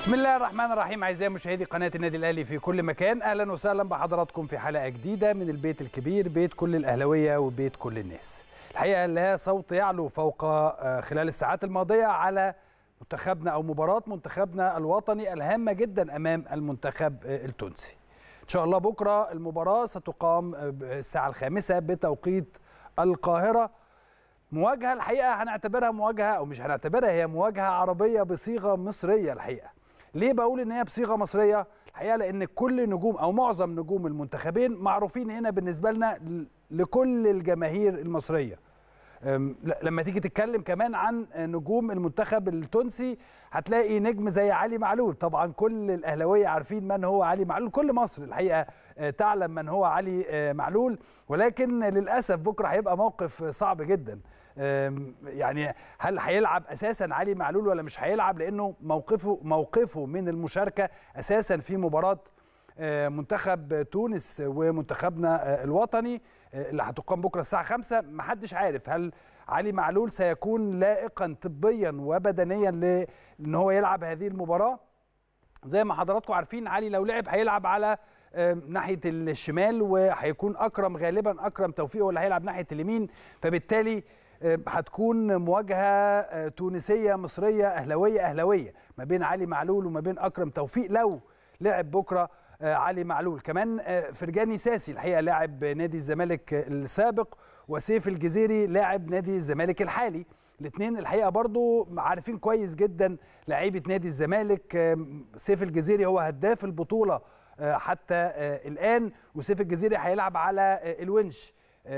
بسم الله الرحمن الرحيم اعزائي مشاهدي قناه النادي الاهلي في كل مكان اهلا وسهلا بحضراتكم في حلقه جديده من البيت الكبير بيت كل الاهلاويه وبيت كل الناس الحقيقه لا صوت يعلو فوق خلال الساعات الماضيه على منتخبنا او مباراه منتخبنا الوطني الهامه جدا امام المنتخب التونسي ان شاء الله بكره المباراه ستقام الساعه الخامسه بتوقيت القاهره مواجهه الحقيقه هنعتبرها مواجهه او مش هنعتبرها هي مواجهه عربيه بصيغه مصريه الحقيقه ليه بقول ان هي بصيغه مصريه الحقيقه لان كل نجوم او معظم نجوم المنتخبين معروفين هنا بالنسبه لنا لكل الجماهير المصريه لما تيجي تتكلم كمان عن نجوم المنتخب التونسي هتلاقي نجم زي علي معلول طبعا كل الاهلاويه عارفين من هو علي معلول كل مصر الحقيقه تعلم من هو علي معلول ولكن للاسف بكره هيبقى موقف صعب جدا يعني هل هيلعب اساسا علي معلول ولا مش هيلعب لانه موقفه موقفه من المشاركه اساسا في مباراه منتخب تونس ومنتخبنا الوطني اللي هتقام بكره الساعه 5 محدش عارف هل علي معلول سيكون لائقا طبيا وبدنيا لان هو يلعب هذه المباراه زي ما حضراتكم عارفين علي لو لعب هيلعب على ناحيه الشمال وهيكون اكرم غالبا اكرم توفيق هو اللي هيلعب ناحيه اليمين فبالتالي هتكون مواجهه تونسيه مصريه اهلاويه اهلاويه ما بين علي معلول وما بين اكرم توفيق لو لعب بكره علي معلول كمان فرجاني ساسي الحقيقه لاعب نادي الزمالك السابق وسيف الجزيري لاعب نادي الزمالك الحالي الاثنين الحقيقه برضو عارفين كويس جدا لعيبه نادي الزمالك سيف الجزيري هو هداف البطوله حتى الان وسيف الجزيري هيلعب على الونش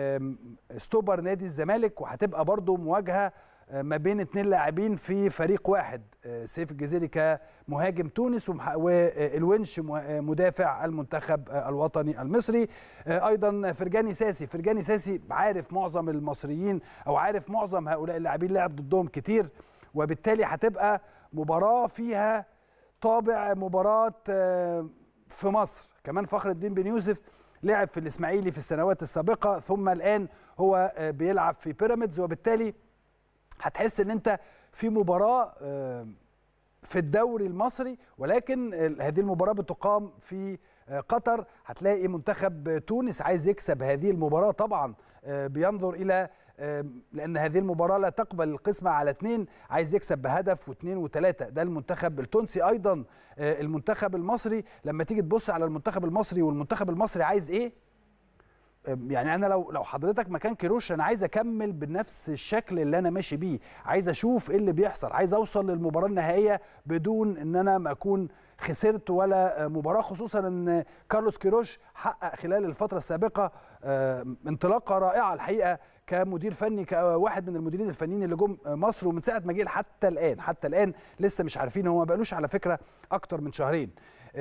ستوبر نادي الزمالك وهتبقى برضو مواجهه ما بين اثنين لاعبين في فريق واحد سيف الجزيري كمهاجم تونس والونش مدافع المنتخب الوطني المصري ايضا فرجاني ساسي فرجاني ساسي عارف معظم المصريين او عارف معظم هؤلاء اللاعبين لعب ضدهم كتير وبالتالي هتبقى مباراه فيها طابع مباراه في مصر كمان فخر الدين بن يوسف لعب في الاسماعيلي في السنوات السابقه ثم الان هو بيلعب في بيراميدز وبالتالي هتحس ان انت في مباراه في الدوري المصري ولكن هذه المباراه بتقام في قطر هتلاقي منتخب تونس عايز يكسب هذه المباراه طبعا بينظر الى لان هذه المباراه لا تقبل القسمه على اثنين عايز يكسب بهدف واثنين وثلاثه ده المنتخب التونسي ايضا المنتخب المصري لما تيجي تبص على المنتخب المصري والمنتخب المصري عايز ايه يعني انا لو لو حضرتك مكان كيروش انا عايز اكمل بنفس الشكل اللي انا ماشي بيه عايز اشوف ايه اللي بيحصل عايز اوصل للمباراه النهائيه بدون ان انا ما اكون خسرت ولا مباراه خصوصا ان كارلوس كيروش حقق خلال الفتره السابقه انطلاقه رائعه الحقيقه كمدير فني كواحد من المديرين الفنيين اللي جم مصر ومن ساعه ما جه حتى الان حتى الان لسه مش عارفين هو ما بقالوش على فكره اكتر من شهرين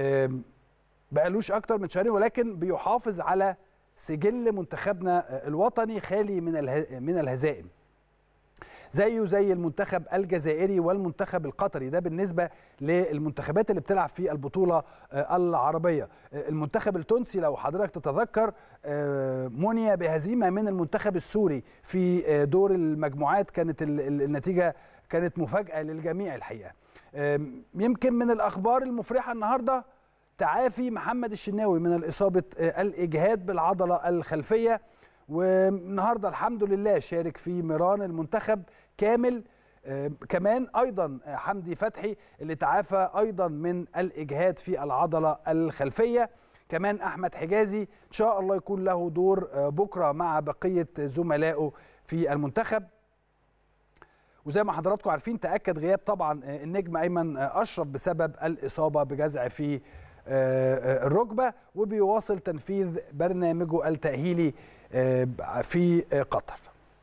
بقالوش اكتر من شهرين ولكن بيحافظ على سجل منتخبنا الوطني خالي من من الهزائم زيه زي المنتخب الجزائري والمنتخب القطري ده بالنسبه للمنتخبات اللي بتلعب في البطوله العربيه المنتخب التونسي لو حضرتك تتذكر مني بهزيمه من المنتخب السوري في دور المجموعات كانت النتيجه كانت مفاجاه للجميع الحقيقه يمكن من الاخبار المفرحه النهارده تعافي محمد الشناوي من الإصابة الإجهاد بالعضلة الخلفية والنهاردة الحمد لله شارك في ميران المنتخب كامل كمان أيضا حمدي فتحي اللي تعافى أيضا من الإجهاد في العضلة الخلفية كمان أحمد حجازي إن شاء الله يكون له دور بكرة مع بقية زملائه في المنتخب وزي ما حضراتكم عارفين تأكد غياب طبعا النجم أيمن أشرف بسبب الإصابة بجزع في الركبه وبيواصل تنفيذ برنامجه التاهيلي في قطر.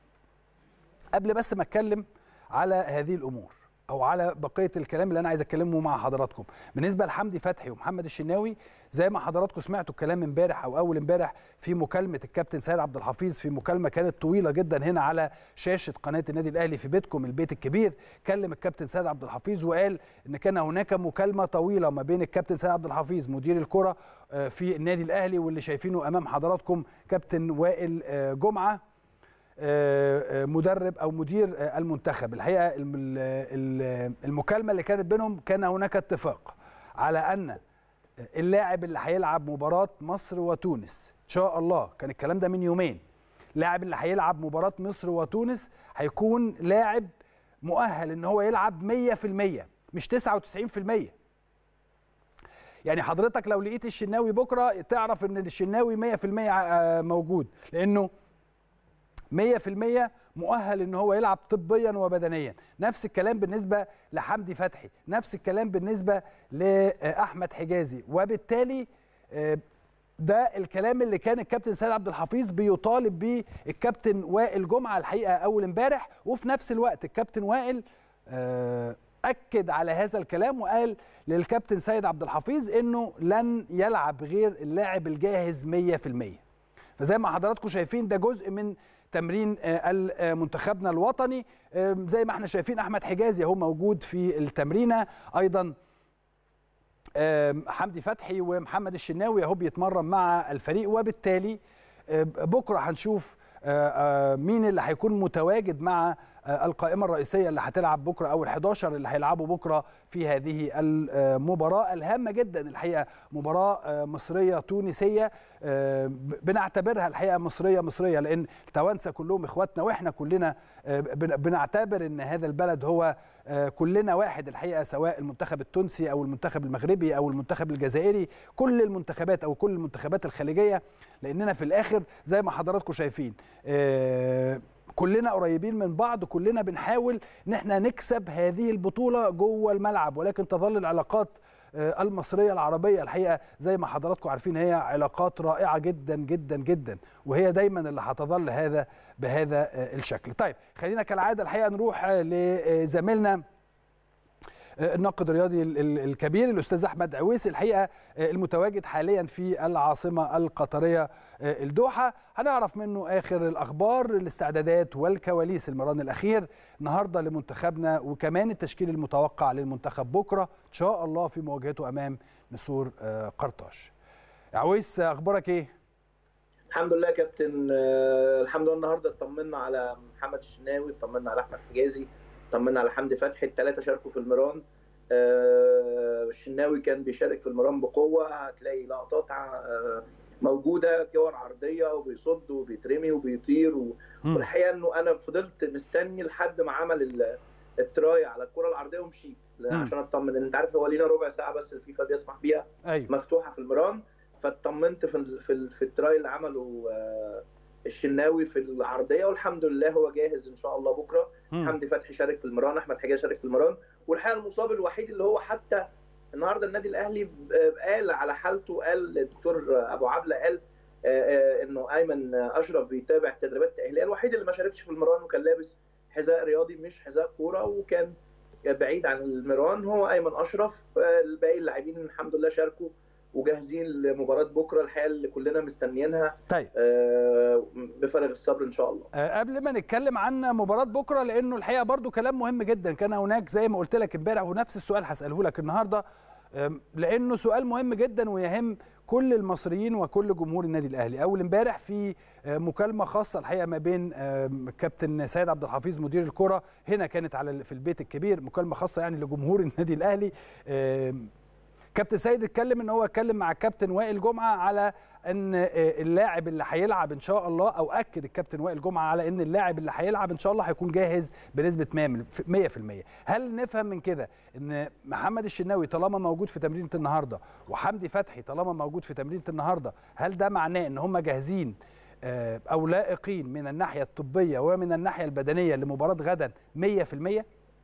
قبل بس ما اتكلم على هذه الامور او على بقيه الكلام اللي انا عايز اتكلمه مع حضراتكم بالنسبه لحمدي فتحي ومحمد الشناوي زي ما حضراتكم سمعتوا الكلام امبارح او اول امبارح في مكالمه الكابتن سيد عبد الحفيظ في مكالمه كانت طويله جدا هنا على شاشه قناه النادي الاهلي في بيتكم البيت الكبير كلم الكابتن سيد عبد الحفيظ وقال ان كان هناك مكالمه طويله ما بين الكابتن سيد عبد الحفيظ مدير الكره في النادي الاهلي واللي شايفينه امام حضراتكم كابتن وائل جمعه مدرب او مدير المنتخب الحقيقه المكالمه اللي كانت بينهم كان هناك اتفاق على ان اللاعب اللي هيلعب مباراه مصر وتونس ان شاء الله كان الكلام ده من يومين اللاعب اللي هيلعب مباراه مصر وتونس هيكون لاعب مؤهل ان هو يلعب 100% مش 99% يعني حضرتك لو لقيت الشناوي بكره تعرف ان الشناوي 100% موجود لانه 100% مؤهل ان هو يلعب طبيا وبدنيا نفس الكلام بالنسبه لحمدي فتحي نفس الكلام بالنسبه لاحمد حجازي وبالتالي ده الكلام اللي كان الكابتن سيد عبد الحفيظ بيطالب بيه الكابتن وائل جمعه الحقيقه اول امبارح وفي نفس الوقت الكابتن وائل اكد على هذا الكلام وقال للكابتن سيد عبد الحفيظ انه لن يلعب غير اللاعب الجاهز 100% فزي ما حضراتكم شايفين ده جزء من تمرين منتخبنا الوطني زي ما احنا شايفين احمد حجازي اهو موجود في التمرينه ايضا حمدي فتحي ومحمد الشناوي اهو بيتمرن مع الفريق وبالتالي بكره هنشوف مين اللي هيكون متواجد مع القائمه الرئيسيه اللي هتلعب بكره او ال11 اللي هيلعبوا بكره في هذه المباراه الهامه جدا الحقيقه مباراه مصريه تونسيه بنعتبرها الحقيقه مصريه مصريه لان التوانسه كلهم اخواتنا واحنا كلنا بنعتبر ان هذا البلد هو كلنا واحد الحقيقه سواء المنتخب التونسي او المنتخب المغربي او المنتخب الجزائري كل المنتخبات او كل المنتخبات الخليجيه لاننا في الاخر زي ما حضراتكم شايفين كلنا قريبين من بعض كلنا بنحاول ان احنا نكسب هذه البطوله جوه الملعب ولكن تظل العلاقات المصريه العربيه الحقيقه زي ما حضراتكم عارفين هي علاقات رائعه جدا جدا جدا وهي دايما اللي هتظل هذا بهذا الشكل طيب خلينا كالعاده الحقيقه نروح لزميلنا الناقد الرياضي الكبير الاستاذ احمد عويس الحقيقه المتواجد حاليا في العاصمه القطريه الدوحه هنعرف منه اخر الاخبار الاستعدادات والكواليس المران الاخير النهارده لمنتخبنا وكمان التشكيل المتوقع للمنتخب بكره ان شاء الله في مواجهته امام نسور قرطاج عويس اخبارك ايه الحمد لله يا كابتن الحمد لله النهارده اطمنا على محمد الشناوي اطمنا على احمد حجازي طمنا على حمدي فتحي الثلاثه شاركوا في المران آه الشناوي كان بيشارك في المران بقوه هتلاقي لقطات آه موجوده كور عرضيه وبيصد وبيترمي وبيطير و... والحقيقه انه انا فضلت مستني لحد ما عمل التراي على الكره العرضيه ومشيت عشان اطمن انت عارف هو لينا ربع ساعه بس الفيفا بيسمح بيها أيوة. مفتوحه في المران فاطمنت في ال... في, ال... في التراي اللي عمله آه الشناوي في العرضيه والحمد لله هو جاهز ان شاء الله بكره مم. حمدي فتحي شارك في المران احمد حجاج شارك في المران والحقيقه المصاب الوحيد اللي هو حتى النهارده النادي الاهلي قال على حالته قال الدكتور ابو عبله قال انه ايمن اشرف بيتابع التدريبات التاهيليه الوحيد اللي ما شاركش في المران وكان لابس حذاء رياضي مش حذاء كوره وكان بعيد عن المران هو ايمن اشرف الباقي اللاعبين الحمد لله شاركوا وجاهزين لمباراه بكره الحقيقه اللي كلنا مستنيينها طيب آه بفارغ الصبر ان شاء الله آه قبل ما نتكلم عن مباراه بكره لانه الحقيقه برضو كلام مهم جدا كان هناك زي ما قلت لك امبارح ونفس السؤال هساله لك النهارده آه لانه سؤال مهم جدا ويهم كل المصريين وكل جمهور النادي الاهلي اول امبارح في مكالمه خاصه الحقيقه ما بين كابتن سيد عبد الحفيظ مدير الكره هنا كانت على في البيت الكبير مكالمه خاصه يعني لجمهور النادي الاهلي كابتن سيد اتكلم ان هو اتكلم مع الكابتن وائل جمعه على ان اللاعب اللي هيلعب ان شاء الله او اكد الكابتن وائل جمعه على ان اللاعب اللي هيلعب ان شاء الله هيكون جاهز بنسبه 100% هل نفهم من كده ان محمد الشناوي طالما موجود في تمرينه النهارده وحمدي فتحي طالما موجود في تمرينه النهارده هل ده معناه ان هم جاهزين او لائقين من الناحيه الطبيه ومن الناحيه البدنيه لمباراه غدا 100%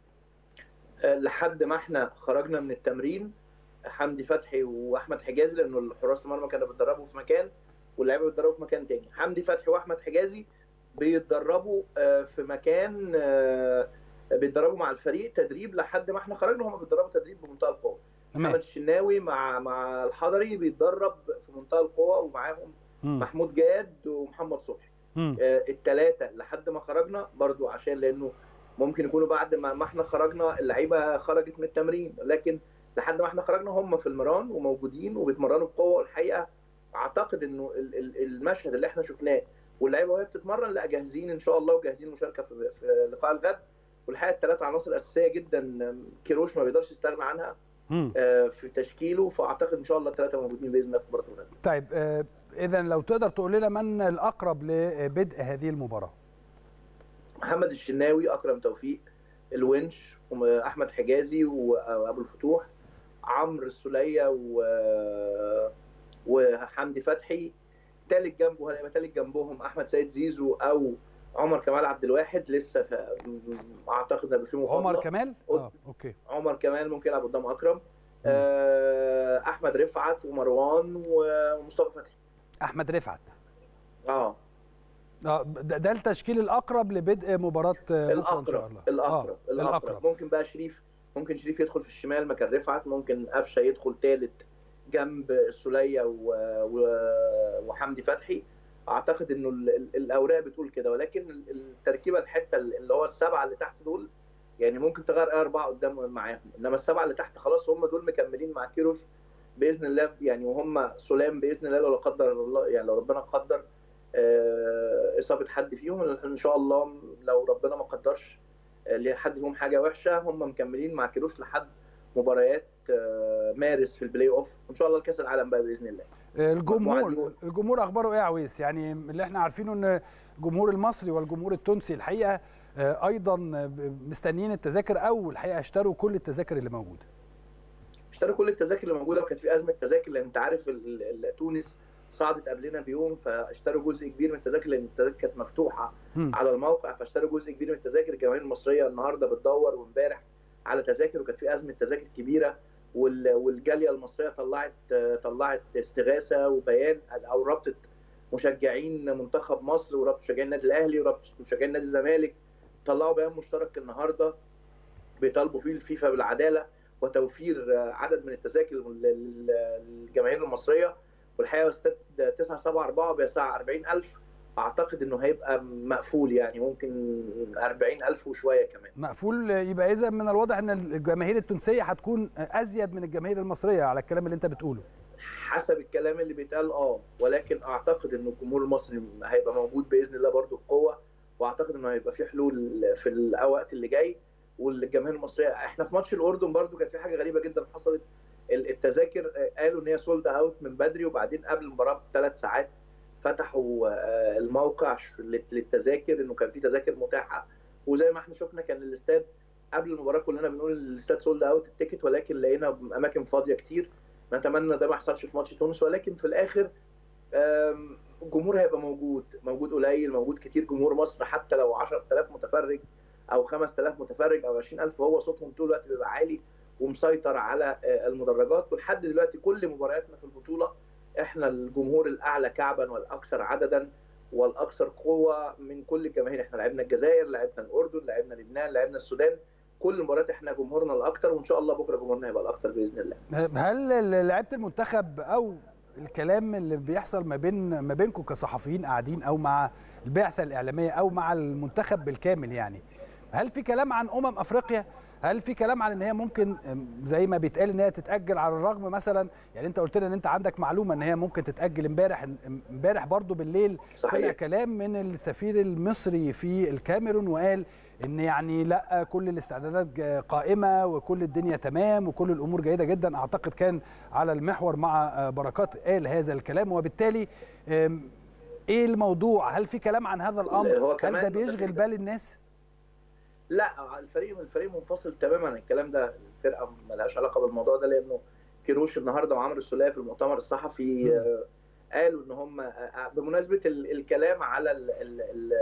لحد ما احنا خرجنا من التمرين حمدي فتحي واحمد حجازي لانه حراس المرمى كانوا بيتدربوا في مكان واللعيبه بيتدربوا في مكان تاني حمدي فتحي واحمد حجازي بيتدربوا في مكان بيتدربوا مع الفريق تدريب لحد ما احنا خرجنا هم بيتدربوا تدريب بمنتهى القوه محمد الشناوي مع مع الحضري بيتدرب في منتهى القوه ومعاهم م. محمود جاد ومحمد صبحي الثلاثه لحد ما خرجنا برضو عشان لانه ممكن يكونوا بعد ما احنا خرجنا اللعيبه خرجت من التمرين لكن لحد ما احنا خرجنا هم في المران وموجودين وبيتمرنوا بقوه والحقيقه اعتقد انه المشهد اللي احنا شفناه واللعيبه وهي بتتمرن لا جاهزين ان شاء الله وجاهزين المشاركه في, في لقاء الغد والحقيقه الثلاث عناصر اساسيه جدا كيروش ما بيقدرش يستغنى عنها في تشكيله فاعتقد ان شاء الله الثلاثه موجودين باذن الله في مباراه الغد. طيب اذا لو تقدر تقول لنا من الاقرب لبدء هذه المباراه؟ محمد الشناوي اكرم توفيق الونش واحمد حجازي وابو الفتوح عمرو السوليه و... وحمدي فتحي تالت جنبه هيبقى تالت جنبهم احمد سيد زيزو او عمر كمال عبد الواحد لسه ف... اعتقد هيبقى في مفاضله عمر كمال؟ اه اوكي عمر كمال ممكن يلعب قدام اكرم آه احمد رفعت ومروان ومصطفى فتحي احمد رفعت اه اه ده, ده التشكيل الاقرب لبدء مباراه الأقرب ان شاء الله الأقرب. آه. الأقرب. الأقرب ممكن بقى شريف ممكن شريف يدخل في الشمال مكان رفعت ممكن قفشه يدخل ثالث جنب السوليه و... و... وحمدي فتحي اعتقد انه الاوراق بتقول كده ولكن التركيبه الحته اللي هو السبعه اللي تحت دول يعني ممكن تغير اربعه قدام معاهم انما السبعه اللي تحت خلاص هم دول مكملين مع كيروش باذن الله يعني وهم سلام باذن الله لو قدر الله يعني لو ربنا قدر اصابه حد فيهم ان شاء الله لو ربنا ما قدرش لحد فيهم حاجه وحشه هم مكملين مع كيروش لحد مباريات مارس في البلاي اوف وان شاء الله الكاس العالم بقى باذن الله الجمهور الجمهور اخباره ايه يا عويس يعني اللي احنا عارفينه ان الجمهور المصري والجمهور التونسي الحقيقه ايضا مستنيين التذاكر او الحقيقه اشتروا كل التذاكر اللي موجوده اشتروا كل التذاكر اللي موجوده وكانت في ازمه تذاكر لان انت عارف تونس صعدت قبلنا بيوم فاشتروا جزء كبير من التذاكر لان التذاكر كانت مفتوحه م. على الموقع فاشتروا جزء كبير من التذاكر الجماهير المصريه النهارده بتدور وامبارح على تذاكر وكانت في ازمه تذاكر كبيره والجاليه المصريه طلعت طلعت استغاثه وبيان او رابطه مشجعين منتخب مصر ورابطه مشجعين النادي الاهلي ورابطه مشجعين نادي الزمالك طلعوا بيان مشترك النهارده بيطالبوا فيه الفيفا بالعداله وتوفير عدد من التذاكر للجماهير المصريه والحقيقه استاد 974 بيسع 40000 اعتقد انه هيبقى مقفول يعني ممكن 40000 وشويه كمان مقفول يبقى اذا من الواضح ان الجماهير التونسيه هتكون ازيد من الجماهير المصريه على الكلام اللي انت بتقوله حسب الكلام اللي بيتقال اه ولكن اعتقد ان الجمهور المصري هيبقى موجود باذن الله برضو بقوه واعتقد انه هيبقى في حلول في الوقت اللي جاي والجماهير المصريه احنا في ماتش الاردن برضو كان في حاجه غريبه جدا حصلت التذاكر قالوا ان هي سولد اوت من بدري وبعدين قبل المباراه بثلاث ساعات فتحوا الموقع للتذاكر انه كان في تذاكر متاحه وزي ما احنا شفنا كان الاستاد قبل المباراه كلنا بنقول الاستاد سولد اوت التيكت ولكن لقينا اماكن فاضيه كتير نتمنى ده ما يحصلش في ماتش تونس ولكن في الاخر الجمهور هيبقى موجود موجود قليل موجود كتير جمهور مصر حتى لو 10000 متفرج او 5000 متفرج او 20000 هو صوتهم طول الوقت بيبقى عالي ومسيطر على المدرجات ولحد دلوقتي كل مبارياتنا في البطوله احنا الجمهور الاعلى كعبا والاكثر عددا والاكثر قوه من كل الجماهير احنا لعبنا الجزائر لعبنا الاردن لعبنا لبنان لعبنا السودان كل المباريات احنا جمهورنا الاكثر وان شاء الله بكره جمهورنا هيبقى الاكثر باذن الله هل لعيبه المنتخب او الكلام اللي بيحصل ما بين ما بينكم كصحفيين قاعدين او مع البعثه الاعلاميه او مع المنتخب بالكامل يعني هل في كلام عن امم افريقيا هل في كلام عن ان هي ممكن زي ما بيتقال ان هي تتاجل على الرغم مثلا يعني انت قلت لنا ان انت عندك معلومه ان هي ممكن تتاجل امبارح امبارح برضو بالليل طلع كلام من السفير المصري في الكاميرون وقال ان يعني لا كل الاستعدادات قائمه وكل الدنيا تمام وكل الامور جيده جدا اعتقد كان على المحور مع بركات قال هذا الكلام وبالتالي ايه الموضوع هل في كلام عن هذا الامر هل ده بيشغل بال الناس لا الفريق الفريق منفصل تماما عن الكلام ده الفرقه ما لهاش علاقه بالموضوع ده لانه كيروش النهارده وعمرو السوليه في المؤتمر الصحفي آه قالوا ان هم بمناسبه الكلام على ال ال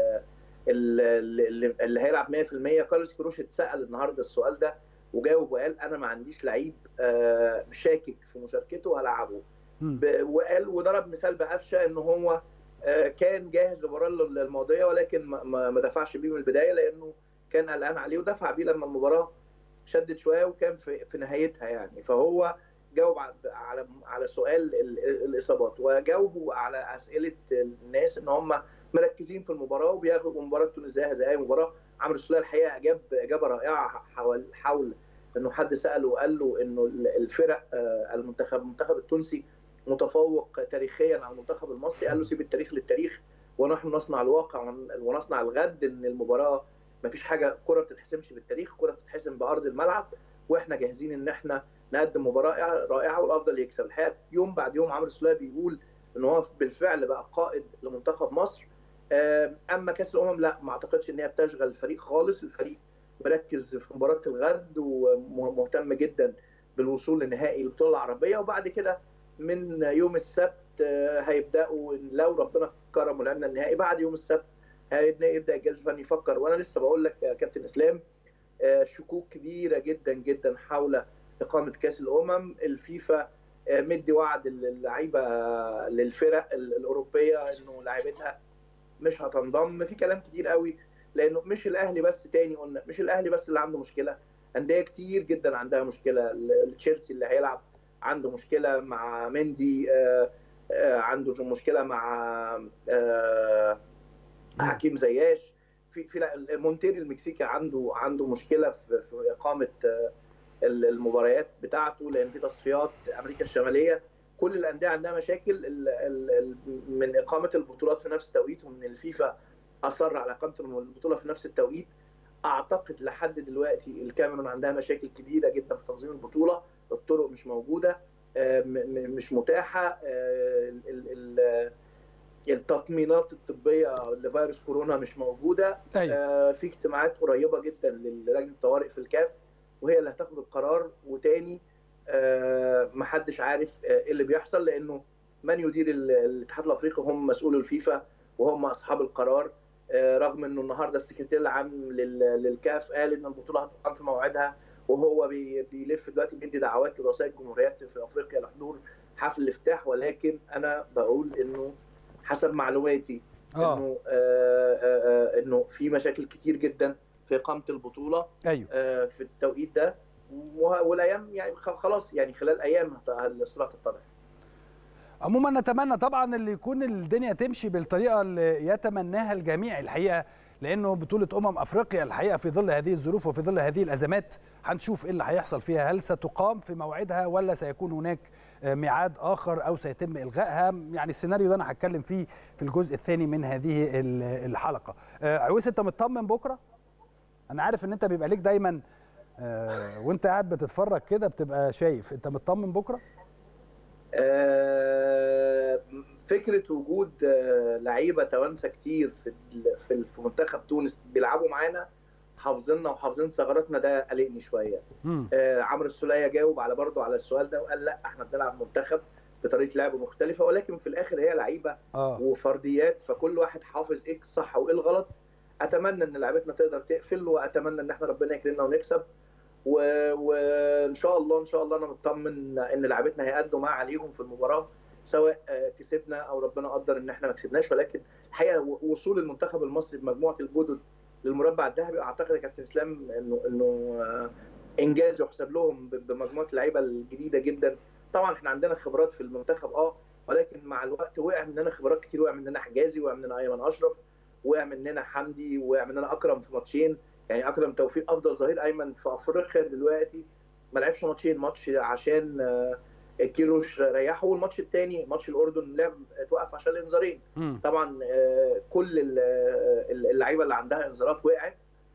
ال اللي هيلعب 100% كارلوس كيروش اتسال النهارده السؤال ده وجاوب وقال انا ما عنديش لعيب آه شاكك في مشاركته هلعبه وقال وضرب مثال بقفشه ان هو آه كان جاهز للمباراه الماضيه ولكن ما, ما دفعش بيه من البدايه لانه كان قلقان عليه ودفع بيه لما المباراه شدت شويه وكان في, في نهايتها يعني فهو جاوب على على سؤال الاصابات وجاوبوا على اسئله الناس ان هم مركزين في المباراه وبياخدوا مباراه تونس زيها زي اي مباراه عمرو السوليه الحقيقه اجاب اجابه رائعه حول حول انه حد ساله وقال له انه الفرق المنتخب المنتخب التونسي متفوق تاريخيا على المنتخب المصري قال له سيب التاريخ للتاريخ ونحن نصنع الواقع ونصنع الغد ان المباراه ما فيش حاجه كره بتتحسمش بالتاريخ كره بتتحسم بارض الملعب واحنا جاهزين ان احنا نقدم مباراه رائعه والافضل يكسب الحقيقه يوم بعد يوم عمرو السوليه بيقول ان هو بالفعل بقى قائد لمنتخب مصر اما كاس الامم لا ما اعتقدش ان هي بتشغل الفريق خالص الفريق مركز في مباراه الغد ومهتم جدا بالوصول لنهائي البطوله العربيه وبعد كده من يوم السبت هيبداوا لو ربنا كرم ولعبنا النهائي بعد يوم السبت يبدا الجهاز الفني يفكر وانا لسه بقول لك يا كابتن اسلام شكوك كبيره جدا جدا حول اقامه كاس الامم الفيفا مدي وعد للعيبه للفرق الاوروبيه انه لاعبتها مش هتنضم في كلام كتير قوي لانه مش الاهلي بس تاني قلنا مش الاهلي بس اللي عنده مشكله انديه كتير جدا عندها مشكله تشيلسي اللي هيلعب عنده مشكله مع مندي عنده مشكله مع حكيم زياش في في مونتيري المكسيكي عنده عنده مشكله في, في اقامه المباريات بتاعته لان في تصفيات امريكا الشماليه كل الانديه عندها مشاكل من اقامه البطولات في نفس التوقيت ومن الفيفا اصر على اقامه البطوله في نفس التوقيت اعتقد لحد دلوقتي الكاميرون عندها مشاكل كبيره جدا في تنظيم البطوله الطرق مش موجوده مش متاحه التطمينات الطبيه لفيروس كورونا مش موجوده أيوة. في اجتماعات قريبه جدا للجنه الطوارئ في الكاف وهي اللي هتاخد القرار وتاني محدش عارف ايه اللي بيحصل لانه من يدير الاتحاد الافريقي هم مسؤول الفيفا وهم اصحاب القرار رغم انه النهارده السكرتير العام للكاف قال ان البطوله هتقام في موعدها وهو بيلف دلوقتي بيدي دعوات لرؤساء الجمهوريات في افريقيا لحضور حفل الافتتاح ولكن انا بقول انه حسب معلوماتي آه. انه آآ آآ انه في مشاكل كتير جدا في اقامه البطوله ايوه في التوقيت ده والايام يعني خلاص يعني خلال ايام الصوره هتتضح عموما نتمنى طبعا اللي يكون الدنيا تمشي بالطريقه اللي يتمناها الجميع الحقيقه لانه بطوله امم افريقيا الحقيقه في ظل هذه الظروف وفي ظل هذه الازمات هنشوف ايه اللي هيحصل فيها هل ستقام في موعدها ولا سيكون هناك ميعاد اخر او سيتم الغائها يعني السيناريو ده انا هتكلم فيه في الجزء الثاني من هذه الحلقه عويس انت مطمن بكره انا عارف ان انت بيبقى ليك دايما وانت قاعد بتتفرج كده بتبقى شايف انت مطمن بكره فكره وجود لعيبه توانسه كتير في في منتخب تونس بيلعبوا معانا حافظيننا وحافظين ثغراتنا ده قلقني شويه آه عمرو السوليه جاوب على برضه على السؤال ده وقال لا احنا بنلعب منتخب بطريقه لعب مختلفه ولكن في الاخر هي لعيبه آه. وفرديات فكل واحد حافظ ايه الصح وايه الغلط اتمنى ان لعيبتنا تقدر تقفل واتمنى ان احنا ربنا يكرمنا ونكسب وان شاء الله ان شاء الله انا مطمن ان لعيبتنا هيأدوا ما عليهم في المباراه سواء كسبنا او ربنا قدر ان احنا ما كسبناش ولكن الحقيقه وصول المنتخب المصري بمجموعه الجدد للمربع الذهبي اعتقد يا كابتن اسلام انه انه انجاز يحسب لهم بمجموعه اللعيبه الجديده جدا طبعا احنا عندنا خبرات في المنتخب اه ولكن مع الوقت وقع مننا خبرات كتير وقع مننا حجازي وقع مننا ايمن اشرف وقع مننا حمدي وقع مننا اكرم في ماتشين يعني اكرم توفيق افضل ظهير ايمن في افريقيا دلوقتي ما لعبش ماتشين ماتش عشان كيروش ريحه والماتش الثاني ماتش الاردن لعب اتوقف عشان الانذارين طبعا كل اللعيبه اللي عندها انذارات وقعت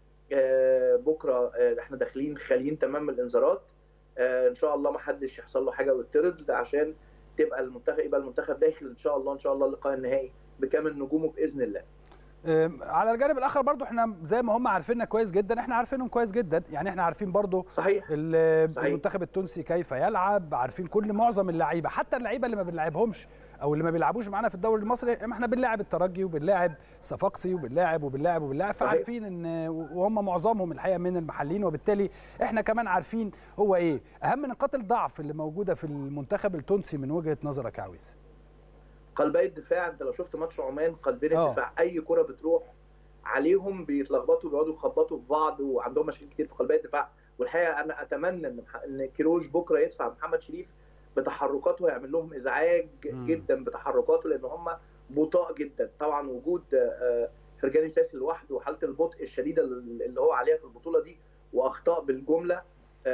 بكره احنا داخلين خاليين تمام الانذارات ان شاء الله ما حدش يحصل له حاجه ويطرد عشان تبقى المنتخب يبقى المنتخب داخل ان شاء الله ان شاء الله اللقاء النهائي بكامل نجومه باذن الله على الجانب الاخر برضو احنا زي ما هم عارفيننا كويس جدا احنا عارفينهم كويس جدا يعني احنا عارفين برضو صحيح المنتخب التونسي كيف يلعب عارفين كل معظم اللعيبه حتى اللعيبه اللي ما بنلعبهمش او اللي ما بيلعبوش معانا في الدوري المصري احنا بنلاعب الترجي وبنلاعب صفاقسي وبنلاعب وبنلاعب وبنلاعب فعارفين ان وهم معظمهم الحقيقه من المحليين وبالتالي احنا كمان عارفين هو ايه اهم نقاط الضعف اللي موجوده في المنتخب التونسي من وجهه نظرك يا عويس قلبي الدفاع انت لو شفت ماتش عمان قلبين الدفاع اي كره بتروح عليهم بيتلخبطوا بيقعدوا يخبطوا في بعض وعندهم مشاكل كتير في قلبي الدفاع والحقيقه انا اتمنى ان ان كيروش بكره يدفع محمد شريف بتحركاته هيعمل لهم ازعاج م. جدا بتحركاته لان هم بطاء جدا طبعا وجود فرجاني ساسي لوحده وحاله البطء الشديده اللي هو عليها في البطوله دي واخطاء بالجمله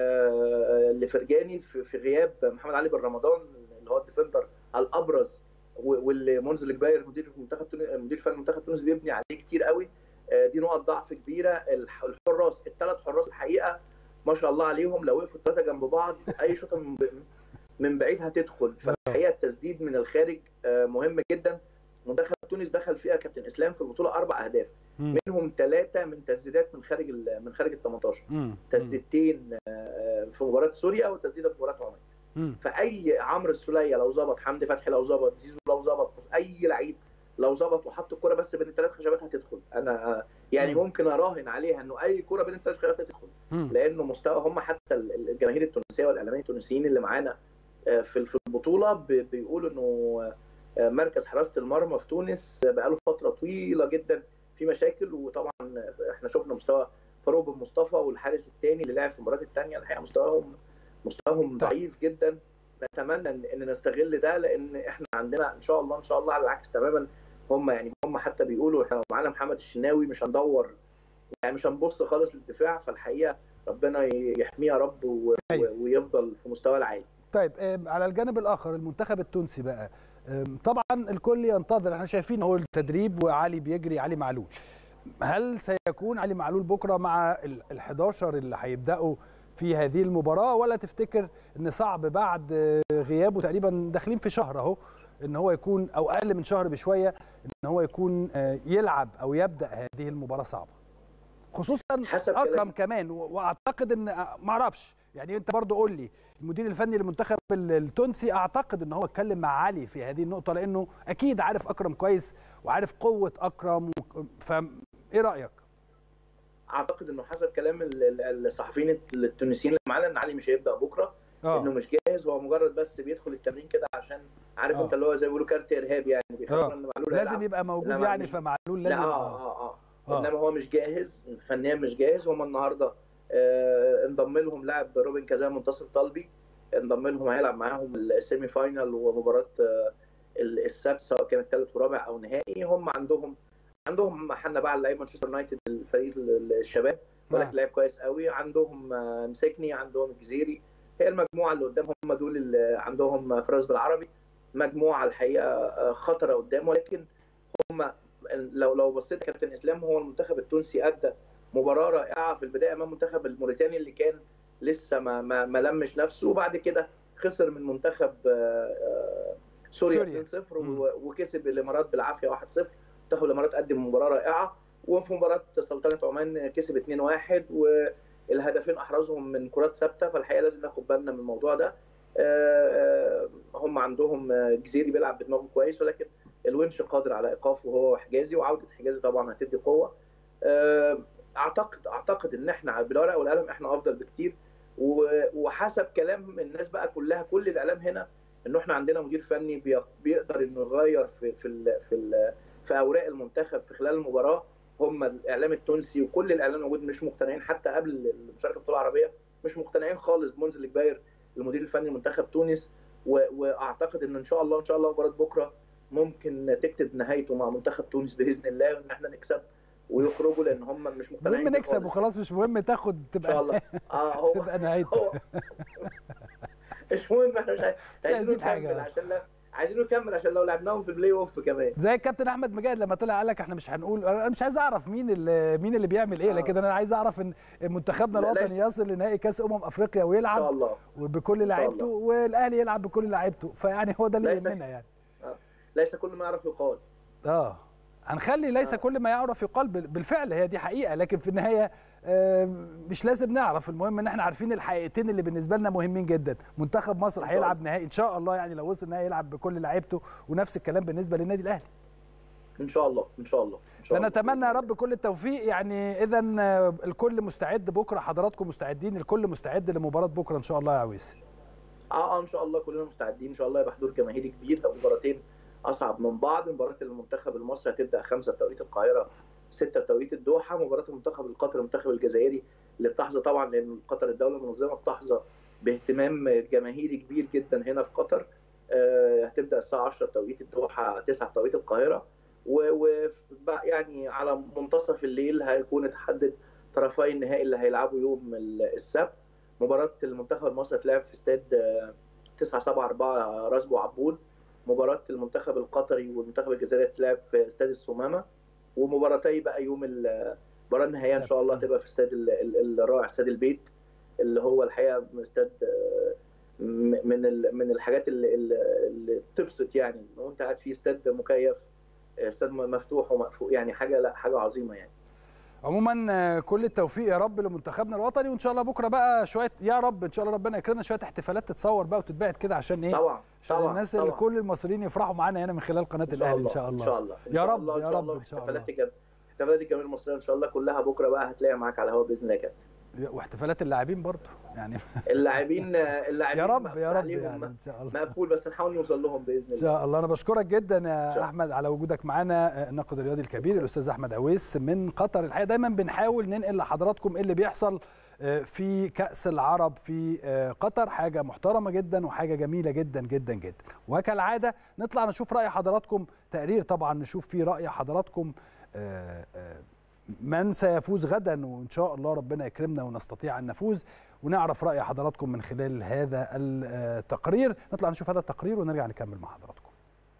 لفرجاني في غياب محمد علي بن رمضان اللي هو الديفندر الابرز واللي منذر الجباير مدير منتخب مدير فني منتخب تونس بيبني عليه كتير قوي دي نقط ضعف كبيره الحراس الثلاث حراس الحقيقه ما شاء الله عليهم لو وقفوا الثلاثه جنب بعض اي شوطه من بعيد هتدخل فالحقيقه التسديد من الخارج مهم جدا منتخب تونس دخل فيها كابتن اسلام في البطوله اربع اهداف مم. منهم ثلاثه من تسديدات من خارج من خارج ال 18 تسديدتين في مباراه سوريا وتسديده في مباراه عمان فاي عمرو السوليه لو ظبط حمدي فتحي لو ظبط زيزو لو ظبط اي لعيب لو ظبط وحط الكره بس بين الثلاث خشبات هتدخل انا يعني مم. ممكن اراهن عليها انه اي كره بين الثلاث خشبات هتدخل مم. لانه مستوى هم حتى الجماهير التونسيه والاعلاميين التونسيين اللي معانا في البطوله بيقولوا انه مركز حراسه المرمى في تونس بقاله فتره طويله جدا في مشاكل وطبعا احنا شفنا مستوى فاروق بن مصطفى والحارس الثاني اللي لعب في المباراه الثانيه الحقيقه مستواهم مستواهم ضعيف جدا نتمنى ان نستغل ده لان احنا عندنا ان شاء الله ان شاء الله على العكس تماما هم يعني هم حتى بيقولوا احنا معانا محمد الشناوي مش هندور يعني مش هنبص خالص للدفاع فالحقيقه ربنا يحميه يا رب ويفضل في مستوى العالي. طيب على الجانب الاخر المنتخب التونسي بقى طبعا الكل ينتظر احنا شايفين هو التدريب وعلي بيجري علي معلول هل سيكون علي معلول بكره مع ال11 اللي هيبداوا في هذه المباراه ولا تفتكر ان صعب بعد غيابه تقريبا داخلين في شهر اهو ان هو يكون او اقل من شهر بشويه ان هو يكون يلعب او يبدا هذه المباراه صعبه خصوصا اكرم كمان واعتقد ان ما اعرفش يعني انت برضو قول لي المدير الفني للمنتخب التونسي اعتقد ان هو اتكلم مع علي في هذه النقطه لانه اكيد عارف اكرم كويس وعارف قوه اكرم و... فايه رايك اعتقد انه حسب كلام الصحفيين التونسيين اللي معانا ان علي مش هيبدا بكره أوه. انه مش جاهز هو مجرد بس بيدخل التمرين كده عشان عارف أوه. انت اللي هو زي ما بيقولوا كارت ارهاب يعني بيخاف ان معلول لازم يبقى موجود يعني مش... فمعلول لازم لا اه اه اه انما هو مش جاهز فنيا مش جاهز هم النهارده آه انضم لهم لاعب روبن كازا منتصر طلبي انضم لهم هيلعب معاهم السيمي فاينال ومباراه آه السبت سواء كانت ثالث ورابع او نهائي هم عندهم عندهم حنا بقى لعيب مانشستر يونايتد الفريق الشباب ولكن لعيب كويس قوي عندهم آه مسكني عندهم الجزيري هي المجموعه اللي قدام هم دول اللي عندهم فراس بالعربي مجموعه الحقيقه خطره قدام ولكن هم لو لو بصيت كابتن اسلام هو المنتخب التونسي ادى مباراه رائعه في البدايه امام المنتخب الموريتاني اللي كان لسه ما ما, ما لمش نفسه وبعد كده خسر من منتخب سوريا 2-0 وكسب الامارات بالعافيه 1-0 منتخب الامارات قدم مباراه رائعه وفي مباراه سلطنه عمان كسب 2-1 والهدفين احرزهم من كرات ثابته فالحقيقه لازم ناخد بالنا من الموضوع ده هم عندهم جزيري بيلعب بدماغه كويس ولكن الونش قادر على ايقافه هو وحجازي وعوده حجازي طبعا هتدي قوه اعتقد اعتقد ان احنا بالورقه والقلم احنا افضل بكتير وحسب كلام الناس بقى كلها كل الاعلام هنا انه احنا عندنا مدير فني بيقدر انه يغير في في ال في ال في اوراق المنتخب في خلال المباراه هم الاعلام التونسي وكل الاعلام الموجود مش مقتنعين حتى قبل المشاركه في البطوله العربيه مش مقتنعين خالص بمنزل الجباير المدير الفني لمنتخب تونس واعتقد ان ان شاء الله ان شاء الله مباراه بكره ممكن تكتب نهايته مع منتخب تونس باذن الله وان احنا نكسب ويخرجوا لان هم مش مقتنعين المهم نكسب وخلاص مش مهم تاخد تبقى ان شاء الله اه هو تبقى نهايته مش مهم احنا مش عايزين نكمل عشان لا عايزينه يكمل عشان لو لعبناهم في البلاي اوف كمان زي الكابتن احمد مجاهد لما طلع قال لك احنا مش هنقول انا مش عايز اعرف مين اللي مين اللي بيعمل ايه آه. لكن انا عايز اعرف ان منتخبنا الوطني يصل لنهائي كاس امم افريقيا ويلعب ان شاء الله وبكل لعيبته والاهلي يلعب بكل لعيبته فيعني هو ده اللي يهمنا يعني آه. ليس كل ما يعرف يقال اه هنخلي ليس آه. كل ما يعرف يقال بالفعل هي دي حقيقه لكن في النهايه مش لازم نعرف المهم ان احنا عارفين الحقيقتين اللي بالنسبه لنا مهمين جدا منتخب مصر هيلعب نهائي ان شاء الله يعني لو وصل نهائي يلعب بكل لعيبته ونفس الكلام بالنسبه للنادي الاهلي ان شاء الله ان شاء الله ان شاء الله فنتمنى يا رب كل التوفيق يعني اذا الكل مستعد بكره حضراتكم مستعدين الكل مستعد لمباراه بكره ان شاء الله يا عويس اه اه ان شاء الله كلنا مستعدين ان شاء الله يبقى حضور جماهيري كبير مباراتين اصعب من بعض مباراه المنتخب المصري هتبدا 5 بتوقيت القاهره 6 بتوقيت الدوحه مباراه المنتخب القطري المنتخب الجزائري اللي بتحظى طبعا لان قطر الدوله المنظمه بتحظى باهتمام جماهيري كبير جدا هنا في قطر آه هتبدا الساعه 10 بتوقيت الدوحه 9 بتوقيت القاهره و يعني على منتصف الليل هيكون اتحدد طرفي النهائي اللي هيلعبوا يوم السبت مباراه المنتخب المصري هتلعب في استاد 9 7 4 راس بو عبود مباراه المنتخب القطري والمنتخب الجزائري هتلعب في استاد السمامه ومباراتي بقى يوم المباراه النهائيه ان شاء الله هتبقى في استاد الرائع استاد البيت اللي هو الحقيقه استاد من من الحاجات اللي, اللي تبسط يعني لو انت قاعد في استاد مكيف استاد مفتوح ومقفول يعني حاجه لا حاجه عظيمه يعني عموما كل التوفيق يا رب لمنتخبنا الوطني وان شاء الله بكره بقى شويه يا رب ان شاء الله ربنا يكرمنا شويه احتفالات تتصور بقى وتتبعت كده عشان ايه طبعا عشان طبعا الناس طبعا اللي كل المصريين يفرحوا معانا هنا من خلال قناه الاهلي ان شاء الله ان شاء الله يا رب يا رب ان شاء الله احتفالات الجماهير المصريه ان شاء الله كلها بكره بقى هتلاقيها معاك على الهواء باذن الله كده واحتفالات اللاعبين برضه يعني اللاعبين اللاعبين يا رب يا رب يعني ان شاء الله مقفول بس نحاول نوصل لهم باذن الله ان شاء الله انا بشكرك جدا يا احمد على وجودك معانا الناقد الرياضي الكبير الاستاذ احمد عويس من قطر الحقيقه دايما بنحاول ننقل لحضراتكم ايه اللي بيحصل في كأس العرب في قطر حاجة محترمة جدا وحاجة جميلة جدا جدا جدا وكالعادة نطلع نشوف رأي حضراتكم تقرير طبعا نشوف فيه رأي حضراتكم من سيفوز غدا وان شاء الله ربنا يكرمنا ونستطيع ان نفوز ونعرف راي حضراتكم من خلال هذا التقرير نطلع نشوف هذا التقرير ونرجع نكمل مع حضراتكم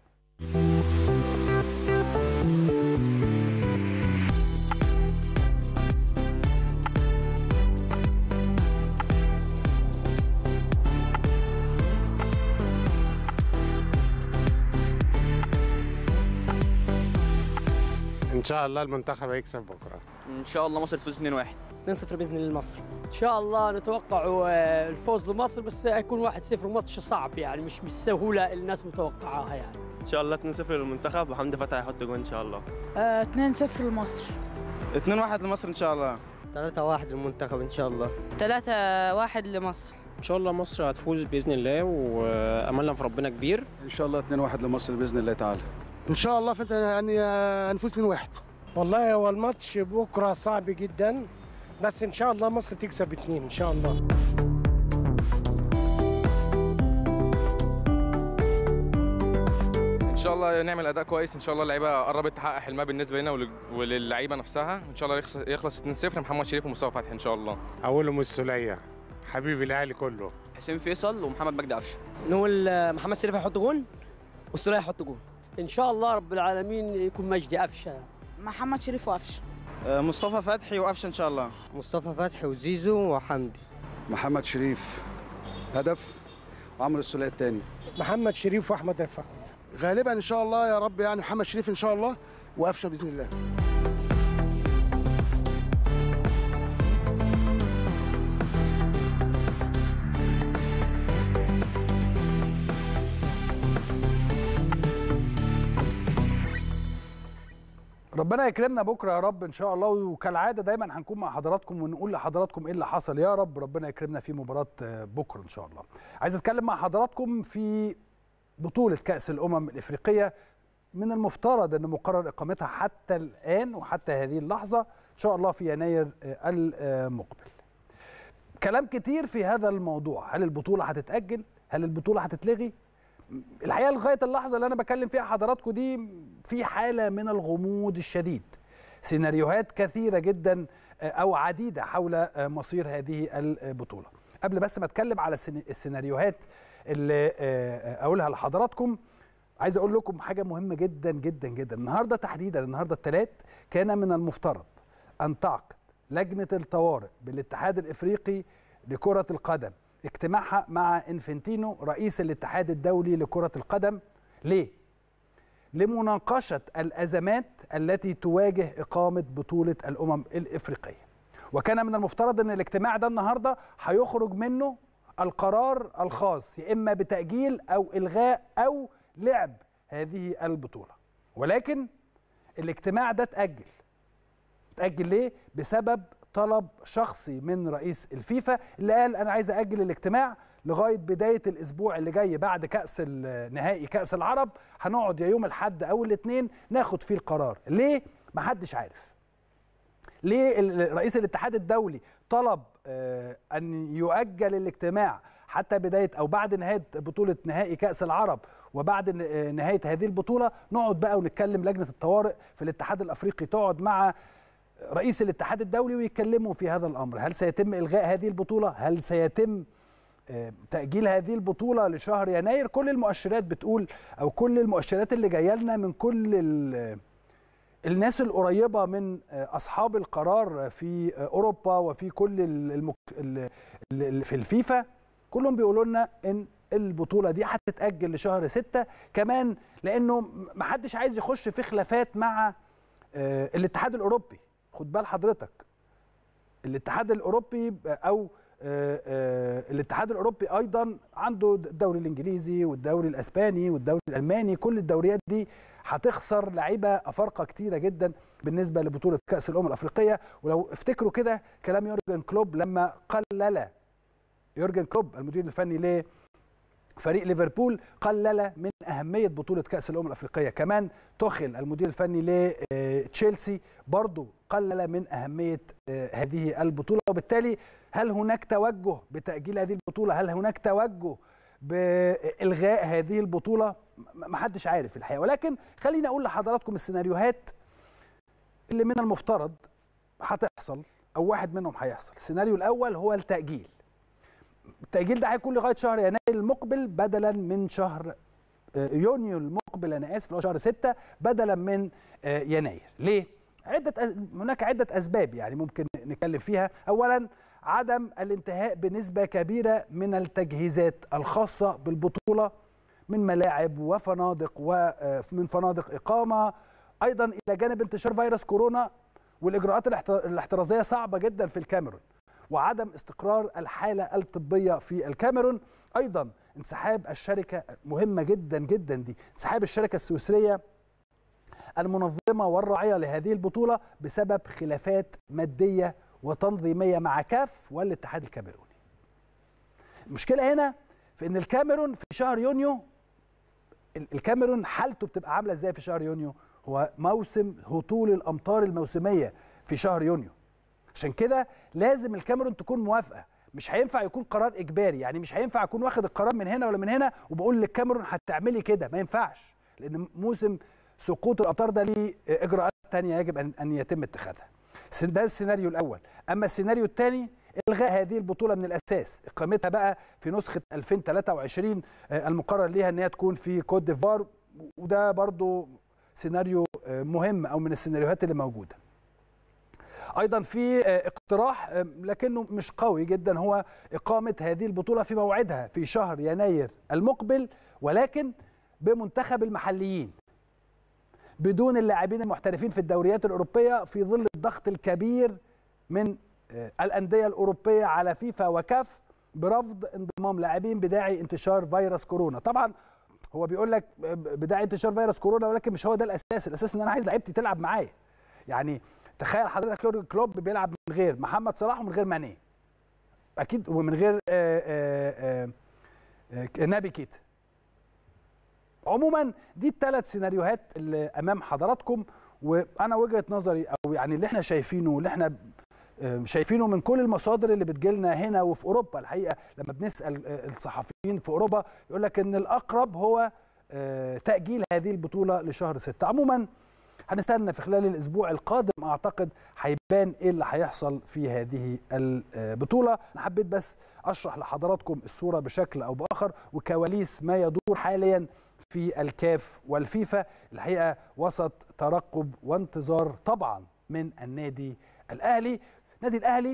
ان شاء الله المنتخب هيكسب بكره ان شاء الله مصر تفوز 2-1 2-0 باذن الله لمصر ان شاء الله نتوقع الفوز لمصر بس هيكون 1-0 ماتش صعب يعني مش بالسهوله اللي الناس متوقعاها يعني ان شاء الله 2-0 للمنتخب وحمدي فتحي هيحط جول ان شاء الله آه 2-0 لمصر 2-1 لمصر ان شاء الله 3-1 للمنتخب ان شاء الله 3-1 لمصر ان شاء الله مصر هتفوز باذن الله واملنا في ربنا كبير ان شاء الله 2-1 لمصر باذن الله تعالى ان شاء الله فانت يعني هنفوز 2-1 والله هو الماتش بكره صعب جدا بس ان شاء الله مصر تكسب اتنين ان شاء الله ان شاء الله نعمل اداء كويس ان شاء الله اللعيبه قربت تحقق حلمها بالنسبه لنا وللعيبه نفسها ان شاء الله يخلص 2-0 محمد شريف ومصطفى فتحي ان شاء الله اولهم السوليه حبيبي الاهلي كله حسين فيصل ومحمد مجدي قفشه نقول محمد شريف هيحط جون والسوليه هيحط جون ان شاء الله رب العالمين يكون مجدي قفشه محمد شريف وقفشه مصطفى فتحي وقفشه ان شاء الله مصطفى فتحي وزيزو وحمدي محمد شريف هدف وعمرو السوليه الثاني محمد شريف واحمد رفعت غالبا ان شاء الله يا رب يعني محمد شريف ان شاء الله وقفشه باذن الله ربنا يكرمنا بكره يا رب ان شاء الله وكالعاده دايما هنكون مع حضراتكم ونقول لحضراتكم ايه اللي حصل يا رب ربنا يكرمنا في مباراه بكره ان شاء الله. عايز اتكلم مع حضراتكم في بطوله كاس الامم الافريقيه من المفترض ان مقرر اقامتها حتى الان وحتى هذه اللحظه ان شاء الله في يناير المقبل. كلام كتير في هذا الموضوع، هل البطوله هتتاجل؟ هل البطوله هتتلغي؟ الحقيقه لغايه اللحظه اللي انا بكلم فيها حضراتكم دي في حاله من الغموض الشديد سيناريوهات كثيره جدا او عديده حول مصير هذه البطوله قبل بس ما اتكلم على السيناريوهات اللي اقولها لحضراتكم عايز اقول لكم حاجه مهمه جدا جدا جدا النهارده تحديدا النهارده الثلاث كان من المفترض ان تعقد لجنه الطوارئ بالاتحاد الافريقي لكره القدم اجتماعها مع انفنتينو رئيس الاتحاد الدولي لكرة القدم ليه؟ لمناقشة الأزمات التي تواجه إقامة بطولة الأمم الإفريقية وكان من المفترض أن الاجتماع ده النهاردة هيخرج منه القرار الخاص يا إما بتأجيل أو إلغاء أو لعب هذه البطولة ولكن الاجتماع ده اتأجل اتأجل ليه؟ بسبب طلب شخصي من رئيس الفيفا اللي قال انا عايز اجل الاجتماع لغايه بدايه الاسبوع اللي جاي بعد كاس نهائي كاس العرب هنقعد يا يوم الاحد او الاثنين ناخد فيه القرار ليه محدش عارف ليه رئيس الاتحاد الدولي طلب ان يؤجل الاجتماع حتى بدايه او بعد نهايه بطوله نهائي كاس العرب وبعد نهايه هذه البطوله نقعد بقى ونتكلم لجنه الطوارئ في الاتحاد الافريقي تقعد مع رئيس الاتحاد الدولي ويتكلموا في هذا الامر هل سيتم الغاء هذه البطوله هل سيتم تاجيل هذه البطوله لشهر يناير كل المؤشرات بتقول او كل المؤشرات اللي جايه لنا من كل الناس القريبه من اصحاب القرار في اوروبا وفي كل المك... في الفيفا كلهم بيقولوا لنا ان البطوله دي هتتاجل لشهر ستة كمان لانه محدش عايز يخش في خلافات مع الاتحاد الاوروبي خد بال حضرتك الاتحاد الاوروبي او الاتحاد الاوروبي ايضا عنده الدوري الانجليزي والدوري الاسباني والدوري الالماني كل الدوريات دي هتخسر لعيبه افارقه كتيره جدا بالنسبه لبطوله كاس الامم الافريقيه ولو افتكروا كده كلام يورجن كلوب لما قلل يورجن كلوب المدير الفني لفريق ليفربول قلل من اهميه بطوله كاس الامم الافريقيه كمان توخل المدير الفني لتشيلسي برضو قلل من اهميه هذه البطوله وبالتالي هل هناك توجه بتاجيل هذه البطوله هل هناك توجه بالغاء هذه البطوله ما حدش عارف الحقيقه ولكن خليني اقول لحضراتكم السيناريوهات اللي من المفترض هتحصل او واحد منهم هيحصل السيناريو الاول هو التاجيل التاجيل ده هيكون لغايه شهر يناير المقبل بدلا من شهر يونيو المقبل انا اسف اللي هو شهر 6 بدلا من يناير ليه عده هناك عده اسباب يعني ممكن نتكلم فيها اولا عدم الانتهاء بنسبه كبيره من التجهيزات الخاصه بالبطوله من ملاعب وفنادق ومن فنادق اقامه ايضا الى جانب انتشار فيروس كورونا والاجراءات الاحترازيه صعبه جدا في الكاميرون وعدم استقرار الحاله الطبيه في الكاميرون ايضا انسحاب الشركه مهمه جدا جدا دي انسحاب الشركه السويسريه المنظمه والراعيه لهذه البطوله بسبب خلافات ماديه وتنظيميه مع كاف والاتحاد الكاميروني المشكله هنا في ان الكاميرون في شهر يونيو الكاميرون حالته بتبقى عامله ازاي في شهر يونيو هو موسم هطول الامطار الموسميه في شهر يونيو عشان كده لازم الكاميرون تكون موافقه مش هينفع يكون قرار اجباري يعني مش هينفع اكون واخد القرار من هنا ولا من هنا وبقول للكاميرون هتعملي كده ما ينفعش لان موسم سقوط الامطار ده ليه اجراءات ثانيه يجب ان ان يتم اتخاذها ده السيناريو الاول اما السيناريو الثاني الغاء هذه البطوله من الاساس اقامتها بقى في نسخه 2023 المقرر ليها ان هي تكون في كوت ديفوار وده برضو سيناريو مهم او من السيناريوهات اللي موجوده ايضا في اقتراح لكنه مش قوي جدا هو اقامه هذه البطوله في موعدها في شهر يناير المقبل ولكن بمنتخب المحليين بدون اللاعبين المحترفين في الدوريات الاوروبيه في ظل الضغط الكبير من الانديه الاوروبيه على فيفا وكاف برفض انضمام لاعبين بداعي انتشار فيروس كورونا طبعا هو بيقول لك بداعي انتشار فيروس كورونا ولكن مش هو ده الاساس الاساس ان انا عايز لعيبتي تلعب معايا يعني تخيل حضرتك يورجن كلوب بيلعب من غير محمد صلاح ومن غير ماني اكيد ومن غير آآ آآ آآ نابي كيتا عموما دي الثلاث سيناريوهات اللي امام حضراتكم وانا وجهه نظري او يعني اللي احنا شايفينه واللي احنا شايفينه من كل المصادر اللي بتجيلنا هنا وفي اوروبا الحقيقه لما بنسال الصحفيين في اوروبا يقول لك ان الاقرب هو تاجيل هذه البطوله لشهر 6 عموما هنستنى في خلال الاسبوع القادم اعتقد هيبان ايه اللي هيحصل في هذه البطوله انا حبيت بس اشرح لحضراتكم الصوره بشكل او باخر وكواليس ما يدور حاليا في الكاف والفيفا الحقيقه وسط ترقب وانتظار طبعا من النادي الاهلي النادي الاهلي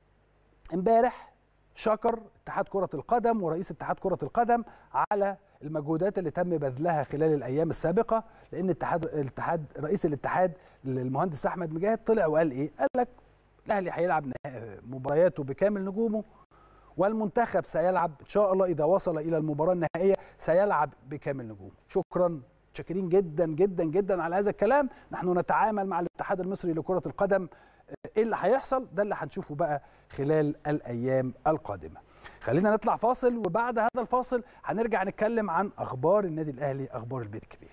امبارح شكر اتحاد كره القدم ورئيس اتحاد كره القدم على المجهودات اللي تم بذلها خلال الايام السابقه لان اتحاد الاتحاد رئيس الاتحاد المهندس احمد مجاهد طلع وقال ايه؟ قال لك الاهلي هيلعب مبارياته بكامل نجومه والمنتخب سيلعب ان شاء الله اذا وصل الى المباراه النهائيه سيلعب بكامل نجومه شكرا شاكرين جدا جدا جدا على هذا الكلام نحن نتعامل مع الاتحاد المصري لكره القدم ايه اللي هيحصل ده اللي هنشوفه بقى خلال الايام القادمه خلينا نطلع فاصل وبعد هذا الفاصل هنرجع نتكلم عن اخبار النادي الاهلي اخبار البيت الكبير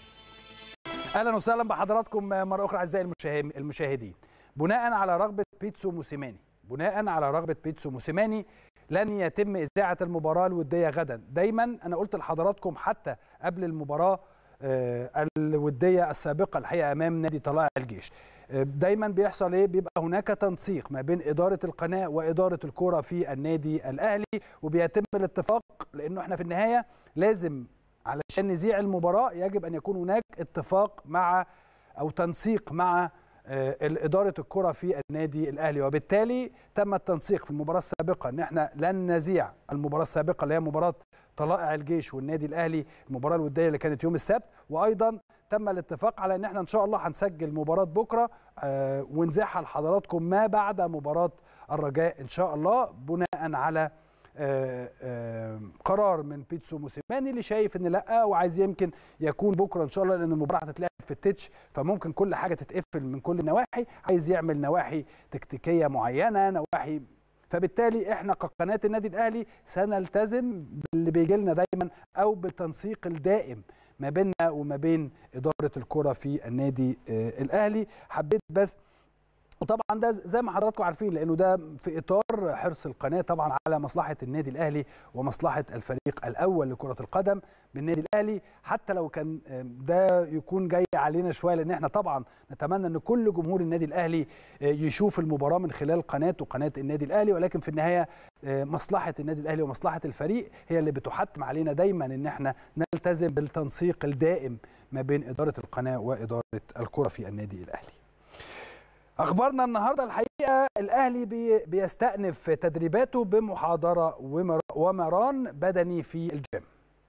اهلا وسهلا بحضراتكم مره اخرى اعزائي المشاهدين بناء على رغبه بيتسو موسيماني بناء على رغبه بيتسو موسيماني لن يتم اذاعه المباراه الوديه غدا دايما انا قلت لحضراتكم حتى قبل المباراه الوديه السابقه الحقيقه امام نادي طلائع الجيش دايما بيحصل ايه بيبقى هناك تنسيق ما بين اداره القناه واداره الكره في النادي الاهلي وبيتم الاتفاق لانه احنا في النهايه لازم علشان نذيع المباراه يجب ان يكون هناك اتفاق مع او تنسيق مع إدارة الكرة في النادي الأهلي وبالتالي تم التنسيق في المباراة السابقة أن احنا لن نذيع المباراة السابقة اللي هي مباراة طلائع الجيش والنادي الأهلي المباراة الودية اللي كانت يوم السبت وأيضا تم الاتفاق على أن احنا إن شاء الله هنسجل مباراة بكرة ونذيعها لحضراتكم ما بعد مباراة الرجاء إن شاء الله بناء على آآ آآ قرار من بيتسو موسيماني اللي شايف ان لا وعايز يمكن يكون بكره ان شاء الله لان المباراه هتتلعب في التتش فممكن كل حاجه تتقفل من كل النواحي عايز يعمل نواحي تكتيكيه معينه نواحي فبالتالي احنا كقناه النادي الاهلي سنلتزم باللي بيجي لنا دايما او بالتنسيق الدائم ما بيننا وما بين اداره الكره في النادي الاهلي حبيت بس وطبعا ده زي ما حضراتكم عارفين لانه ده في اطار حرص القناه طبعا على مصلحه النادي الاهلي ومصلحه الفريق الاول لكره القدم بالنادي الاهلي حتى لو كان ده يكون جاي علينا شويه لان احنا طبعا نتمنى ان كل جمهور النادي الاهلي يشوف المباراه من خلال قناته قناه النادي الاهلي ولكن في النهايه مصلحه النادي الاهلي ومصلحه الفريق هي اللي بتحتم علينا دايما ان احنا نلتزم بالتنسيق الدائم ما بين اداره القناه واداره الكره في النادي الاهلي. اخبارنا النهارده الحقيقه الاهلي بي بيستأنف تدريباته بمحاضره ومران بدني في الجيم.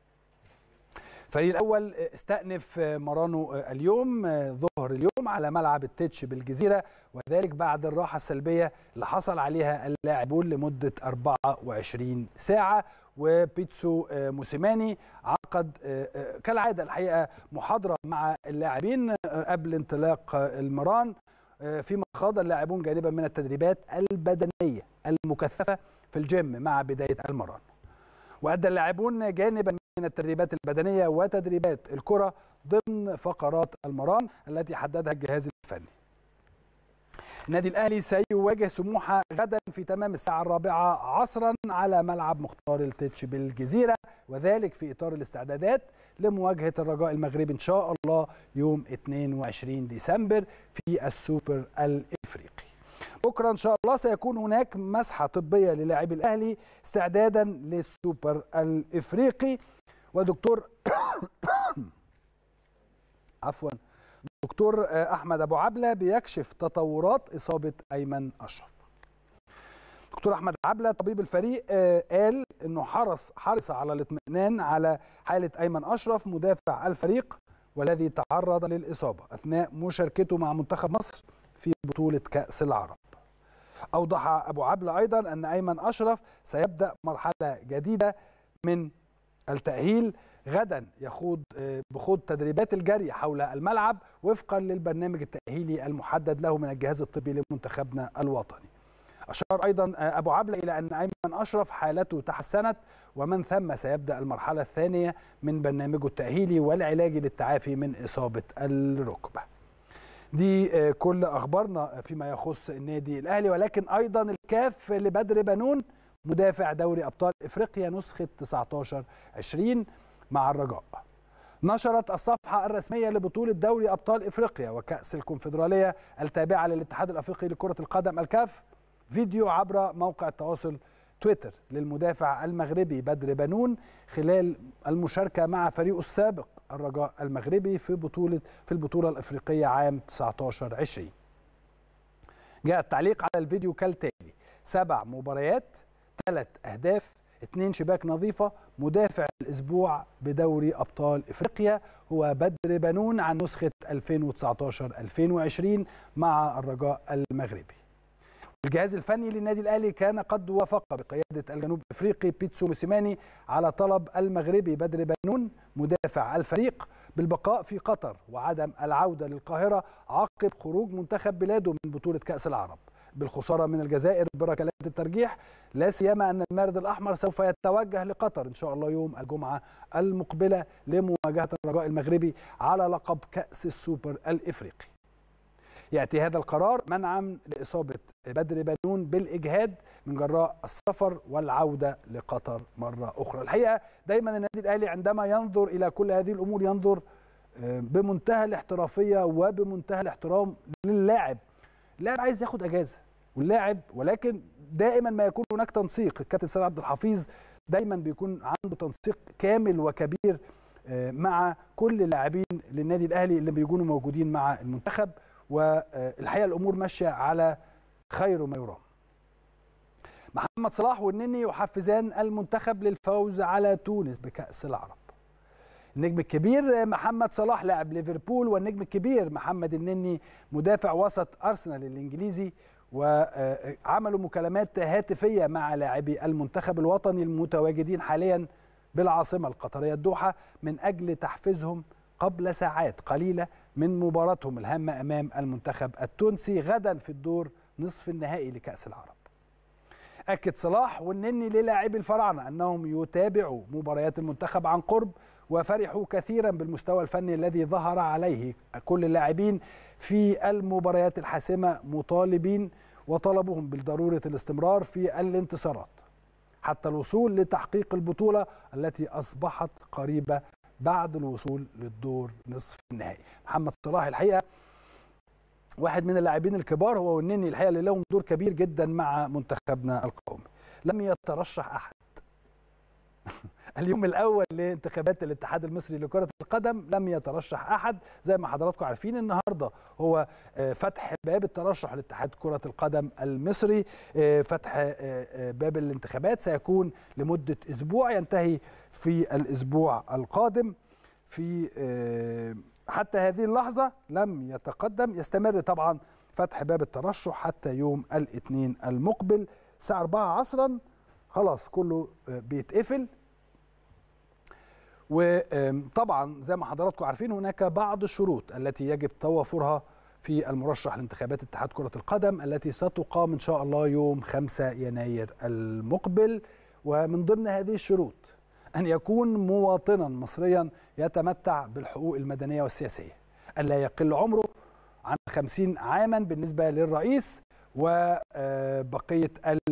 الفريق الاول استأنف مرانه اليوم ظهر اليوم على ملعب التتش بالجزيره وذلك بعد الراحه السلبيه اللي حصل عليها اللاعبون لمده 24 ساعه وبيتسو موسيماني عقد كالعاده الحقيقه محاضره مع اللاعبين قبل انطلاق المران فيما خاض اللاعبون جانبا من التدريبات البدنيه المكثفه في الجيم مع بدايه المران. وادى اللاعبون جانبا من التدريبات البدنيه وتدريبات الكره ضمن فقرات المران التي حددها الجهاز الفني. النادي الاهلي سيواجه سموحه غدا في تمام الساعه الرابعه عصرا على ملعب مختار التتش بالجزيره وذلك في اطار الاستعدادات لمواجهه الرجاء المغربي ان شاء الله يوم 22 ديسمبر في السوبر الافريقي. بكره ان شاء الله سيكون هناك مسحه طبيه للاعبي الاهلي استعدادا للسوبر الافريقي ودكتور عفوا دكتور احمد ابو عبله بيكشف تطورات اصابه ايمن اشرف. دكتور احمد عبله طبيب الفريق قال انه حرص حرص على الاطمئنان على حاله ايمن اشرف مدافع الفريق والذي تعرض للاصابه اثناء مشاركته مع منتخب مصر في بطوله كاس العرب. اوضح ابو عبله ايضا ان ايمن اشرف سيبدا مرحله جديده من التاهيل غدا يخوض بخوض تدريبات الجري حول الملعب وفقا للبرنامج التاهيلي المحدد له من الجهاز الطبي لمنتخبنا الوطني. أشار أيضا أبو عبلة إلى أن أيمن أشرف حالته تحسنت ومن ثم سيبدأ المرحلة الثانية من برنامجه التأهيلي والعلاجي للتعافي من إصابة الركبة دي كل أخبارنا فيما يخص النادي الأهلي ولكن أيضا الكاف لبدر بنون مدافع دوري أبطال إفريقيا نسخة 19-20 مع الرجاء نشرت الصفحة الرسمية لبطولة دوري أبطال إفريقيا وكأس الكونفدرالية التابعة للاتحاد الأفريقي لكرة القدم الكاف فيديو عبر موقع التواصل تويتر للمدافع المغربي بدر بنون خلال المشاركة مع فريقه السابق الرجاء المغربي في بطولة في البطولة الأفريقية عام 19 20 جاء التعليق على الفيديو كالتالي سبع مباريات ثلاث أهداف اثنين شباك نظيفة مدافع الأسبوع بدوري أبطال إفريقيا هو بدر بنون عن نسخة 2019-2020 مع الرجاء المغربي الجهاز الفني للنادي الاهلي كان قد وافق بقياده الجنوب افريقي بيتسو موسيماني على طلب المغربي بدر بنون مدافع الفريق بالبقاء في قطر وعدم العوده للقاهره عقب خروج منتخب بلاده من بطوله كاس العرب بالخساره من الجزائر بركلات الترجيح لا سيما ان المارد الاحمر سوف يتوجه لقطر ان شاء الله يوم الجمعه المقبله لمواجهه الرجاء المغربي على لقب كاس السوبر الافريقي ياتي هذا القرار منعا لاصابه بدر بنون بالاجهاد من جراء السفر والعوده لقطر مره اخرى. الحقيقه دايما النادي الاهلي عندما ينظر الى كل هذه الامور ينظر آه، بمنتهى الاحترافيه وبمنتهى الاحترام للاعب اللاعب عايز ياخد اجازه واللاعب ولكن دائما ما يكون هناك تنسيق الكابتن سيد عبد الحفيظ دايما بيكون عنده تنسيق كامل وكبير آه، مع كل اللاعبين للنادي الاهلي اللي بيكونوا موجودين مع المنتخب والحقيقه الامور ماشيه على خير ما يرام محمد صلاح والنني يحفزان المنتخب للفوز على تونس بكأس العرب النجم الكبير محمد صلاح لاعب ليفربول والنجم الكبير محمد النني مدافع وسط أرسنال الإنجليزي وعملوا مكالمات هاتفية مع لاعبي المنتخب الوطني المتواجدين حاليا بالعاصمة القطرية الدوحة من أجل تحفيزهم قبل ساعات قليلة من مباراتهم الهامة أمام المنتخب التونسي غدا في الدور نصف النهائي لكأس العرب أكد صلاح والنني للاعبي الفراعنة أنهم يتابعوا مباريات المنتخب عن قرب وفرحوا كثيرا بالمستوى الفني الذي ظهر عليه كل اللاعبين في المباريات الحاسمة مطالبين وطلبهم بالضرورة الاستمرار في الانتصارات حتى الوصول لتحقيق البطولة التي أصبحت قريبة بعد الوصول للدور نصف النهائي محمد صلاح الحقيقة واحد من اللاعبين الكبار هو والنني الحقيقه اللي لهم دور كبير جدا مع منتخبنا القومي لم يترشح احد اليوم الاول لانتخابات الاتحاد المصري لكره القدم لم يترشح احد زي ما حضراتكم عارفين النهارده هو فتح باب الترشح لاتحاد كره القدم المصري فتح باب الانتخابات سيكون لمده اسبوع ينتهي في الاسبوع القادم في حتى هذه اللحظة لم يتقدم يستمر طبعا فتح باب الترشح حتى يوم الاثنين المقبل الساعة 4 عصرا خلاص كله بيتقفل وطبعا زي ما حضراتكم عارفين هناك بعض الشروط التي يجب توافرها في المرشح لانتخابات اتحاد كرة القدم التي ستقام إن شاء الله يوم 5 يناير المقبل ومن ضمن هذه الشروط أن يكون مواطنا مصريا يتمتع بالحقوق المدنية والسياسية ألا يقل عمره عن 50 عاما بالنسبة للرئيس وبقية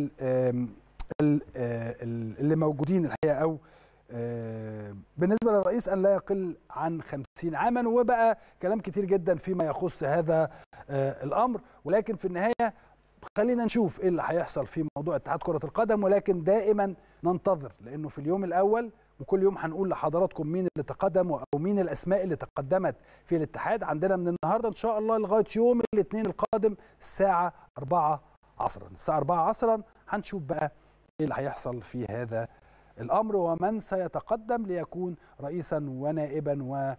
اللي موجودين الحقيقة أو بالنسبة للرئيس أن لا يقل عن 50 عاما وبقى كلام كتير جدا فيما يخص هذا الأمر ولكن في النهاية خلينا نشوف ايه اللي هيحصل في موضوع اتحاد كرة القدم ولكن دائما ننتظر لانه في اليوم الاول وكل يوم هنقول لحضراتكم مين اللي تقدم او مين الاسماء اللي تقدمت في الاتحاد عندنا من النهارده ان شاء الله لغايه يوم الاثنين القادم الساعه 4 عصرا الساعه 4 عصرا هنشوف بقى ايه اللي هيحصل في هذا الامر ومن سيتقدم ليكون رئيسا ونائبا و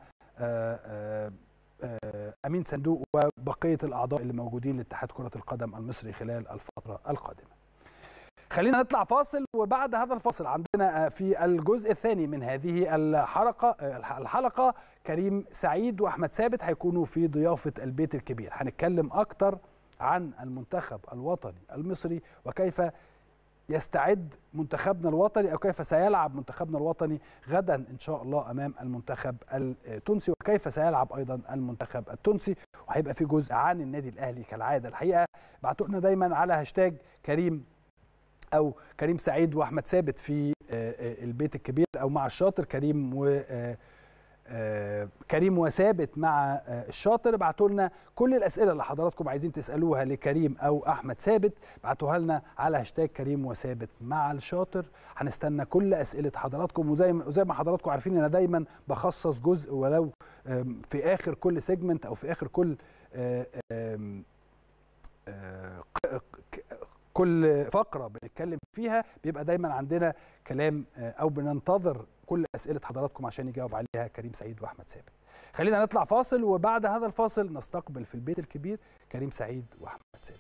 امين صندوق وبقيه الاعضاء اللي موجودين لاتحاد كره القدم المصري خلال الفتره القادمه. خلينا نطلع فاصل وبعد هذا الفاصل عندنا في الجزء الثاني من هذه الحلقه الحلقه كريم سعيد واحمد ثابت هيكونوا في ضيافه البيت الكبير هنتكلم اكتر عن المنتخب الوطني المصري وكيف يستعد منتخبنا الوطني او كيف سيلعب منتخبنا الوطني غدا ان شاء الله امام المنتخب التونسي وكيف سيلعب ايضا المنتخب التونسي وهيبقى في جزء عن النادي الاهلي كالعاده الحقيقه بعتوا لنا دايما على هاشتاج كريم او كريم سعيد واحمد ثابت في البيت الكبير او مع الشاطر كريم و كريم وثابت مع الشاطر ابعتوا لنا كل الاسئله اللي حضراتكم عايزين تسالوها لكريم او احمد ثابت ابعتوها لنا على هاشتاج كريم وثابت مع الشاطر هنستنى كل اسئله حضراتكم وزي ما زي ما حضراتكم عارفين انا دايما بخصص جزء ولو في اخر كل سيجمنت او في اخر كل كل فقره بنتكلم فيها بيبقى دايما عندنا كلام او بننتظر كل اسئله حضراتكم عشان يجاوب عليها كريم سعيد واحمد ثابت. خلينا نطلع فاصل وبعد هذا الفاصل نستقبل في البيت الكبير كريم سعيد واحمد ثابت.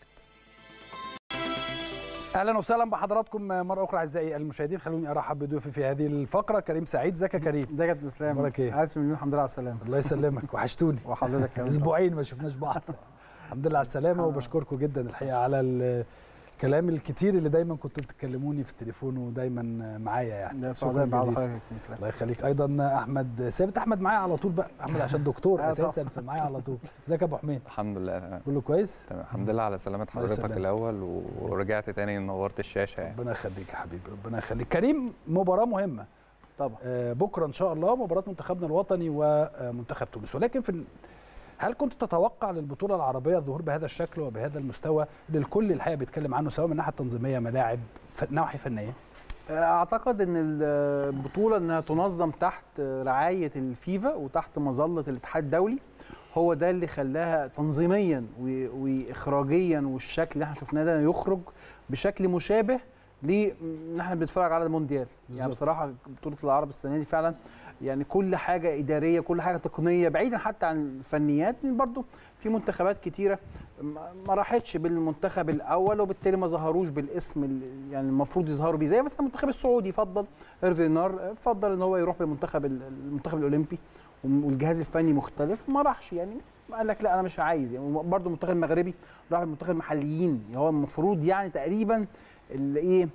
اهلا وسهلا بحضراتكم مره اخرى اعزائي المشاهدين خلوني ارحب بضيوفي في هذه الفقره كريم سعيد ازيك يا كريم ازيك يا اسلام اخبارك ايه الف مليون الحمد لله على السلامه الله يسلمك وحشتوني وحضرتك كمان اسبوعين ما شفناش بعض الحمد لله على السلامه وبشكركم جدا الحقيقه على الكلام الكتير اللي دايما كنتوا بتكلموني في التليفون ودايما معايا يعني ده سعداء بعض حضرتك الله يخليك ايضا احمد ثابت احمد معايا على طول بقى احمد عشان دكتور اساسا فمعايا على طول ازيك يا ابو حميد الحمد لله تمام كله كويس تمام الحمد لله على سلامه حضرتك الاول ورجعت تاني نورت الشاشه يعني ربنا يخليك يا حبيبي ربنا يخليك كريم مباراه مهمه طبعا آه، بكره ان شاء الله مباراه منتخبنا الوطني ومنتخب تونس ولكن في ال- هل كنت تتوقع للبطوله العربيه الظهور بهذا الشكل وبهذا المستوى اللي الكل الحقيقه بيتكلم عنه سواء من الناحيه التنظيميه ملاعب ف- نواحي فنيه اعتقد ان البطوله انها تنظم تحت رعايه الفيفا وتحت مظله الاتحاد الدولي هو ده اللي خلاها تنظيميا و- واخراجيا والشكل اللي احنا شفناه ده يخرج بشكل مشابه ل ان احنا بنتفرج على المونديال يعني بالظبط. بصراحه بطوله العرب السنه دي فعلا يعني كل حاجه اداريه كل حاجه تقنيه بعيدا حتى عن الفنيات لان برضو في منتخبات كتيره ما ما راحتش بالمنتخب الاول وبالتالي ما ظهروش بالاسم اللي يعني المفروض يظهروا بيه زي مثلا المنتخب السعودي فضل هيرفي نار فضل ان هو يروح بالمنتخب ال- المنتخب الاولمبي والجهاز الفني مختلف ما راحش يعني قال لك لا انا مش عايز يعني برضه المنتخب المغربي راح بالمنتخب المحليين يعني هو المفروض يعني تقريبا الايه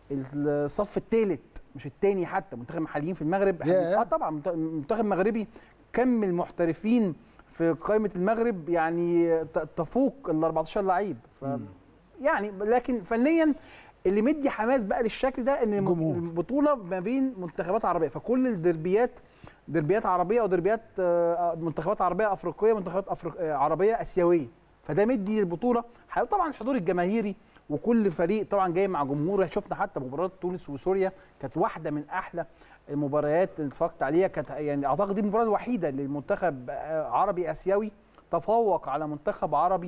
الصف الثالث مش الثاني حتى منتخب المحليين في المغرب اه طبعا منت- المنتخب المغربي كم المحترفين في قائمه المغرب يعني ت- تفوق ال 14 لعيب ف يعني لكن فنيا اللي مدي حماس بقى للشكل ده ان الم- البطوله ما بين منتخبات عربيه فكل الدربيات دربيات عربيه او دربيات آه، منتخبات عربيه افريقيه منتخبات أفريق... آه، عربيه اسيويه فده مدي البطوله حي- طبعا الحضور الجماهيري وكل فريق طبعا جاي مع جمهور شفنا حتى مباراه تونس وسوريا كانت واحده من احلى المباريات اللي اتفرجت عليها كانت يعني اعتقد دي المباراه الوحيده اللي المنتخب آه، عربي اسيوي تفوق على منتخب عربي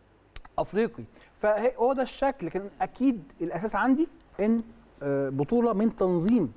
افريقي فهو ده الشكل لكن اكيد الاساس عندي ان آه، بطوله من تنظيم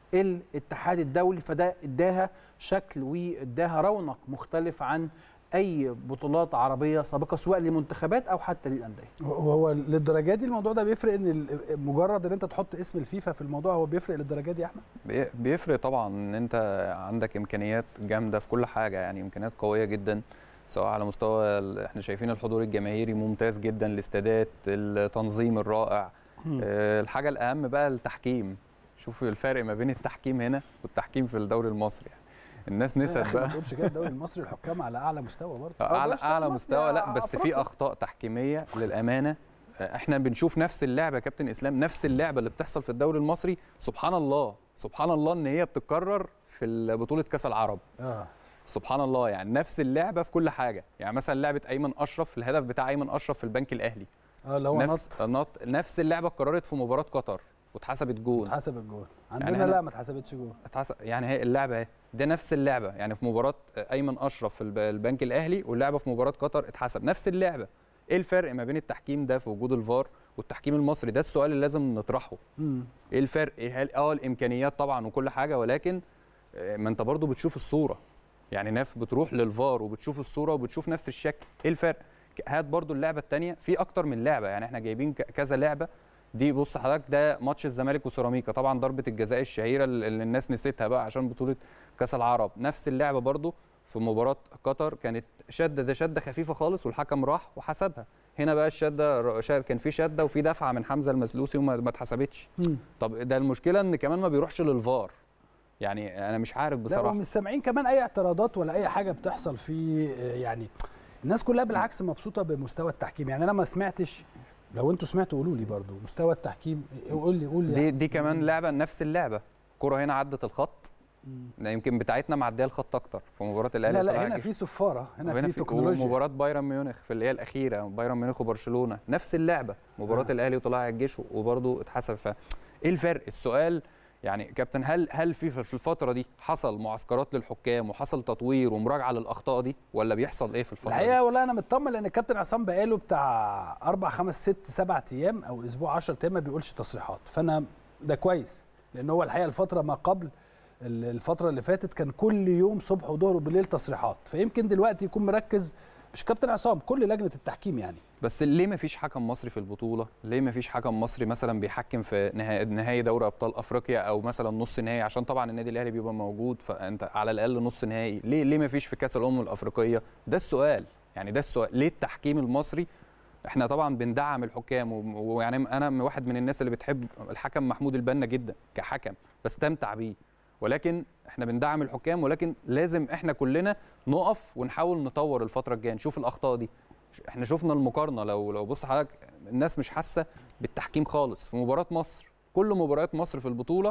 الاتحاد الدولي فده اداها شكل واداها رونق مختلف عن اي بطولات عربيه سابقه سواء لمنتخبات او حتى للانديه وهو للدرجه دي الموضوع ده بيفرق ان ال- مجرد ان انت تحط اسم الفيفا في الموضوع هو بيفرق للدرجه دي يا احمد بي- بيفرق طبعا ان انت عندك امكانيات جامده في كل حاجه يعني امكانيات قويه جدا سواء على مستوى ال- احنا شايفين الحضور الجماهيري ممتاز جدا الاستادات التنظيم الرائع مم. آه، الحاجه الاهم بقى التحكيم شوف الفرق ما بين التحكيم هنا والتحكيم في الدوري المصري يعني الناس يا نسيت أخي ما بقى تقولش كده الدوري المصري الحكام على اعلى مستوى برضه اعلى اعلى مستوى لا بس في أفريقيا. اخطاء تحكيميه للامانه احنا بنشوف نفس اللعبه يا كابتن اسلام نفس اللعبه اللي بتحصل في الدوري المصري سبحان الله سبحان الله ان هي بتتكرر في بطوله كاس العرب اه سبحان الله يعني نفس اللعبه في كل حاجه يعني مثلا لعبه ايمن اشرف الهدف بتاع ايمن اشرف في البنك الاهلي اه اللي هو نفس نط نفس اللعبه اتكررت في مباراه قطر واتحسبت جون اتحسب الجول يعني عندنا أنا- لا ما اتحسبتش جول اتحسب يعني هي اللعبه اهي ده نفس اللعبه يعني في مباراه ايمن اشرف في الب- البنك الاهلي واللعبه في مباراه قطر اتحسب نفس اللعبه ايه الفرق ما بين التحكيم ده في وجود الفار والتحكيم المصري ده السؤال اللي لازم نطرحه مم. ايه الفرق إيه هل اه الامكانيات طبعا وكل حاجه ولكن آه، ما انت برضو بتشوف الصوره يعني ناس بتروح للفار وبتشوف الصوره وبتشوف نفس الشكل ايه الفرق ك- هات برضو اللعبه الثانيه في اكتر من لعبه يعني احنا جايبين ك- كذا لعبه دي بص حضرتك ده ماتش الزمالك وسيراميكا طبعا ضربه الجزاء الشهيره اللي اللي الناس نسيتها بقى عشان بطوله كاس العرب نفس اللعبه برضو في مباراه قطر كانت شده ده شده خفيفه خالص والحكم راح وحسبها هنا بقى الشده ر- شا- كان في شده وفي دفعه من حمزه المسلوسي وما ما اتحسبتش مم. طب ده المشكله ان كمان ما بيروحش للفار يعني انا مش عارف لا بصراحه ومش سامعين كمان اي اعتراضات ولا اي حاجه بتحصل في آه، يعني الناس كلها بالعكس مبسوطه بمستوى التحكيم يعني انا ما سمعتش لو انتوا سمعتوا قولوا لي برضو مستوى التحكيم قول لي قول لي دي دي كمان لعبه نفس اللعبه كرة هنا عدت الخط لا يمكن بتاعتنا معديه الخط اكتر في مباراه الاهلي لا لا وطلائع هنا الجيش. في صفاره هنا وهنا في تكنولوجيا ومباراه بايرن ميونخ في اللي هي الاخيره بايرن ميونخ وبرشلونه نفس اللعبه مباراه آه. الاهلي وطلائع الجيش وبرضه اتحسب ف ايه الفرق السؤال يعني كابتن هل هل في في الفتره دي حصل معسكرات للحكام وحصل تطوير ومراجعه للاخطاء دي ولا بيحصل ايه في الفتره الحقيقه دي والله انا مطمن لان الكابتن عصام بقاله بتاع اربع خمس ست سبع ايام او اسبوع 10 ايام ما بيقولش تصريحات فانا ده كويس لان هو الحقيقه الفتره ما قبل ال- الفتره اللي فاتت كان كل يوم صبح وظهر وبالليل تصريحات فيمكن دلوقتي يكون مركز مش كابتن عصام كل لجنه التحكيم يعني بس ليه ما فيش حكم مصري في البطوله ليه ما فيش حكم مصري مثلا بيحكم في نهائي نهائي دوري ابطال افريقيا او مثلا نص نهائي عشان طبعا النادي الاهلي بيبقى موجود فانت على الاقل نص نهائي ليه ليه ما فيش في كاس الامم الافريقيه ده السؤال يعني ده السؤال ليه التحكيم المصري احنا طبعا بندعم الحكام و- ويعني انا واحد من الناس اللي بتحب الحكم محمود البنا جدا كحكم بستمتع بيه ولكن احنا بندعم الحكام ولكن لازم احنا كلنا نقف ونحاول نطور الفتره الجايه نشوف الاخطاء دي احنا شفنا المقارنه لو لو بص حضرتك الناس مش حاسه بالتحكيم خالص في مباراه مصر كل مباريات مصر في البطوله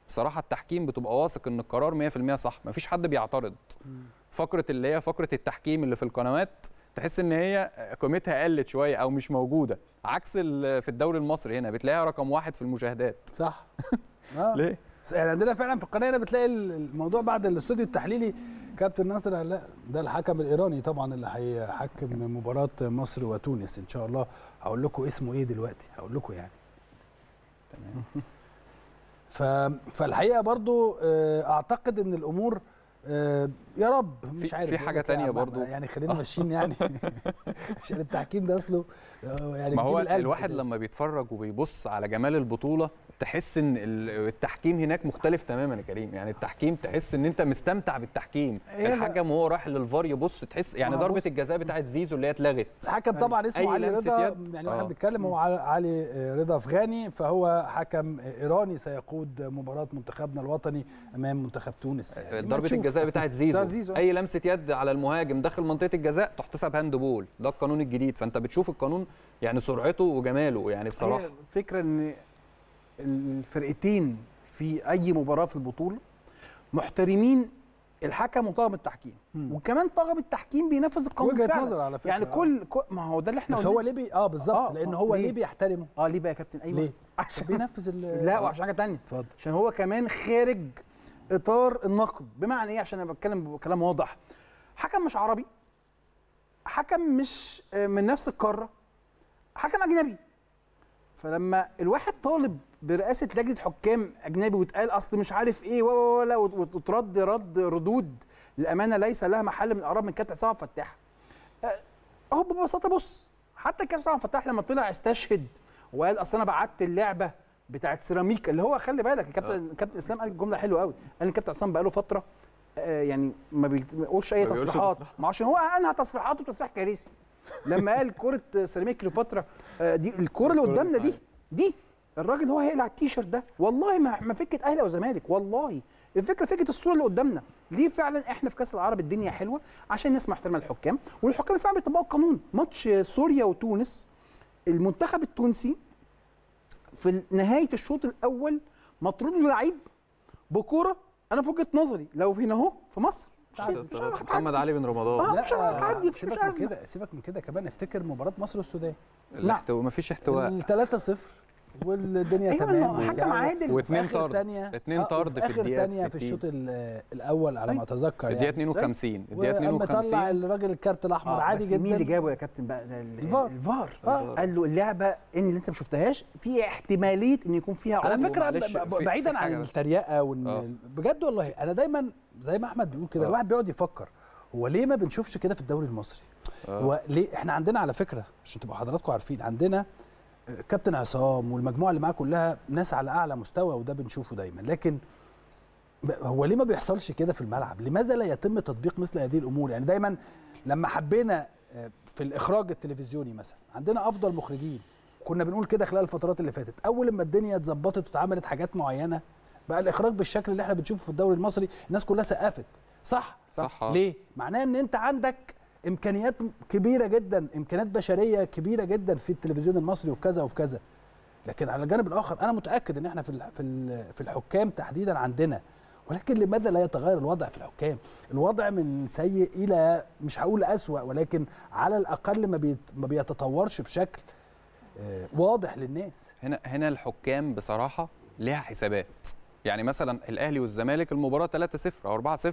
بصراحه التحكيم بتبقى واثق ان القرار 100% صح مفيش حد بيعترض فقره اللي هي فقره التحكيم اللي في القنوات تحس ان هي قيمتها قلت شويه او مش موجوده عكس ال- في الدوري المصري هنا بتلاقيها رقم واحد في المشاهدات صح آه. ليه؟ يعني عندنا فعلا في القناه هنا بتلاقي الموضوع بعد الاستوديو التحليلي كابتن ناصر قال لا ده الحكم الايراني طبعا اللي هيحكم مباراه مصر وتونس ان شاء الله هقول لكم اسمه ايه دلوقتي هقول لكم يعني تمام ف... فالحقيقه برضو آه، اعتقد ان الامور آه، يا رب مش في- عارف في أقول حاجة لك إيه تانية يا عم برضو. أحمد، يعني خلينا ماشيين يعني عشان التحكيم ده اصله آه، يعني ما هو بيجيب القلب الواحد أساساً. لما بيتفرج وبيبص على جمال البطوله تحس ان ال- التحكيم هناك مختلف تماما يا كريم يعني التحكيم تحس ان انت مستمتع بالتحكيم هي الحكم وهو رايح للفار يبص تحس يعني ما هو ضربه بص- الجزاء بتاعت زيزو اللي هي اتلغت الحكم طبعا اسمه أي علي لمسة رضا يد. يعني واحنا آه. بنتكلم هو علي- علي رضا افغاني فهو حكم ايراني سيقود مباراه منتخبنا الوطني امام منتخب تونس يعني ما ضربه نشوف. الجزاء بتاعت زيزو, بتاعت زيزو. اي لمسه يد على المهاجم داخل منطقه الجزاء تحتسب هاند بول ده القانون الجديد فانت بتشوف القانون يعني سرعته وجماله يعني بصراحه هي الفكره ان الفرقتين في اي مباراه في البطوله محترمين الحكم وطاقم التحكيم وكمان طاقم التحكيم بينفذ القانون وجهة فعلا. نظر على فكرة، يعني آه. كل كل- ما هو ده اللي احنا بس قلناه. هو ليه بي... اه بالظبط آه، لان آه، هو ليه؟ ليه بيحترمه اه ليه بقى يا كابتن ايوه ليه عشان بينفذ ال لا آه. وعشان حاجه ثانيه اتفضل عشان هو كمان خارج اطار النقد بمعنى ايه عشان انا بتكلم بكلام واضح حكم مش عربي حكم مش آه، من نفس القاره حكم اجنبي فلما الواحد طالب برئاسه لجنه حكام اجنبي واتقال اصل مش عارف ايه و- و- ولا وت- وترد رد ردود للامانه ليس لها محل من الاعراب من كابتن عصام فتاح آه، هو ببساطه بص حتى كابتن عصام فتاح لما طلع استشهد وقال اصل انا بعت اللعبه بتاعت سيراميكا اللي هو خلي بالك الكابتن كابتن اسلام قال جمله حلوه قوي قال ان كابتن عصام بقاله فتره آه، يعني ما بيقولش اي ما بيقولش تصريحات تصريحات. ما عشان هو انهى تصريحاته تصريح كارثي لما قال كره سيراميكا كليوباترا آه، دي الكره اللي قدامنا دي دي الراجل هو هيقلع التيشيرت ده والله ما ما فكره اهلي او زمالك والله الفكره فكره الصوره اللي قدامنا ليه فعلا احنا في كاس العرب الدنيا حلوه عشان الناس محترمه الحكام والحكام فعلا بيطبقوا القانون ماتش سوريا وتونس المنتخب التونسي في نهايه الشوط الاول مطرود له لعيب بكوره انا في وجهه نظري لو هنا اهو في مصر مش مش هتعدي. محمد علي بن رمضان آه، مش هتعدي مش سيبك من ازمه كده سيبك من كده كمان افتكر مباراه مصر والسودان الاحتواء مفيش احتواء ال 3 0 والدنيا أيوة، تمام ما هو حكم عادل. واتنين في آخر طرد. ثانية اتنين آه، طرد وفي في اخر الدقيقة ثانيه في 60. الشوط ال- الاول على ما اتذكر الدقيقة يعني 52 الدقيقة واما 52 طلع الراجل الكارت الاحمر آه، عادي بس جدا مين اللي جابه يا كابتن بقى ده ال- الفار. الفار آه. قال له اللعبه ان اللي انت ما شفتهاش في احتماليه ان يكون فيها على عنف. فكره معلش، ب- ب- في- بعيدا في عن حاجة بس. التريقه وان آه. بجد والله انا دايما زي ما احمد بيقول كده آه. الواحد بيقعد يفكر هو ليه ما بنشوفش كده في الدوري المصري آه. هو ليه احنا عندنا على فكره عشان تبقوا حضراتكم عارفين عندنا كابتن عصام والمجموعه اللي معاه كلها ناس على اعلى مستوى وده بنشوفه دايما لكن ب- هو ليه ما بيحصلش كده في الملعب لماذا لا يتم تطبيق مثل هذه الامور يعني دايما لما حبينا آه، في الاخراج التلفزيوني مثلا عندنا افضل مخرجين كنا بنقول كده خلال الفترات اللي فاتت اول ما الدنيا اتظبطت واتعملت حاجات معينه بقى الاخراج بالشكل اللي احنا بنشوفه في الدوري المصري الناس كلها سقفت صح صح، آه. ليه معناه ان انت عندك امكانيات كبيره جدا امكانيات بشريه كبيره جدا في التلفزيون المصري وفي كذا وفي كذا لكن على الجانب الاخر انا متاكد ان احنا في ال- في ال- في الحكام تحديدا عندنا ولكن لماذا لا يتغير الوضع في الحكام الوضع من سيء الى مش هقول اسوا ولكن على الاقل ما بيت ما بيتطورش بشكل آه، واضح للناس هنا هنا الحكام بصراحه ليها حسابات يعني مثلا الاهلي والزمالك المباراه 3-0 او 4-0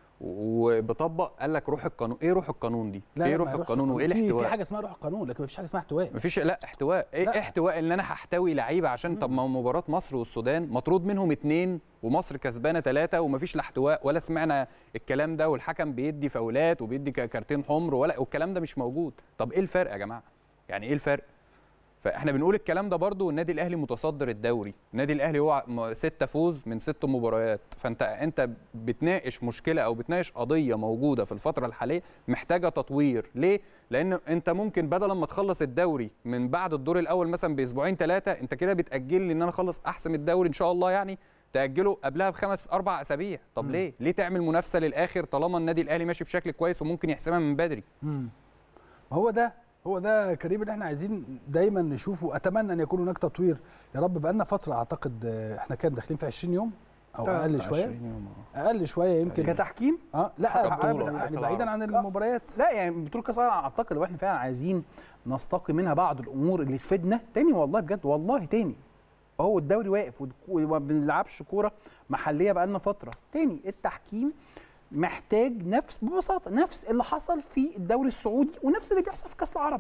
وبطبق قال لك روح القانون ايه روح القانون دي لا ايه لا، روح ما يروحش القانون وايه في- في الاحتواء حاجه اسمها روح القانون لكن مفيش حاجه اسمها احتواء مفيش لا احتواء ايه لا. احتواء ان انا هحتوي لعيبه عشان طب ما هو مباراه مصر والسودان مطرود منهم اتنين ومصر كسبانه ثلاثه ومفيش لا احتواء ولا سمعنا الكلام ده والحكم بيدي فاولات وبيدي ك- كارتين حمر ولا والكلام ده مش موجود طب ايه الفرق يا جماعه يعني ايه الفرق فاحنا بنقول الكلام ده برضو النادي الاهلي متصدر الدوري النادي الاهلي هو م- ستة فوز من ست مباريات فانت انت بتناقش مشكله او بتناقش قضيه موجوده في الفتره الحاليه محتاجه تطوير ليه لان انت ممكن بدل ما تخلص الدوري من بعد الدور الاول مثلا باسبوعين ثلاثه انت كده بتاجل لي ان انا اخلص احسم الدوري ان شاء الله يعني تاجله قبلها بخمس اربع اسابيع طب ليه ليه تعمل منافسه للاخر طالما النادي الاهلي ماشي بشكل كويس وممكن يحسمها من بدري مم. هو ده هو ده يا كريم اللي احنا عايزين دايما نشوفه اتمنى ان يكون هناك تطوير يا رب بقالنا فتره اعتقد آه، احنا كام داخلين في 20 يوم او لا، اقل شويه 20 يوم اقل شويه يمكن كتحكيم اه لا كبطولة. يعني كأس بعيدا العالم. عن المباريات لا يعني بطوله كاس العالم اعتقد لو احنا فعلا عايزين نستقي منها بعض الامور اللي تفيدنا تاني والله بجد والله تاني هو الدوري واقف ود- وما بنلعبش كوره محليه بقالنا فتره تاني التحكيم محتاج نفس ببساطه نفس اللي حصل في الدوري السعودي ونفس اللي بيحصل في كاس العرب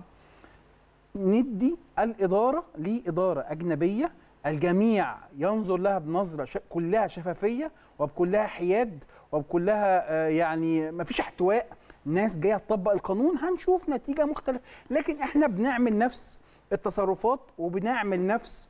ندي الاداره لاداره اجنبيه الجميع ينظر لها بنظره ش... كلها شفافيه وبكلها حياد وبكلها آه، يعني ما فيش احتواء ناس جايه تطبق القانون هنشوف نتيجه مختلفه لكن احنا بنعمل نفس التصرفات وبنعمل نفس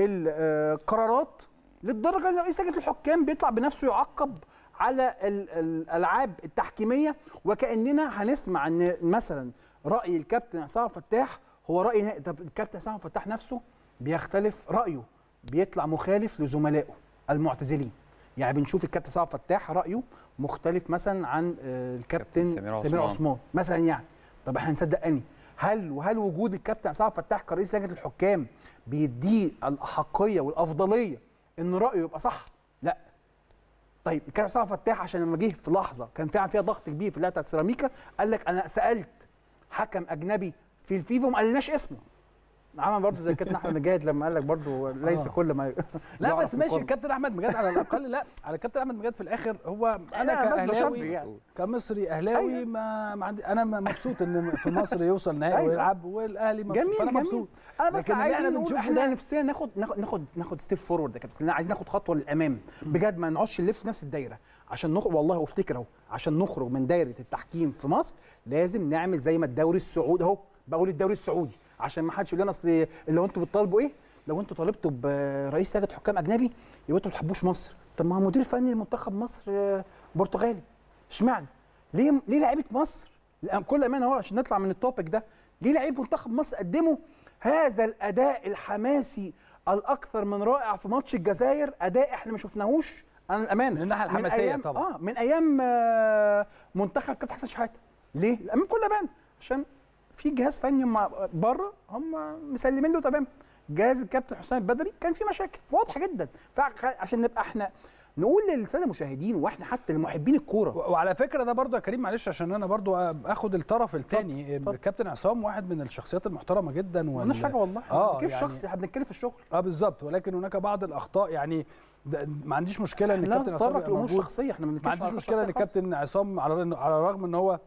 القرارات للدرجه ان رئيس لجنه الحكام بيطلع بنفسه يعقب على ال- الالعاب التحكيميه وكاننا هنسمع ان مثلا راي الكابتن عصام فتاح هو راي نهائي طب الكابتن عصام فتاح نفسه بيختلف رايه بيطلع مخالف لزملائه المعتزلين يعني بنشوف الكابتن عصام فتاح رايه مختلف مثلا عن آه، الكابتن سمير سمير عثمان. عثمان مثلا يعني طب احنا هنصدق اني هل وهل وجود الكابتن عصام فتاح كرئيس لجنه الحكام بيديه الاحقيه والافضليه ان رايه يبقى صح لا طيب الكابتن عصام فتاح عشان لما جه في لحظه كان فعلا فيها ضغط كبير في اللعبه بتاعت سيراميكا قال لك انا سالت حكم اجنبي في الفيفا وما قالناش اسمه عمل برضه زي الكابتن احمد مجاهد لما قال لك برضه ليس آه. كل ما لا يعرف بس ماشي يقال. الكابتن احمد مجاد على الاقل لا على الكابتن احمد مجاد في الاخر هو انا لا، بس كاهلاوي بشوف يعني. كمصري اهلاوي أيوة. ما, ما عندي انا مبسوط ان في مصر يوصل نهائي أيوة. ويلعب والاهلي مبسوط جميل فانا جميل مبسوط انا بس لكن اللي عايزين احنا نقول بنشوفه احنا ده نفسنا ناخد ناخد ناخد ناخد ستيب فورورد يا كابتن عايزين ناخد خطوه للامام بجد ما نقعدش نلف في نفس الدايره عشان نخرج والله وافتكر اهو عشان نخرج من دايره التحكيم في مصر لازم نعمل زي ما الدوري السعودي اهو بقول الدوري السعودي عشان ما حدش يقول لنا اصل اللي هو انتوا بتطالبوا ايه لو انتوا طالبتوا برئيس لجنه حكام اجنبي يبقى انتوا ما بتحبوش مصر طب ما هو مدير فني لمنتخب مصر آه، برتغالي اشمعنى ليه ليه لعيبه مصر لأ- كل امانه اهو عشان نطلع من التوبيك ده ليه لعيبه منتخب مصر قدموا هذا الاداء الحماسي الاكثر من رائع في ماتش الجزائر اداء احنا ما شفناهوش انا الامانه من الناحية الحماسية أيام- طبعاً. اه من ايام آه، منتخب كابتن حسن شحاته ليه؟ الامام كل امان عشان في جهاز فني مع- بره هم مسلمين له تمام جهاز الكابتن حسام البدري كان في مشاكل واضحه جدا فعشان نبقى احنا نقول للساده المشاهدين واحنا حتى لمحبين الكوره و- وعلى فكره ده برضو يا كريم معلش عشان انا برضو اخد الطرف الثاني الكابتن عصام واحد من الشخصيات المحترمه جدا ما وال- قلناش حاجه والله اه كيف يعني شخصي احنا بنتكلم في الشغل اه بالظبط ولكن هناك بعض الاخطاء يعني ده- ما عنديش مشكله ان لا الكابتن عصام نتطرق يبقى لامور موجود. شخصيه احنا ما ما بنتكلمش عنديش على مشكله ان شخصية خالص. الكابتن عصام على الرغم- على الرغم ان هو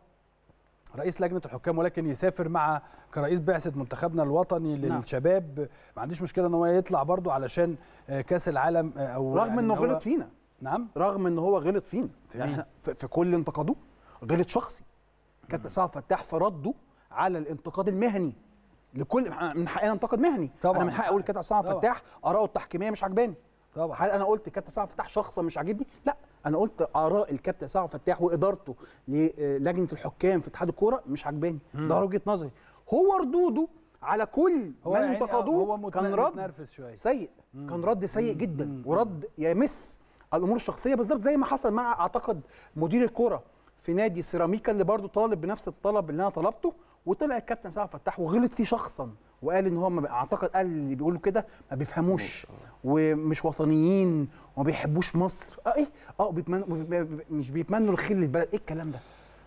رئيس لجنه الحكام ولكن يسافر مع كرئيس بعثه منتخبنا الوطني نعم. للشباب ما عنديش مشكله ان هو يطلع برضو علشان آه، كاس العالم آه، او رغم يعني انه إن هو- غلط فينا نعم رغم ان هو غلط فينا في يعني مين؟ إحنا في, في كل انتقادوه غلط شخصي كابتن سعد فتاح في رده على الانتقاد المهني لكل من حقنا انتقد مهني طبعاً. انا من حقي اقول كابتن سعد طبعاً. فتاح اراءه التحكيميه مش عجباني طبعا هل انا قلت كابتن سعد فتاح شخصا مش عاجبني لا انا قلت اراء الكابتن سعد فتاح وادارته للجنه الحكام في اتحاد الكوره مش عجباني ده وجهه نظري هو ردوده على كل هو من يعني انتقدوه هو متن- كان رد متنرفز شويه سيء كان رد سيء جدا ورد يمس الامور الشخصيه بالظبط زي ما حصل مع اعتقد مدير الكره في نادي سيراميكا اللي برضه طالب بنفس الطلب اللي انا طلبته وطلع الكابتن سعد فتاح وغلط فيه شخصا وقال ان هو ما بقى- اعتقد قال اللي بيقولوا كده ما بيفهموش ومش وطنيين وما بيحبوش مصر اه ايه اه بيتمنوا مش بيتمنوا الخير للبلد ايه الكلام ده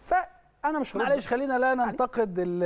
فانا مش هرد. معلش خلينا لا ننتقد ال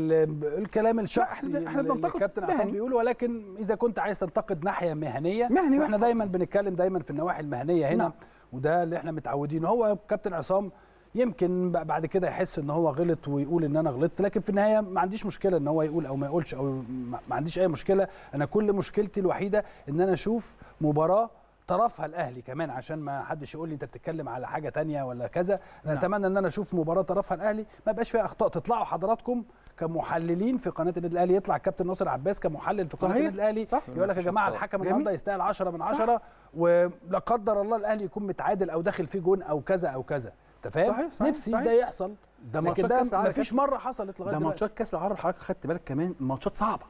ال الكلام الشخصي إحنا- إحنا اللي بننتقد الكابتن عصام مهني. بيقوله ولكن اذا كنت عايز تنتقد ناحيه مهنيه مهني واحنا واحد دايما خالص. بنتكلم دايما في النواحي المهنيه هنا نعم. وده اللي احنا متعودين هو كابتن عصام يمكن ب- بعد كده يحس ان هو غلط ويقول ان انا غلطت لكن في النهايه ما عنديش مشكله ان هو يقول او ما يقولش او ما ما عنديش اي مشكله انا كل مشكلتي الوحيده ان انا اشوف مباراه طرفها الاهلي كمان عشان ما حدش يقول لي انت بتتكلم على حاجه تانية ولا كذا انا نعم. اتمنى ان انا اشوف مباراه طرفها الاهلي ما يبقاش فيها اخطاء تطلعوا حضراتكم كمحللين في قناه النادي الاهلي يطلع الكابتن ناصر عباس كمحلل في قناه صحيح. النادي الاهلي صح. يقول لك يا جماعه أخطاء. الحكم جميل. النهارده يستاهل 10 من صح. 10 ولا قدر الله الاهلي يكون متعادل او داخل فيه جون او كذا او كذا انت فاهم صحيح، صحيح، نفسي صحيح. ده يحصل ده لكن ماتشات ده كاس العالم مفيش مره حصلت لغايه ده دلوقتي ماتشات كاس العرب حضرتك خدت بالك كمان ماتشات صعبه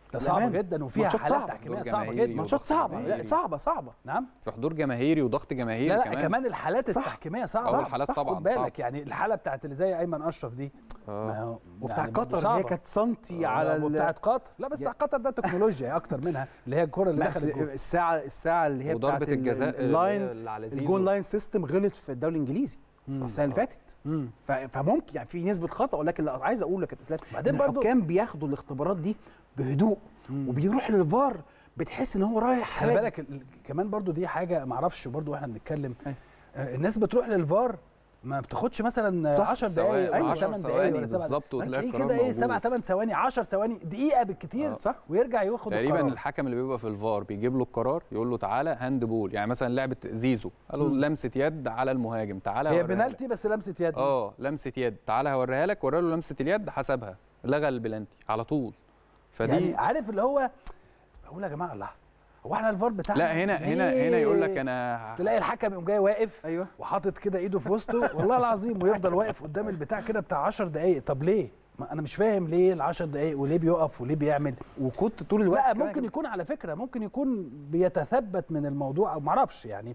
ده صعبه بأمانة. جدا وفيها ماتشات حالات صعبة. تحكيميه دور صعبه جماهيري جدا ماتشات وضغط صعبه لا جماهيري. صعبه صعبه نعم في حضور جماهيري وضغط جماهيري لا لا كمان, كمان الحالات صح. التحكيميه صعبه أول حالات صح، طبعاً خد بالك صعب. يعني الحاله بتاعت اللي زي ايمن اشرف دي آه. ما هو وبتاع يعني برضه قطر اللي هي صعبة. كانت سنتي آه، على ال- وبتاعت قطر لا بس بتاع قطر ده تكنولوجيا اكتر منها اللي هي الكره اللي لا دخلت بس جول. الساعه الساعه اللي هي وضربة بتاعت ال- الجزاء اللي هي اللاين اللي على زيزو. الجون لاين سيستم غلط في الدوري الانجليزي مم. السنه اللي فاتت مم. ف- فممكن يعني في نسبه خطا ولكن لا عايز اقول لك يا اسلام بعدين إن برضو- الحكام بياخدوا الاختبارات دي بهدوء وبيروح للفار بتحس ان هو رايح بس خلي هادي. بالك ال- كمان برضو دي حاجه ما اعرفش برضو واحنا بنتكلم أي. آه، الناس بتروح للفار ما بتاخدش مثلا صح، 10 ثواني، دقائق ولا 10 8 دقائق ثواني ولا 7 بالظبط وتلاقي تلاقيه القرار كده ايه موجود. 7 8 ثواني 10 ثواني دقيقه بالكتير آه. صح ويرجع ياخد تقريبا القرار الحكم اللي بيبقى في الفار بيجيب له القرار يقول له تعالى هاند بول يعني مثلا لعبه زيزو قال له لمسه يد على المهاجم تعالى هي هوريها لك. بنالتي بس لمسه يد اه لمسه يد تعالى هوريها لك ورا له لمسه اليد حسبها لغى البلانتي على طول فدي يعني عارف اللي هو بقول يا جماعه الله هو احنا الفار بتاعنا لا هنا هنا ليه؟ هنا يقول لك انا تلاقي الحكم يقوم جاي واقف ايوه وحاطط كده ايده في وسطه والله العظيم ويفضل واقف قدام البتاع كده بتاع 10 دقائق طب ليه؟ ما انا مش فاهم ليه ال 10 دقائق وليه بيقف وليه بيعمل وكنت طول الوقت لا كمان ممكن كده. يكون على فكره ممكن يكون بيتثبت من الموضوع او معرفش يعني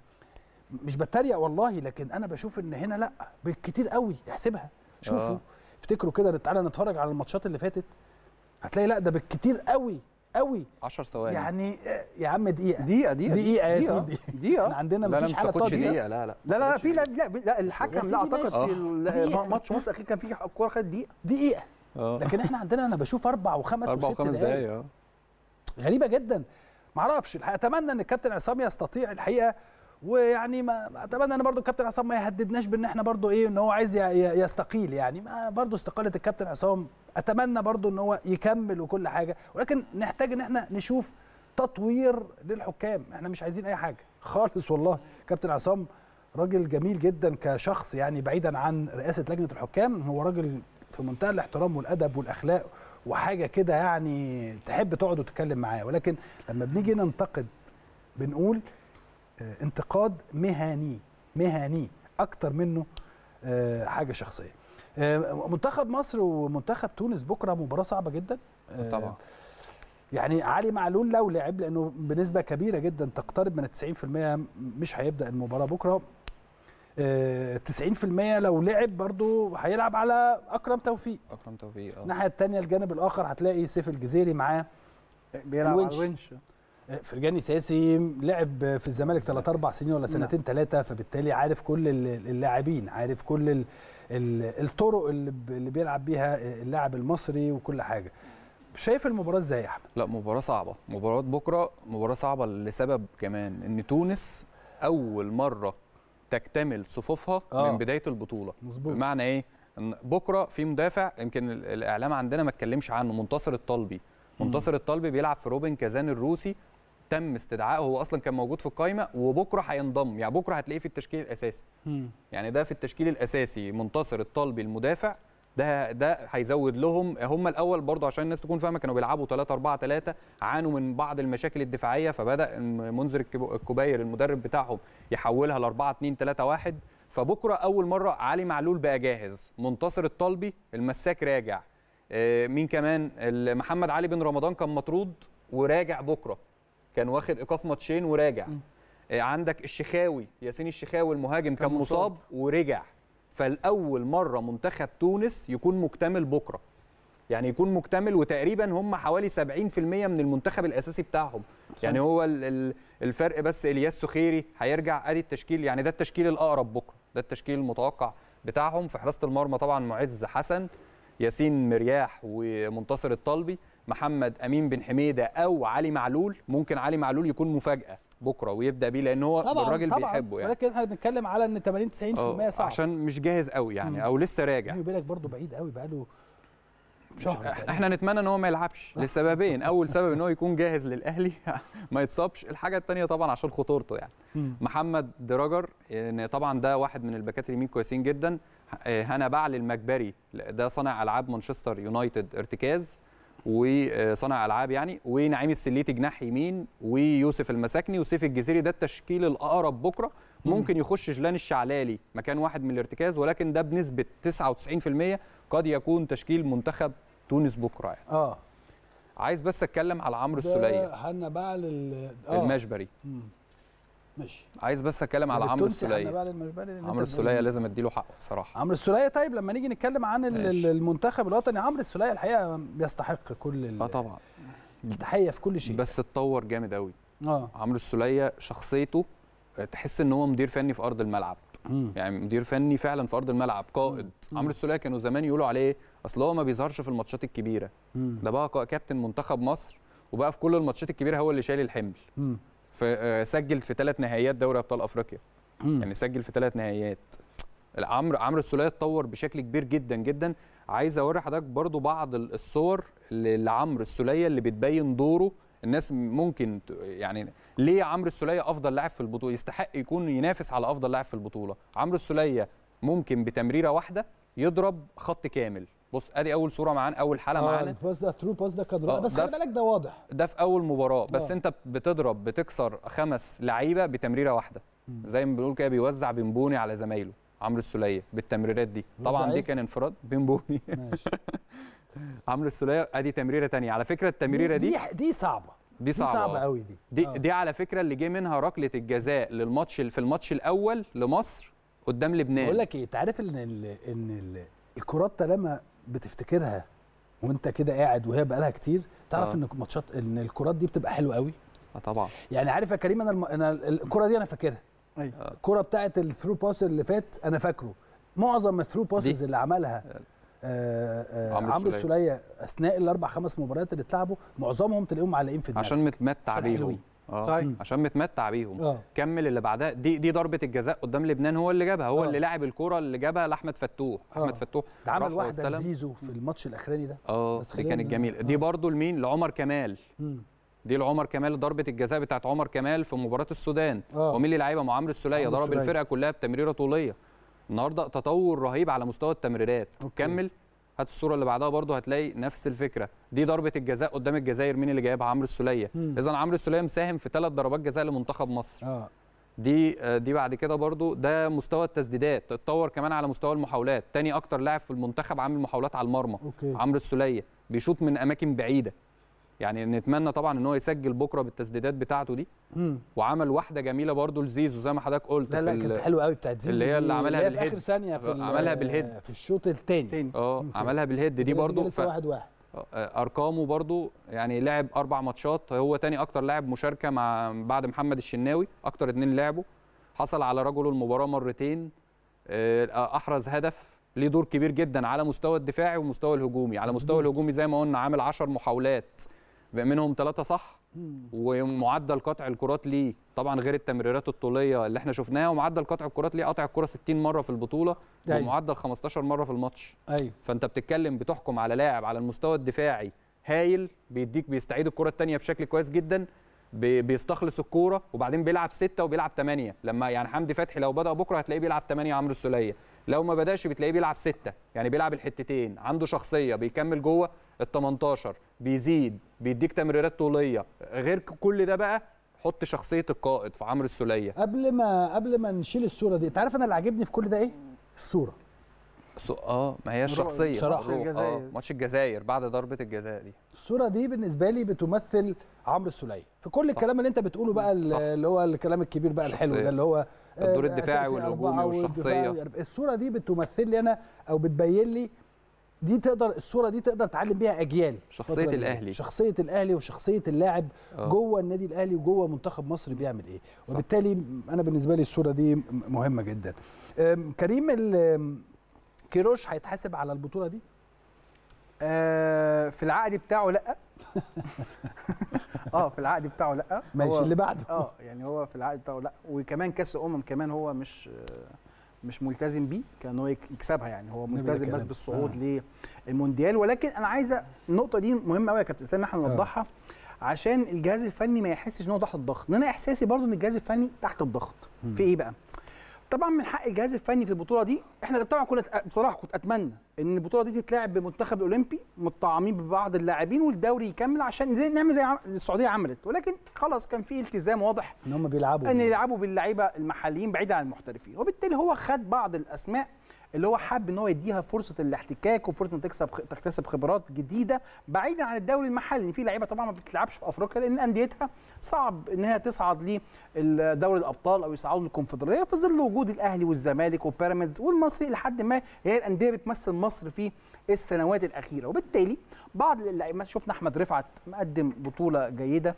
مش بتريق والله لكن انا بشوف ان هنا لا بالكتير قوي احسبها شوفوا آه. افتكروا كده تعالى نتفرج على الماتشات اللي فاتت هتلاقي لا ده بالكتير قوي قوي 10 ثواني يعني آه، يا عم دقيقه دقيقه دقيقه دقيقه يا دقيقة. سيدي دقيقه احنا عندنا لا لا مفيش ما حاجه بتاخدش فاضيه دقيقه لا لا لا لا لا في لا لا, لا يا الحكم سيدي لا اعتقد ماشي. في ال- دقيقة. ماتش مصر الاخير كان في الكوره خدت دقيقه دقيقه اه لكن احنا عندنا انا بشوف اربع وخمس اربع وست وخمس دقايق دقايق اه غريبه جدا معرفش الحقيقه اتمنى ان الكابتن عصام يستطيع الحقيقه ويعني ما اتمنى ان برضو الكابتن عصام ما يهددناش بان احنا برضو ايه ان هو عايز ي- ي- يستقيل يعني ما برضو استقاله الكابتن عصام اتمنى برضو ان هو يكمل وكل حاجه ولكن نحتاج ان احنا نشوف تطوير للحكام احنا مش عايزين اي حاجه خالص والله كابتن عصام راجل جميل جدا كشخص يعني بعيدا عن رئاسه لجنه الحكام هو راجل في منتهى الاحترام والادب والاخلاق وحاجه كده يعني تحب تقعد وتتكلم معاه ولكن لما بنيجي ننتقد بنقول آه، انتقاد مهني مهني اكتر منه آه، حاجه شخصيه آه، منتخب مصر ومنتخب تونس بكره مباراه صعبه جدا آه، طبعا يعني علي معلول لو لعب لانه بنسبه كبيره جدا تقترب من 90% مش هيبدا المباراه بكره آه، 90% لو لعب برضو هيلعب على اكرم توفيق اكرم توفيق اه الناحيه الثانيه الجانب الاخر هتلاقي سيف الجزيري معاه بيلعب على الونش. الونش فرجاني ساسي لعب في الزمالك ثلاث اربع سنين ولا سنتين ثلاثه فبالتالي عارف كل ال- اللاعبين عارف كل ال- ال- الطرق اللي ب- اللي بيلعب بيها اللاعب المصري وكل حاجه شايف المباراه ازاي يا احمد لا مباراة صعبة مباراة بكرة مباراة صعبة لسبب كمان ان تونس اول مرة تكتمل صفوفها آه. من بداية البطولة مظبوط بمعنى ايه ان بكرة في مدافع يمكن ال- الاعلام عندنا ما اتكلمش عنه منتصر الطلبي منتصر الطلبي بيلعب في روبن كازان الروسي تم استدعائه هو اصلا كان موجود في القائمه وبكره هينضم يعني بكره هتلاقيه في التشكيل الاساسي يعني ده في التشكيل الاساسي منتصر الطلبي المدافع ده ده هيزود لهم هم الاول برضه عشان الناس تكون فاهمه كانوا بيلعبوا 3 4 3 عانوا من بعض المشاكل الدفاعيه فبدا إن منذر الكبو- الكبير المدرب بتاعهم يحولها ل 4 2 3 1 فبكره اول مره علي معلول بقى جاهز منتصر الطلبي المساك راجع آه، مين كمان ال- محمد علي بن رمضان كان مطرود وراجع بكره كان واخد ايقاف ماتشين وراجع آه، عندك الشخاوي ياسين الشخاوي المهاجم كان, كان مصاب. مصاب ورجع فالاول مره منتخب تونس يكون مكتمل بكره يعني يكون مكتمل وتقريبا هم حوالي 70% من المنتخب الاساسي بتاعهم يعني هو ال- ال- الفرق بس الياس سخيري هيرجع ادي التشكيل يعني ده التشكيل الاقرب بكره ده التشكيل المتوقع بتاعهم في حراسه المرمى طبعا معز حسن ياسين مرياح ومنتصر الطلبي محمد امين بن حميده او علي معلول ممكن علي معلول يكون مفاجاه بكره ويبدا بيه لان هو طبعا الراجل طبعا بيحبه يعني ولكن احنا بنتكلم على ان 80 90% آه، صعب عشان مش جاهز قوي يعني مم. او لسه راجع بيني وبينك برضه بعيد قوي بقاله شهر تقريباً. احنا نتمنى ان هو ما يلعبش لسببين اول سبب ان هو يكون جاهز للاهلي ما يتصابش الحاجه الثانيه طبعا عشان خطورته يعني مم. محمد دراجر يعني طبعا ده واحد من الباكات اليمين كويسين جدا آه، هنا بعل المجبري ده صانع العاب مانشستر يونايتد ارتكاز وصانع العاب يعني ونعيم السليتي جناح يمين ويوسف المساكني وسيف الجزيري ده التشكيل الاقرب بكره ممكن يخش جلان الشعلالي مكان واحد من الارتكاز ولكن ده بنسبه 99% قد يكون تشكيل منتخب تونس بكره يعني. اه عايز بس اتكلم على عمرو ده السوليه حنا بعل ال- المشبري مم. ماشي عايز بس اتكلم على عمرو التونسي حنا السوليه بعل المشبري اللي أنت عمرو بتقول السوليه عليه. لازم اديله حقه بصراحه عمرو السوليه طيب لما نيجي نتكلم عن ال- ماشي. المنتخب الوطني عمرو السوليه الحقيقه بيستحق كل ال- اه طبعا التحيه في كل شيء بس اتطور جامد قوي اه عمرو السوليه شخصيته آه، تحس ان هو مدير فني في ارض الملعب يعني مدير فني فعلا في ارض الملعب قائد مم. عمرو السوليه كانوا زمان يقولوا عليه إيه؟ اصل هو ما بيظهرش في الماتشات الكبيره مم. ده بقى قا- كابتن منتخب مصر وبقى في كل الماتشات الكبيره هو اللي شايل الحمل مم. فسجل في ثلاث نهائيات دوري ابطال افريقيا مم. يعني سجل في ثلاث نهائيات عمرو عمرو السوليه اتطور بشكل كبير جدا جدا عايز اوري حضرتك برضو بعض ال- الصور ل- لعمرو السوليه اللي بتبين دوره الناس ممكن ت- يعني ليه عمرو السوليه افضل لاعب في البطوله يستحق يكون ينافس على افضل لاعب في البطوله عمرو السوليه ممكن بتمريره واحده يضرب خط كامل بص ادي اول صوره معانا اول حاله اه معانا الباس ده ثرو باس ده كان رائع آه، بس ده خلي في- بالك ده واضح ده في اول مباراه بس آه. انت بتضرب بتكسر خمس لعيبه بتمريره واحده زي ما بنقول كده بيوزع بنبوني على زمايله عمرو السوليه بالتمريرات دي بيوزع طبعا إيه؟ دي كان انفراد بنبوني ماشي عمرو السوليه ادي تمريره تانية على فكره التمريره دي دي دي صعبه دي صعبه دي صعبه آه. قوي دي دي آه. دي على فكره اللي جه منها ركله الجزاء للماتش في الماتش الاول لمصر قدام لبنان بقول لك ايه انت عارف ان ال ان ال الكرات طالما بتفتكرها وانت كده قاعد وهي بقالها كتير تعرف آه. ان ماتشات ان الكرات دي بتبقى حلوه قوي اه طبعا يعني عارف يا كريم انا الم... انا الكره دي انا فاكرها الكره بتاعت الثرو باس اللي فات انا فاكره معظم الثرو باسز اللي عملها آه آه عمرو عمرو السولية. السوليه اثناء الاربع خمس مباريات اللي اتلعبوا معظمهم تلاقيهم معلقين في دماغك عشان متمتع عشان بيهم حلوين. اه صحيح. عشان متمتع بيهم اه كمل اللي بعدها دي دي ضربه الجزاء قدام لبنان هو اللي جابها هو آه. اللي لاعب الكوره اللي جابها لاحمد فتوح آه. احمد فتوح ده عمل راح واحده واستلم. لزيزو في الماتش الاخراني ده اه بس دي خلينا- كانت جميله دي برضو لمين لعمر كمال مم. دي لعمر كمال ضربه الجزاء بتاعت عمر كمال في مباراه السودان آه. ومين اللي لعيبه مع عمرو السوليه عمرو ضرب السولية. الفرقه كلها بتمريره طوليه النهارده تطور رهيب على مستوى التمريرات كمل هات الصوره اللي بعدها برضو هتلاقي نفس الفكره دي ضربه الجزاء قدام الجزائر مين اللي جايبها عمرو السوليه مم. اذا عمرو السوليه مساهم في ثلاث ضربات جزاء لمنتخب مصر اه دي آه، دي بعد كده برضو ده مستوى التسديدات اتطور كمان على مستوى المحاولات تاني اكتر لاعب في المنتخب عامل محاولات على المرمى اوكي عمرو السوليه بيشوط من اماكن بعيده يعني نتمنى طبعا ان هو يسجل بكره بالتسديدات بتاعته دي مم. وعمل واحده جميله برضو لزيزو زي ما حضرتك قلت لا لا في ال- كانت حلوه قوي بتاعت زيزو اللي هي اللي دي، عملها هي بالهيد في اخر ثانيه في ال- عملها بالهيد في الشوط الثاني اه عملها بالهيد دي برضو لسه ف- واحد واحد آه، ارقامه برضو يعني لعب اربع ماتشات هو تاني اكتر لاعب مشاركه مع بعد محمد الشناوي اكتر اتنين لعبوا حصل على رجل المباراه مرتين آه، احرز هدف ليه دور كبير جدا على مستوى الدفاعي ومستوى الهجومي على مستوى الهجومي زي ما قلنا عامل 10 محاولات منهم ثلاثة صح ومعدل قطع الكرات ليه طبعا غير التمريرات الطوليه اللي احنا شفناها ومعدل قطع الكرات ليه قطع الكره 60 مره في البطوله أيوة. ومعدل 15 مره في الماتش ايوه فانت بتتكلم بتحكم على لاعب على المستوى الدفاعي هايل بيديك بيستعيد الكره الثانيه بشكل كويس جدا بي- بيستخلص الكوره وبعدين بيلعب ستة وبيلعب ثمانية لما يعني حمدي فتحي لو بدا بكره هتلاقيه بيلعب ثمانية عمرو السوليه لو ما بداش بتلاقيه بيلعب ستة يعني بيلعب الحتتين عنده شخصيه بيكمل جوه ال 18 بيزيد بيديك تمريرات طوليه غير ك- كل ده بقى حط شخصيه القائد في عمرو السوليه قبل ما قبل ما نشيل الصوره دي انت عارف انا اللي عاجبني في كل ده ايه الصوره سو- اه ما هي الشخصيه بصراحة. الروح. الجزائر. اه ماتش الجزائر بعد ضربه الجزاء دي الصوره دي بالنسبه لي بتمثل عمرو السوليه في كل الكلام اللي انت بتقوله بقى ال- صح. اللي هو الكلام الكبير بقى الحلو الشخصية. ده اللي هو آه، الدور الدفاعي أساسي والهجومي أربعة والشخصية. والدفاع. الصوره دي بتمثل لي انا او بتبين لي دي تقدر الصوره دي تقدر تعلم بيها اجيال شخصية الفترة اللي الأهلي. جاية. شخصيه الاهلي وشخصيه اللاعب آه. جوه النادي الاهلي وجوه منتخب مصر بيعمل ايه وبالتالي انا بالنسبه لي الصوره دي م- مهمه جدا أم، كريم ال- كيروش هيتحاسب على البطوله دي آه في العقد بتاعه لا اه في العقد بتاعه لا ماشي، هو- اللي بعده. اه يعني هو في العقد بتاعه لا وكمان كاس الامم كمان هو مش آه، مش ملتزم بيه كان هو يك- يكسبها يعني هو نبدأ ملتزم بس كلام. بالصعود آه. للمونديال ولكن انا عايزه النقطه دي مهمه قوي يا كابتن اسلام ان احنا نوضحها عشان الجهاز الفني ما يحسش ان هو تحت الضغط لان انا احساسي برضو ان الجهاز الفني تحت الضغط في ايه بقى طبعا من حق الجهاز الفني في البطوله دي احنا طبعا كنا بصراحه كنت اتمنى ان البطوله دي تتلعب بمنتخب الاولمبي متطعمين ببعض اللاعبين والدوري يكمل عشان زي نعمل زي عم- السعوديه عملت ولكن خلاص كان في التزام واضح ان هم بيلعبوا ان يلعبوا باللعيبه المحليين بعيدا عن المحترفين وبالتالي هو خد بعض الاسماء اللي هو حب ان هو يديها فرصه الاحتكاك وفرصه ان تكسب تكتسب خبرات جديده بعيدا عن الدوري المحلي ان في لعيبه طبعا ما بتلعبش في افريقيا لان انديتها صعب ان هي تصعد لدوري الابطال او يصعدوا للكونفدراليه في ظل وجود الاهلي والزمالك وبيراميدز والمصري لحد ما هي الانديه بتمثل مصر في السنوات الاخيره وبالتالي بعض اللعيبه شفنا احمد رفعت مقدم بطوله جيده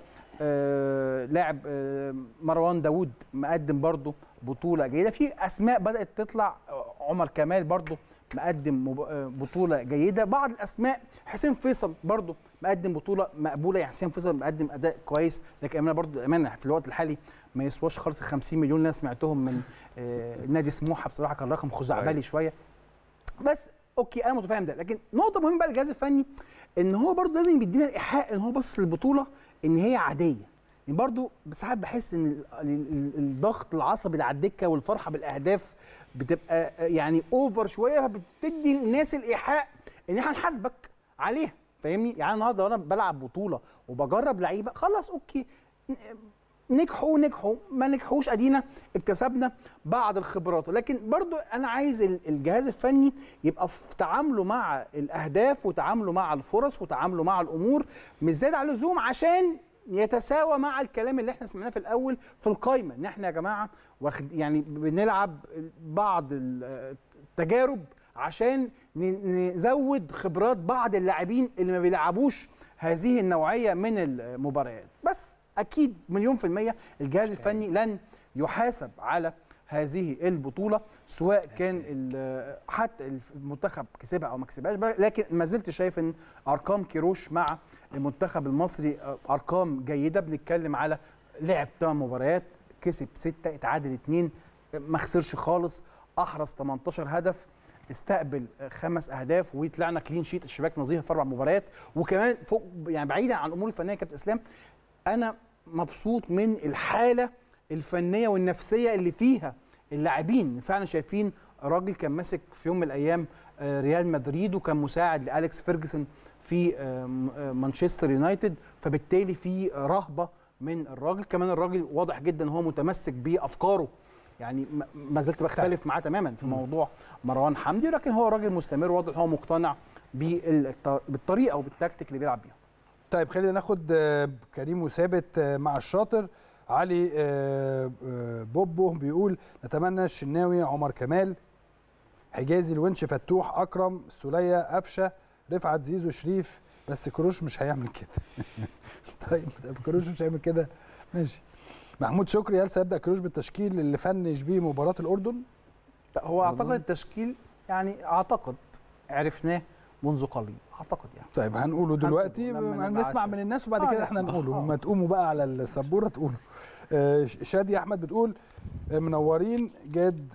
آه لاعب آه مروان داوود مقدم برضه بطوله جيده في اسماء بدات تطلع آه، عمر كمال برضه مقدم مب- آه، بطوله جيده بعض الاسماء حسين فيصل برضه مقدم بطوله مقبوله يعني حسين فيصل مقدم اداء كويس لكن امانه برضه امانه في الوقت الحالي ما يسواش خالص ال 50 مليون اللي انا سمعتهم من آه، نادي سموحه بصراحه كان رقم خزعبلي شويه بس اوكي انا متفاهم ده لكن نقطه مهمه بقى للجهاز الفني ان هو برضه لازم بيدينا الايحاء ان هو باصص للبطوله ان هي عاديه يعني برضه ساعات بحس ان ال- ال- ال- الضغط العصبي اللي على الدكه والفرحه بالاهداف بتبقى يعني اوفر شويه فبتدي الناس الايحاء ان احنا هنحاسبك عليها فاهمني يعني النهارده وانا بلعب بطوله وبجرب لعيبه خلاص اوكي نجحوا نجحوا ما نجحوش ادينا اكتسبنا بعض الخبرات لكن برضو انا عايز ال- الجهاز الفني يبقى في تعامله مع الاهداف وتعامله مع الفرص وتعامله مع الامور مش زياده على اللزوم عشان يتساوى مع الكلام اللي احنا سمعناه في الاول في القايمه ان احنا يا جماعه واخد يعني بنلعب بعض ال- التجارب عشان ن- نزود خبرات بعض اللاعبين اللي ما بيلعبوش هذه النوعيه من المباريات بس اكيد مليون في الميه الجهاز الفني لن يحاسب على هذه البطوله سواء كان ال- حتى المنتخب كسبها او ما كسبهاش لكن ما زلت شايف ان ارقام كيروش مع المنتخب المصري ارقام جيده بنتكلم على لعب 8 مباريات كسب 6 اتعادل 2 ما خسرش خالص احرز 18 هدف استقبل خمس اهداف وطلعنا كلين شيت الشباك نظيفه في اربع مباريات وكمان فوق يعني بعيدا عن الامور الفنيه يا كابتن اسلام انا مبسوط من الحاله الفنيه والنفسيه اللي فيها اللاعبين فعلا شايفين راجل كان ماسك في يوم من الايام آه، ريال مدريد وكان مساعد لالكس فيرجسون في آه، م- آه، مانشستر يونايتد فبالتالي في رهبه من الراجل كمان الراجل واضح جدا هو متمسك بافكاره يعني ما- ما زلت بختلف معاه تماما في موضوع مروان حمدي لكن هو راجل مستمر واضح هو مقتنع بالط- بالطريقه وبالتكتيك اللي بيلعب بيها طيب خلينا ناخد آه، كريم وثابت آه، مع الشاطر علي آه، آه، بوبو بيقول نتمنى الشناوي عمر كمال حجازي الونش فتوح اكرم السوليه قفشه رفعت زيزو شريف بس كروش مش هيعمل كده طيب طيب كروش مش هيعمل كده ماشي محمود شكري هل سيبدا كروش بالتشكيل اللي فنش بيه مباراه الاردن لا، هو اعتقد التشكيل يعني اعتقد عرفناه منذ قليل اعتقد يعني طيب هنقوله دلوقتي لما نبقى نسمع عشرة. من الناس وبعد آه، كده احنا نسمع. نقوله آه. وما تقوموا بقى على السبوره تقولوا آه، شادي احمد بتقول آه، منورين جاد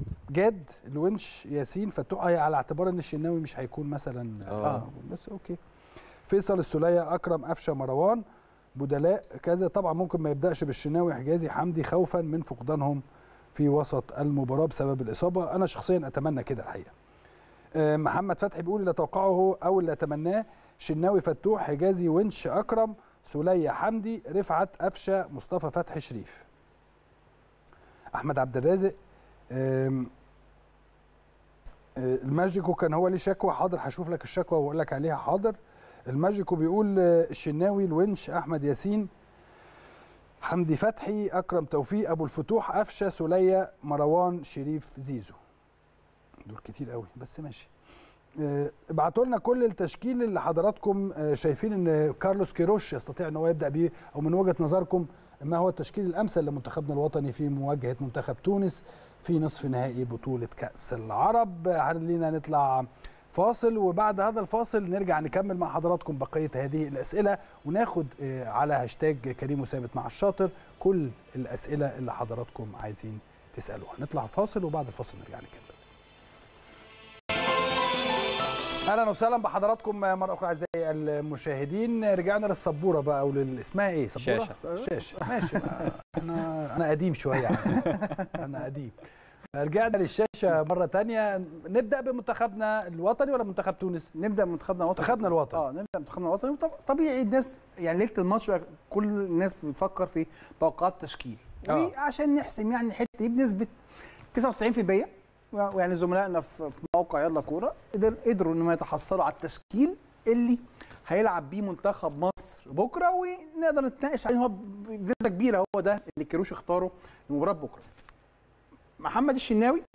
جاد الونش ياسين فتوح آه، على اعتبار ان الشناوي مش هيكون مثلا آه. بس اوكي فيصل السوليه اكرم قفشه مروان بدلاء كذا طبعا ممكن ما يبداش بالشناوي حجازي حمدي خوفا من فقدانهم في وسط المباراه بسبب الاصابه انا شخصيا اتمنى كده الحقيقه آه، محمد فتحي بيقول اللي اتوقعه او اللي اتمناه شناوي فتوح حجازي ونش اكرم سوليه حمدي رفعت قفشه مصطفى فتحي شريف احمد عبد الرازق آم، آه، الماجيكو كان هو ليه شكوى حاضر هشوف لك الشكوى واقول لك عليها حاضر الماجيكو بيقول آه، الشناوي الونش احمد ياسين حمدي فتحي اكرم توفيق ابو الفتوح قفشه سوليه مروان شريف زيزو دول كتير قوي بس ماشي آه، ابعتوا لنا كل التشكيل اللي حضراتكم آه، شايفين ان كارلوس كيروش يستطيع ان هو يبدا بيه او من وجهه نظركم ما هو التشكيل الامثل لمنتخبنا الوطني في مواجهه منتخب تونس في نصف نهائي بطوله كاس العرب آه، خلينا نطلع فاصل وبعد هذا الفاصل نرجع نكمل مع حضراتكم بقيه هذه الاسئله وناخد آه، على هاشتاج كريم وثابت مع الشاطر كل الاسئله اللي حضراتكم عايزين تسالوها نطلع فاصل وبعد الفاصل نرجع نكمل اهلا وسهلا بحضراتكم مره اخرى اعزائي المشاهدين رجعنا للسبوره بقى او لل... اسمها ايه سبوره شاشة. شاشه ماشي بقى. انا انا قديم شويه يعني. انا قديم رجعنا للشاشه مره تانية نبدا بمنتخبنا الوطني ولا منتخب تونس نبدا بمنتخبنا الوطني منتخبنا الوطني اه نبدا بمنتخبنا الوطني وطب- طبيعي الناس يعني ليله الماتش بقى كل الناس بتفكر في توقعات تشكيل آه. وعشان نحسم يعني الحته دي بنسبه 99% ويعني زملائنا في في موقع يلا كوره قدر- قدروا انهم يتحصلوا على التشكيل اللي هيلعب بيه منتخب مصر بكره ونقدر نتناقش عليه هو بنسبه كبيره هو ده اللي كيروش اختاره لمباراه بكره. محمد الشناوي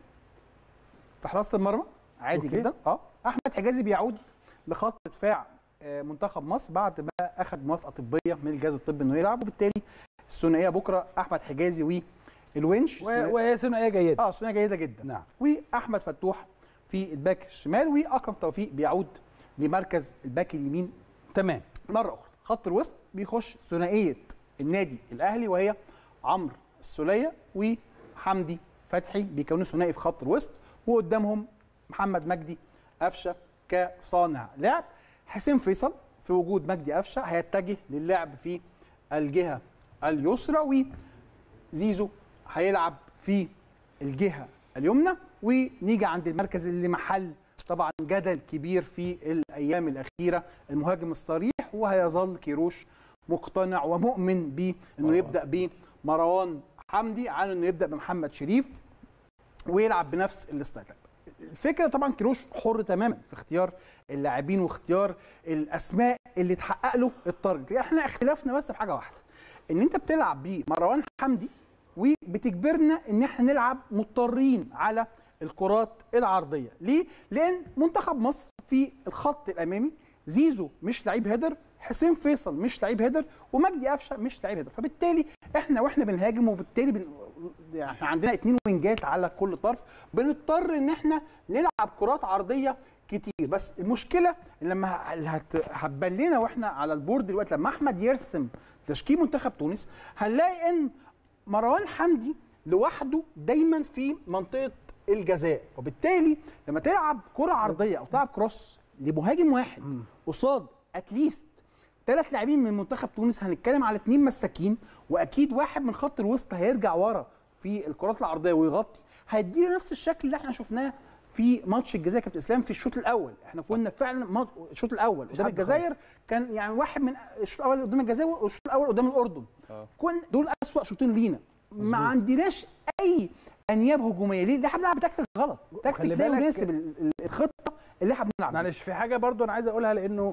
في حراسه المرمى عادي أوكي. جدا اه احمد حجازي بيعود لخط دفاع آه، منتخب مصر بعد ما اخذ موافقه طبيه من الجهاز الطبي انه يلعب وبالتالي الثنائيه بكره احمد حجازي والونش و- وهي ثنائيه جيده اه ثنائيه جيده جدا نعم واحمد فتوح في الباك الشمال واكرم توفيق بيعود لمركز الباك اليمين تمام مره اخرى خط الوسط بيخش ثنائيه النادي الاهلي وهي عمرو السوليه وحمدي فتحي بيكونوا ثنائي في خط الوسط وقدامهم محمد مجدي قفشه كصانع لعب حسين فيصل في وجود مجدي قفشه هيتجه للعب في الجهه اليسرى وزيزو هيلعب في الجهه اليمنى ونيجي عند المركز اللي محل طبعا جدل كبير في الايام الاخيره المهاجم الصريح وهيظل كيروش مقتنع ومؤمن بانه يبدا بمروان حمدي عن انه يبدا بمحمد شريف ويلعب بنفس الستايل الفكره طبعا كيروش حر تماما في اختيار اللاعبين واختيار الاسماء اللي تحقق له التارجت احنا اختلافنا بس في حاجه واحده ان انت بتلعب بمروان حمدي وبتجبرنا ان احنا نلعب مضطرين على الكرات العرضيه ليه لان منتخب مصر في الخط الامامي زيزو مش لعيب هيدر حسين فيصل مش لعيب هيدر ومجدي قفشه مش لعيب هيدر فبالتالي احنا واحنا بنهاجم وبالتالي بن... يعني احنا عندنا اتنين وينجات على كل طرف بنضطر ان احنا نلعب كرات عرضيه كتير بس المشكله إن لما هت- هتبان لنا واحنا على البورد دلوقتي لما احمد يرسم تشكيل منتخب تونس هنلاقي ان مروان حمدي لوحده دايما في منطقه الجزاء وبالتالي لما تلعب كره عرضيه او تلعب كروس لمهاجم واحد قصاد اتليست ثلاث لاعبين من منتخب تونس هنتكلم على اثنين مساكين واكيد واحد من خط الوسط هيرجع ورا في الكرات العرضيه ويغطي هيدينا نفس الشكل اللي احنا شفناه في ماتش الجزائر كابتن اسلام في الشوط الاول احنا كنا فعلا مات- الشوط الاول قدام حد الجزائر كان يعني واحد من الشوط الاول قدام الجزائر والشوط الاول قدام الاردن كن دول اسوا شوطين لينا ما عندناش اي انياب هجوميه ليه؟ لان احنا بنلعب بتكتيك غلط خلي تكتيك لا بالك- يناسب ال- ال- الخطه اللي احنا بنلعب بيها. معلش في حاجه برضو انا عايز اقولها لانه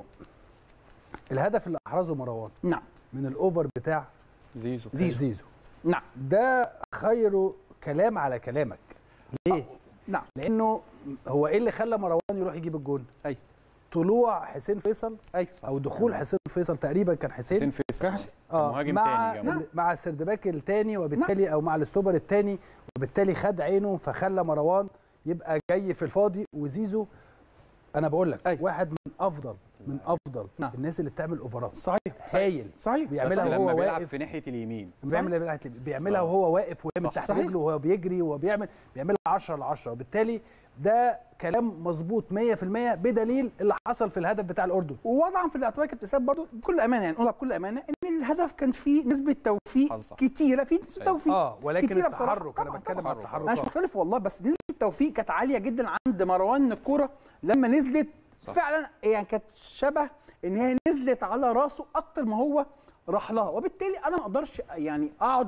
الهدف اللي احرزه مروان نعم من الاوفر بتاع زيزو زيزو, زيزو. نعم ده خير كلام على كلامك ليه؟ نعم لانه هو ايه اللي خلى مروان يروح يجيب الجون؟ ايوه طلوع حسين فيصل ايوه او دخول حسين فيصل تقريبا كان حسين حسين فيصل كان حسين اه مهاجم مع تاني جنبه. مع السردباك الثاني وبالتالي او مع الاستوبر الثاني وبالتالي خد عينه فخلى مروان يبقى جاي في الفاضي وزيزو انا بقول لك أيوة. واحد من افضل من افضل نعم. الناس اللي بتعمل اوفرات صحيح هايل صحيح بس بيعملها لما وهو بيلعب واقف في ناحيه اليمين بيعمل بيعملها وهو واقف ويعمل صح. تحت صحيح. رجله وهو بيجري وهو بيعمل بيعملها 10 على 10 وبالتالي ده كلام مظبوط 100% بدليل اللي حصل في الهدف بتاع الاردن ووضعا في الاعتبار كابتن اسلام برضو بكل امانه يعني نقولها بكل امانه ان الهدف كان فيه نسبه توفيق حظ صح. كتيره في نسبه أيوة. توفيق اه ولكن كتيرة بصراحة. التحرك انا طبعاً، بتكلم طبعاً. عن التحرك انا مش مختلف والله بس نسبه التوفيق كانت عاليه جدا عند مروان الكوره لما نزلت صح. فعلا يعني كانت شبه ان هي نزلت على راسه اكتر ما هو راح لها وبالتالي انا ما اقدرش يعني اقعد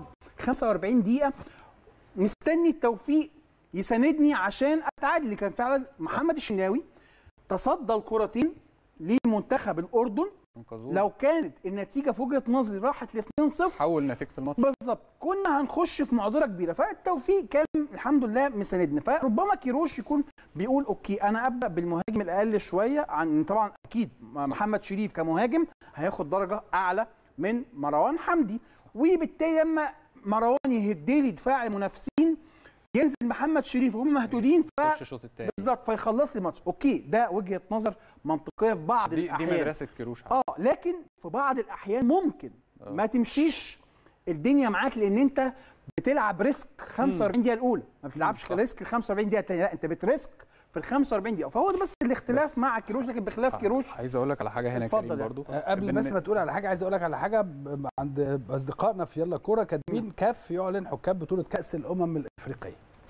45 دقيقه مستني التوفيق يساندني عشان اتعادل اللي كان فعلا محمد الشناوي تصدى الكرتين لمنتخب الاردن انقذوه لو كانت النتيجه في وجهه نظري راحت ل 2-0 حول نتيجه الماتش بالظبط كنا هنخش في معضله كبيره فالتوفيق كان الحمد لله مساندنا فربما كيروش يكون بيقول اوكي انا ابدا بالمهاجم الاقل شويه عن طبعا اكيد محمد شريف كمهاجم هياخد درجه اعلى من مروان حمدي وبالتالي لما مروان يهدلي دفاع المنافسين ينزل محمد شريف وهم مهدودين ف خش الشوط الثاني بالظبط فيخلص لي الماتش اوكي ده وجهه نظر منطقيه في بعض دي دي الاحيان مدرسه كيروش اه لكن في بعض الاحيان ممكن آه. ما تمشيش الدنيا معاك لان انت بتلعب ريسك 45 دقيقه الاولى ما بتلعبش صح. ريسك ال 45 دقيقه الثانيه لا انت بتريسك في ال 45 دقيقه فهو ده بس الاختلاف بس. مع كيروش لكن بخلاف آه، كيروش عايز اقول لك على حاجه هنا يا اتفضل كريم يعني. برضو آه، قبل بن- بس ما تقول على حاجه عايز اقول لك على حاجه ب- عند اصدقائنا في يلا كوره كاتبين كاف يعلن حكام بطوله كاس الامم الافريقيه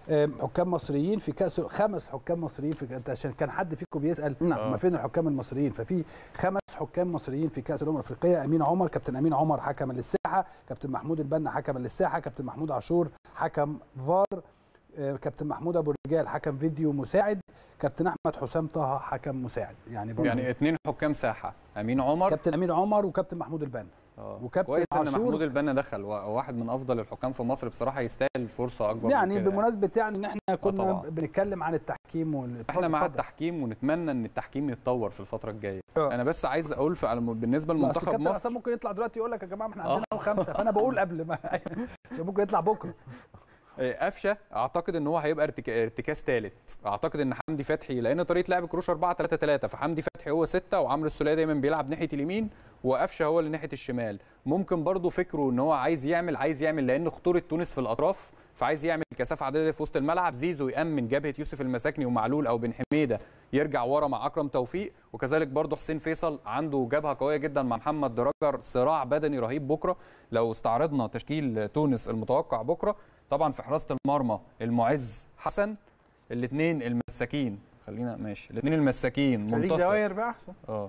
آم، حكام مصريين في كاس خمس حكام مصريين في كأس- عشان كان حد فيكم بيسال نعم. ما فين الحكام المصريين ففي خمس حكام مصريين في كاس الامم الافريقيه امين عمر كابتن امين عمر حكما للساحه كابتن محمود البنا حكما للساحه كابتن محمود عاشور حكم فار آه، كابتن محمود ابو الرجال حكم فيديو مساعد كابتن احمد حسام طه حكم مساعد يعني برضه يعني اثنين حكام ساحه امين عمر كابتن امين عمر وكابتن محمود البنا اه وكابتن كويس ان عاشور. محمود البنا دخل و- واحد من افضل الحكام في مصر بصراحه يستاهل فرصه اكبر يعني من كده بمناسبه يعني ان احنا كنا طبعاً. بنتكلم عن التحكيم وال... احنا مع اتفضل. التحكيم ونتمنى ان التحكيم يتطور في الفتره الجايه آه. انا بس عايز اقول في على- بالنسبه لا، أصل لمنتخب كابتن مصر عصام ممكن يطلع دلوقتي يقول لك يا جماعه احنا آه. عندنا خمسه فانا بقول قبل ما ممكن يطلع بكره آه، قفشه اعتقد ان هو هيبقى ارتك- ارتكاز ثالث اعتقد ان حمدي فتحي لان طريقه لعب كروش 4 3 3 فحمدي فتحي هو ستة وعمرو السوليه دايما بيلعب ناحيه اليمين وقفشه هو اللي ناحيه الشمال ممكن برضو فكره ان هو عايز يعمل عايز يعمل لان خطوره تونس في الاطراف فعايز يعمل كثافه عدديه في وسط الملعب زيزو يامن جبهه يوسف المساكني ومعلول او بن حميده يرجع ورا مع اكرم توفيق وكذلك برضو حسين فيصل عنده جبهه قويه جدا مع محمد دراجر صراع بدني رهيب بكره لو استعرضنا تشكيل تونس المتوقع بكره طبعا في حراسه المرمى المعز حسن الاثنين المساكين خلينا ماشي الاثنين المساكين خليك منتصر دواير بقى احسن اه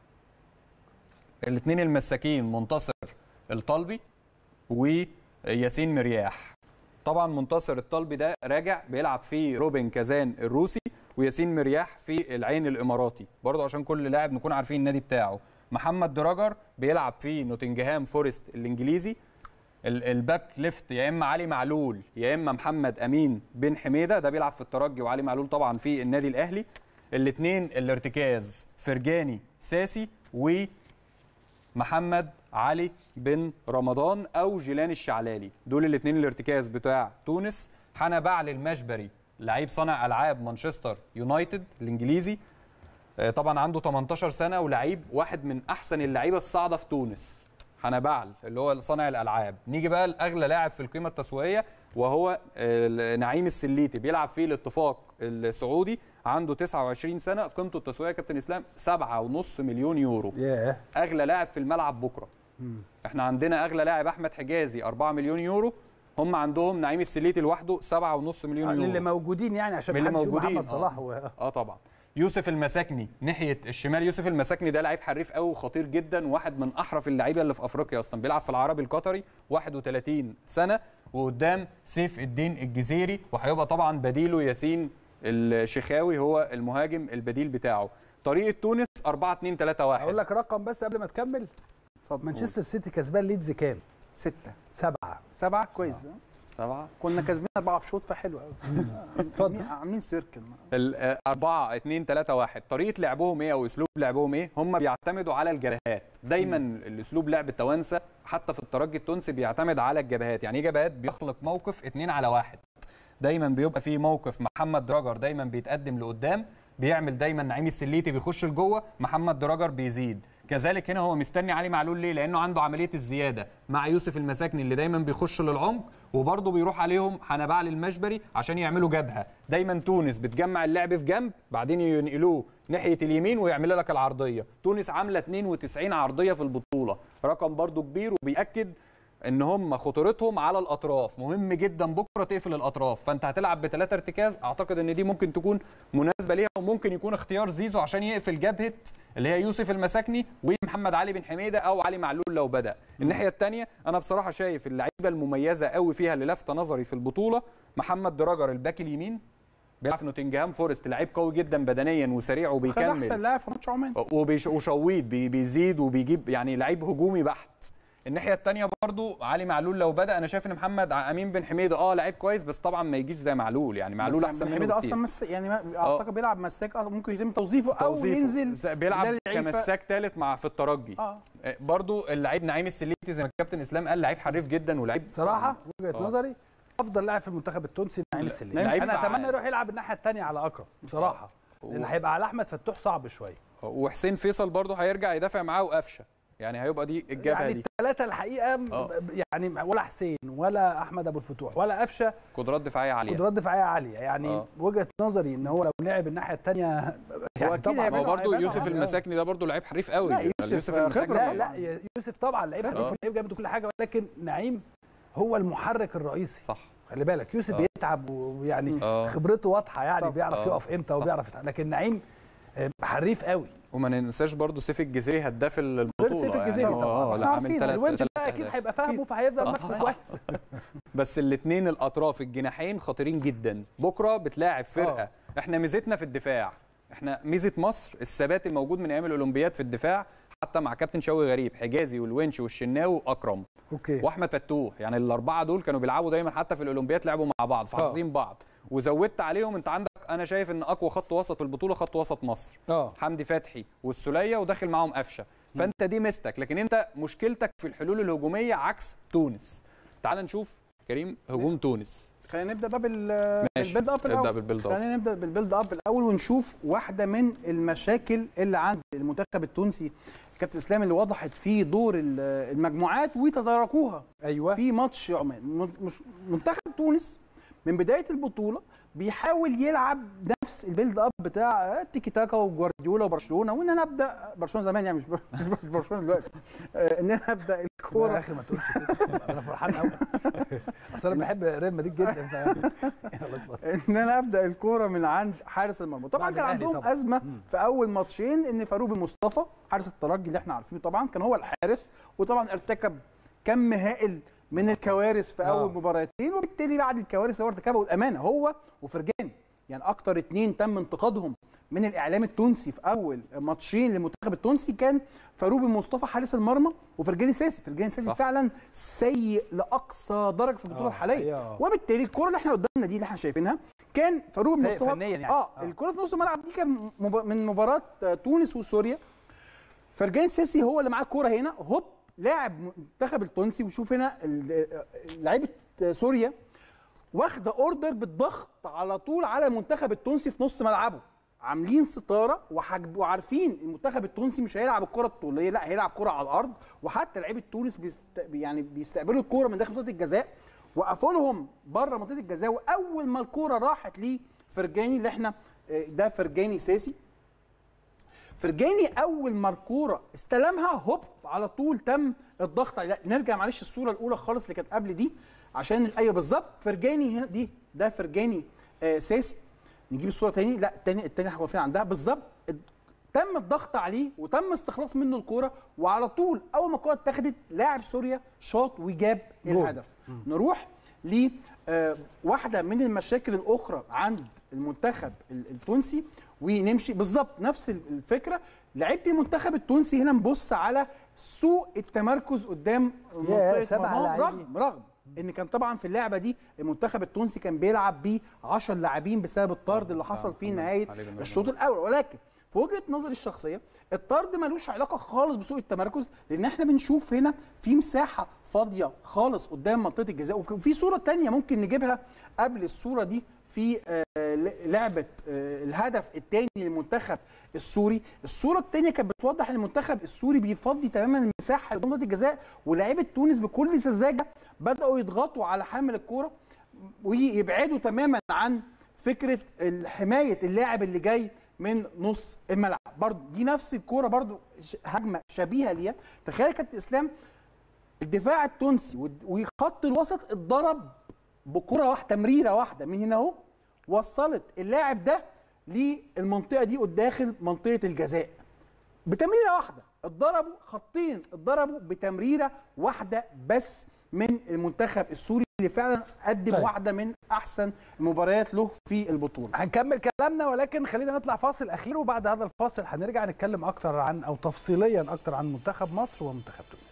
الاثنين المساكين منتصر الطلبي وياسين مرياح طبعا منتصر الطلبي ده راجع بيلعب في روبن كازان الروسي وياسين مرياح في العين الاماراتي برضه عشان كل لاعب نكون عارفين النادي بتاعه محمد دراجر بيلعب في نوتنجهام فورست الانجليزي ال- الباك ليفت يا اما علي معلول يا اما محمد امين بن حميده ده بيلعب في الترجي وعلي معلول طبعا في النادي الاهلي الاثنين الارتكاز فرجاني ساسي ومحمد علي بن رمضان او جيلان الشعلالي دول الاثنين الارتكاز بتاع تونس حنا بعل المشبري لعيب صانع العاب مانشستر يونايتد الانجليزي آه، طبعا عنده 18 سنه ولعيب واحد من احسن اللعيبه الصاعده في تونس حنبعل اللي هو صانع الالعاب نيجي بقى لاغلى لاعب في القيمه التسويقيه وهو آه، نعيم السليتي بيلعب في الاتفاق السعودي عنده 29 سنه قيمته التسويقيه يا كابتن اسلام 7.5 مليون يورو ياه اغلى لاعب في الملعب بكره احنا عندنا اغلى لاعب احمد حجازي 4 مليون يورو هم عندهم نعيم السليتي لوحده 7.5 مليون يورو اللي موجودين يعني عشان من اللي محدش يقول موجودين محمد صلاح آه. و... اه طبعا يوسف المساكني ناحيه الشمال يوسف المساكني ده لعيب حريف قوي وخطير جدا وواحد من احرف اللعيبه اللي في افريقيا اصلا بيلعب في العربي القطري 31 سنه وقدام سيف الدين الجزيري وهيبقى طبعا بديله ياسين الشخاوي هو المهاجم البديل بتاعه طريقه تونس 4 2 3 1 اقول لك رقم بس قبل ما تكمل مانشستر سيتي كسبان ليدز كام؟ ستة سبعة سبعة كويس سبعة كنا كاسبين أربعة في شوط فحلو قوي اتفضل عاملين سيركل 4 2 3 1 طريقه لعبهم ايه او اسلوب لعبهم ايه هم بيعتمدوا على الجبهات دايما الاسلوب لعب التوانسه حتى في الترجي التونسي بيعتمد على الجبهات يعني ايه جبهات بيخلق موقف اتنين على واحد دايما بيبقى في موقف محمد دراجر دايما بيتقدم لقدام بيعمل دايما نعيم السليتي بيخش لجوه محمد دراجر بيزيد كذلك هنا هو مستني علي معلول ليه لانه عنده عمليه الزياده مع يوسف المساكني اللي دايما بيخش للعمق وبرضه بيروح عليهم حنبعل المشبري عشان يعملوا جبهه دايما تونس بتجمع اللعب في جنب بعدين ينقلوه ناحيه اليمين ويعمل لك العرضيه تونس عامله 92 عرضيه في البطوله رقم برضه كبير وبياكد ان هم خطورتهم على الاطراف مهم جدا بكره تقفل الاطراف فانت هتلعب بثلاثه ارتكاز اعتقد ان دي ممكن تكون مناسبه ليها وممكن يكون اختيار زيزو عشان يقفل جبهه اللي هي يوسف المساكني ومحمد علي بن حميده او علي معلول لو بدا الناحيه الثانيه انا بصراحه شايف اللعيبه المميزه قوي فيها اللي لافته نظري في البطوله محمد دراجر الباك اليمين بيلعب في نوتنجهام فورست لعيب قوي جدا بدنيا وسريع خد وبيكمل أحسن لاعب في ماتش عمان وبيش- وشويت بي- بيزيد وبيجيب يعني لعيب هجومي بحت الناحيه الثانيه برضو علي معلول لو بدا انا شايف ان محمد ع- امين بن حميده اه لعيب كويس بس طبعا ما يجيش زي معلول يعني معلول بس احسن بن منه حميدة بكتير اصلا مس يعني ما- اعتقد بيلعب مساك أصلاً ممكن يتم توظيفه او توظيفه. ينزل ز- بيلعب ده اللعيب ف- كمساك ثالث مع في الترجي اه آه، برضو اللعيب نعيم السليتي زي ما الكابتن اسلام قال لعيب حريف جدا ولعيب صراحه وجهه آه. نظري افضل لاعب في المنتخب التونسي نعيم السليم لعيب انا فعال. اتمنى يروح يلعب الناحيه الثانيه على اكرم بصراحه لان هيبقى على احمد فتوح صعب شويه وحسين فيصل برضو هيرجع يدافع معاه وقفشه يعني هيبقى دي الجبهه يعني دي الثلاثه الحقيقه م- آه. يعني ولا حسين ولا احمد ابو الفتوح ولا قفشه قدرات دفاعيه عاليه قدرات دفاعيه عاليه يعني آه. وجهه نظري ان هو لو لعب الناحيه الثانيه يعني أكيد طبعا هيبقى هو برضو هيبقى يوسف له- المساكني ده برضو لعيب حريف قوي لا، يعني يوسف المساكني خبرة لا طبعاً. لا يوسف طبعا لعيب آه. حريف لعيب جامد وكل حاجه ولكن نعيم هو المحرك الرئيسي صح خلي بالك يوسف آه. بيتعب ويعني آه. خبرته واضحه يعني طبعا. بيعرف آه. يقف امتى صح. وبيعرف يتعب. لكن نعيم آه، حريف قوي وما ننساش برضو سيف الجزيري هداف البطوله غير سيف الجزيري يعني هو- طبعا اه لا احنا عامل عارفين ثلاث الونش بقى اكيد هيبقى فاهمه فهيفضل آه. ماشي كويس بس الاثنين الاطراف الجناحين خطيرين جدا بكره بتلاعب فرقه آه. احنا ميزتنا في الدفاع احنا ميزه مصر الثبات الموجود من ايام الاولمبياد في الدفاع حتى مع كابتن شوقي غريب حجازي والونش والشناوي واكرم اوكي واحمد فتوح يعني الاربعه دول كانوا بيلعبوا دايما حتى في الاولمبياد لعبوا مع بعض فحافظين بعض وزودت عليهم انت عندك انا شايف ان اقوى خط وسط في البطوله خط وسط مصر اه حمدي فتحي والسوليه وداخل معاهم قفشه فانت دي ميزتك لكن انت مشكلتك في الحلول الهجوميه عكس تونس تعال نشوف كريم هجوم تونس خلينا نبدا بقى بال- ماشي. بالبيلد اب ابدأ الاول بالبيلد اب. خلينا نبدا بالبيلد اب الاول ونشوف واحده من المشاكل اللي عند المنتخب التونسي كابتن اسلام اللي وضحت في دور ال- المجموعات وتداركوها ايوه في ماتش عمان من- مش- منتخب تونس من بدايه البطوله بيحاول يلعب نفس البيلد اب بتاع التيكي تاكا وجوارديولا وبرشلونه وان انا ابدا برشلونه زمان يعني مش بر- مش برشلونه دلوقتي آه، ان انا ابدا يا الكوره اخي ما تقولش كده انا فرحان قوي اصل انا بحب ريال مدريد جدا ف يلا اتفضل. ان انا ابدا الكوره من عند حارس المرمى طبعا بعد كان الأهلي عندهم طبعاً. ازمه في اول ماتشين ان فاروق بن مصطفى حارس الترجي اللي احنا عارفينه طبعا كان هو الحارس وطبعا ارتكب كم هائل من الكوارث في اول آه. مباراتين وبالتالي بعد الكوارث اللي هو ارتكبها والامانه هو وفرجاني يعني اكتر اتنين تم انتقادهم من الاعلام التونسي في اول ماتشين للمنتخب التونسي كان فاروق بن مصطفى حارس المرمى وفرجاني ساسي فرجاني ساسي صح. فعلا سيء لاقصى درجه في البطوله آه، الحاليه أيوه. وبالتالي الكره اللي احنا قدامنا دي اللي احنا شايفينها كان فاروق بن سيء مصطفى فنياً يعني. اه آه. الكره في نص الملعب دي كان مب- من مباراه آه، تونس وسوريا فرجاني ساسي هو اللي معاه الكوره هنا هوب لاعب المنتخب التونسي وشوف هنا ال- آه، لعيبه آه، سوريا واخده اوردر بالضغط على طول على المنتخب التونسي في نص ملعبه عاملين ستاره وحجب وعارفين المنتخب التونسي مش هيلعب الكره الطوليه لا هيلعب كره على الارض وحتى لعيبه تونس بيست... يعني بيستقبلوا الكوره من داخل منطقه الجزاء وقفوا لهم بره منطقه الجزاء واول ما الكوره راحت لفرجاني اللي احنا آه، ده فرجاني ساسي فرجاني اول ما الكوره استلمها هوب على طول تم الضغط عليه لا نرجع معلش الصوره الاولى خالص اللي كانت قبل دي عشان ايوه بالظبط فرجاني هنا دي ده فرجاني آه ساسي نجيب الصوره تاني لا التاني التاني احنا واقفين عندها بالظبط اد- تم الضغط عليه وتم استخلاص منه الكوره وعلى طول اول ما الكوره اتاخدت لاعب سوريا شاط وجاب جول. الهدف نروح ل آه، واحده من المشاكل الاخرى عند المنتخب ال- التونسي ونمشي بالظبط نفس ال- الفكره لعيبه المنتخب التونسي هنا نبص على سوء التمركز قدام منطقه سبع مرماهم لاعبين. رغم رغم ان كان طبعا في اللعبه دي المنتخب التونسي كان بيلعب ب 10 لاعبين بسبب الطرد اللي حصل في نهايه علي بن الشوط الاول ولكن في وجهه نظري الشخصيه الطرد ملوش علاقه خالص بسوء التمركز لان احنا بنشوف هنا في مساحه فاضيه خالص قدام منطقه الجزاء وفي صوره تانية ممكن نجيبها قبل الصوره دي في آه، ل- لعبه آه، الهدف الثاني للمنتخب السوري الصوره الثانيه كانت بتوضح ان المنتخب السوري بيفضي تماما المساحه لمنطقه الجزاء ولاعيبه تونس بكل سذاجه بداوا يضغطوا على حامل الكوره ويبعدوا تماما عن فكره حمايه اللاعب اللي جاي من نص الملعب برضه دي نفس الكوره برضه ش- هجمه شبيهه ليها تخيل يا كابتن اسلام الدفاع التونسي والد- وخط الوسط اتضرب بكره واحده تمريره واحده من هنا اهو وصلت اللاعب ده للمنطقه دي داخل منطقه الجزاء بتمريره واحده اتضربوا خطين اتضربوا بتمريره واحده بس من المنتخب السوري اللي فعلا قدم طيب. واحده من احسن المباريات له في البطوله هنكمل كلامنا ولكن خلينا نطلع فاصل اخير وبعد هذا الفاصل هنرجع نتكلم اكتر عن او تفصيليا اكتر عن منتخب مصر ومنتخب تونس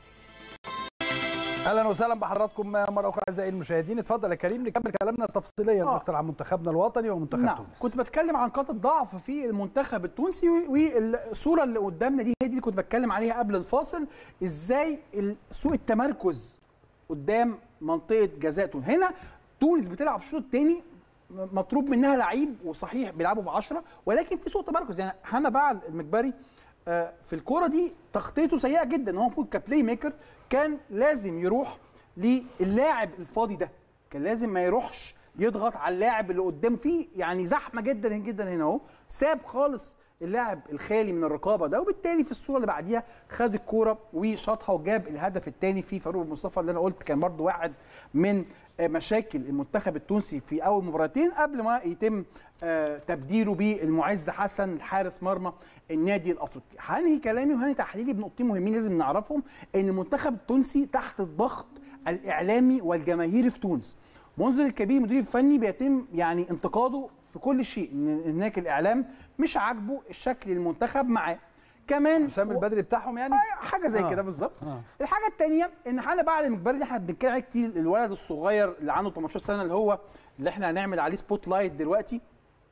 اهلا وسهلا بحضراتكم مره اخرى اعزائي المشاهدين اتفضل يا كريم نكمل كلامنا تفصيليا آه. اكتر عن منتخبنا الوطني ومنتخب نعم تونس كنت بتكلم عن نقاط الضعف في المنتخب التونسي والصوره اللي قدامنا دي هي دي اللي كنت بتكلم عليها قبل الفاصل ازاي ال- سوء التمركز قدام منطقه جزاء تونس هنا تونس بتلعب في الشوط الثاني مطلوب منها لعيب وصحيح بيلعبوا ب 10 ولكن في سوء تمركز يعني حنا بعل المجبري آه، في الكوره دي تغطيته سيئه جدا هو المفروض كبلاي ميكر كان لازم يروح للاعب الفاضي ده كان لازم ما يروحش يضغط على اللاعب اللي قدام فيه يعني زحمه جدا جدا هنا اهو ساب خالص اللاعب الخالي من الرقابه ده وبالتالي في الصوره اللي بعديها خد الكوره وشاطها وجاب الهدف الثاني في فاروق مصطفى اللي انا قلت كان برضو واحد من آه، مشاكل المنتخب التونسي في اول مباراتين قبل ما يتم آه، تبديله بالمعز حسن حارس مرمى النادي الافريقي هنهي كلامي وهنهي تحليلي بنقطتين مهمين لازم نعرفهم ان المنتخب التونسي تحت الضغط الاعلامي والجماهيري في تونس منذر الكبير المدير الفني بيتم يعني انتقاده في كل شيء ان هناك الاعلام مش عاجبه الشكل المنتخب معاه كمان حسام البدري بتاعهم يعني حاجه زي آه. كده بالظبط آه. الحاجه الثانيه ان احنا بعد المجبري اللي احنا بنتكلم عليه كتير الولد الصغير اللي عنده 18 سنه اللي هو اللي احنا هنعمل عليه سبوت لايت دلوقتي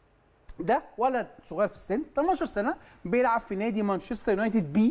ده ولد صغير في السن 18 سنه بيلعب في نادي مانشستر يونايتد بي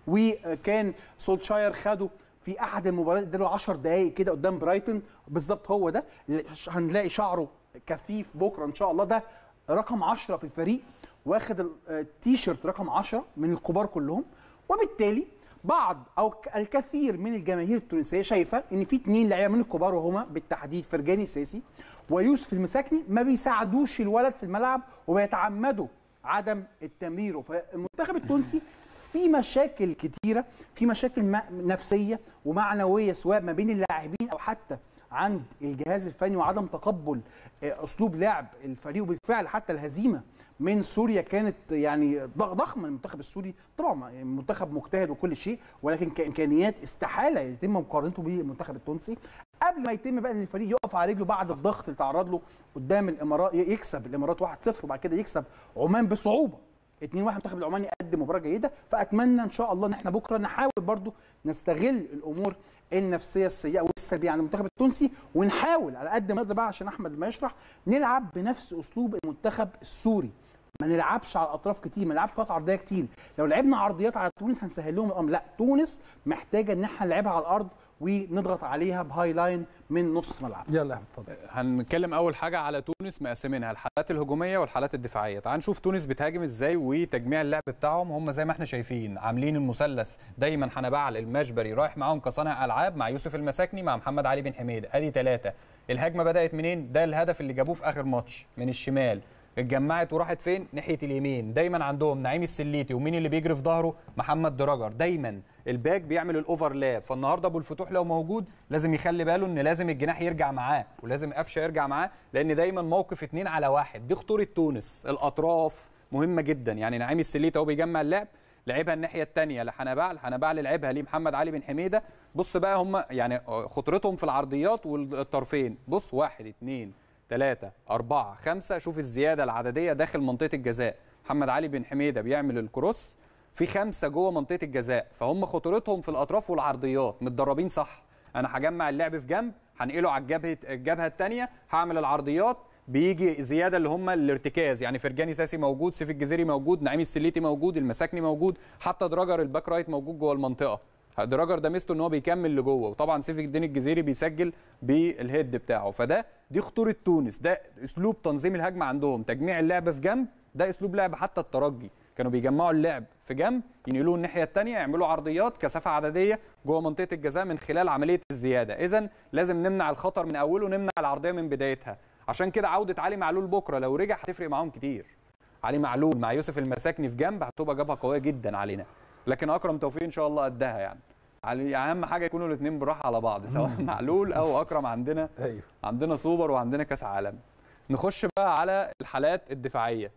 وكان سولشاير خده في احد المباريات اداله 10 دقائق كده قدام برايتون بالظبط هو ده اللي هنلاقي شعره كثيف بكره ان شاء الله ده رقم 10 في الفريق واخد ال- التيشيرت رقم 10 من الكبار كلهم وبالتالي بعض او ك- الكثير من الجماهير التونسيه شايفه ان في اثنين لعيبه من الكبار وهما بالتحديد فرجاني ساسي ويوسف المساكني ما بيساعدوش الولد في الملعب وبيتعمدوا عدم التمرير فالمنتخب التونسي في مشاكل كتيره في مشاكل م- نفسيه ومعنويه سواء ما بين اللاعبين او حتى عند الجهاز الفني وعدم تقبل آه، اسلوب لعب الفريق وبالفعل حتى الهزيمه من سوريا كانت يعني ضخ- ضخمه المنتخب السوري طبعا منتخب مجتهد وكل شيء ولكن كامكانيات استحاله يتم مقارنته بالمنتخب التونسي قبل ما يتم بقى ان الفريق يقف على رجله بعد الضغط اللي تعرض له قدام الامارات يكسب الامارات 1-0 وبعد كده يكسب عمان بصعوبه 2-1 المنتخب العماني قدم مباراه جيده فاتمنى ان شاء الله ان احنا بكره نحاول برضو نستغل الامور النفسيه السيئه والسلبيه عند المنتخب التونسي ونحاول على قد ما نقدر بقى عشان احمد ما يشرح نلعب بنفس اسلوب المنتخب السوري ما نلعبش على الاطراف كتير ما نلعبش كرات عرضيه كتير لو لعبنا عرضيات على تونس هنسهل لهم الامر لا تونس محتاجه ان احنا نلعبها على الارض ونضغط عليها بهاي لاين من نص ملعب يلا يا اتفضل هنتكلم اول حاجه على تونس مقسمينها الحالات الهجوميه والحالات الدفاعيه تعال نشوف تونس بتهاجم ازاي وتجميع اللعب بتاعهم هم زي ما احنا شايفين عاملين المثلث دايما حنبعل المشبري رايح معاهم كصانع العاب مع يوسف المساكني مع محمد علي بن حميد ادي ثلاثه الهجمه بدات منين ده الهدف اللي جابوه في اخر ماتش من الشمال اتجمعت وراحت فين ناحيه اليمين دايما عندهم نعيم السليتي ومين اللي بيجري في ظهره محمد دراجر دايما الباك بيعمل الاوفرلاب فالنهارده ابو الفتوح لو موجود لازم يخلي باله ان لازم الجناح يرجع معاه ولازم قفشه يرجع معاه لان دايما موقف اتنين على واحد دي خطوره تونس الاطراف مهمه جدا يعني نعيم السليتي اهو بيجمع اللعب لعبها الناحيه الثانيه لحنبعل حنبعل لعبها لمحمد علي بن حميده بص بقى هم يعني خطرتهم في العرضيات والطرفين بص واحد اتنين ثلاثة أربعة خمسة شوف الزيادة العددية داخل منطقة الجزاء محمد علي بن حميدة بيعمل الكروس في خمسة جوه منطقة الجزاء فهم خطورتهم في الأطراف والعرضيات متدربين صح أنا هجمع اللعب في جنب هنقله على الجبهة الجبهة الثانية هعمل العرضيات بيجي زياده اللي هم الارتكاز يعني فرجاني ساسي موجود سيف الجزيري موجود نعيم السليتي موجود المساكني موجود حتى دراجر الباك رايت موجود جوه المنطقه دراجر ده ميزته ان هو بيكمل لجوه وطبعا سيف الدين الجزيري بيسجل بالهيد بتاعه فده دي خطوره تونس ده اسلوب تنظيم الهجمه عندهم تجميع اللعب في جنب ده اسلوب لعب حتى الترجي كانوا بيجمعوا اللعب في جنب ينقلوه الناحيه الثانيه يعملوا عرضيات كثافه عدديه جوه منطقه الجزاء من خلال عمليه الزياده اذا لازم نمنع الخطر من اوله ونمنع العرضيه من بدايتها عشان كده عوده علي معلول بكره لو رجع هتفرق معاهم كتير علي معلول مع يوسف المساكني في جنب هتبقى جبهه قويه جدا علينا لكن اكرم توفيق ان شاء الله قدها يعني علي اهم حاجه يكونوا الاثنين براحه على بعض سواء معلول او اكرم عندنا ايوه عندنا سوبر وعندنا كاس عالم نخش بقى على الحالات الدفاعيه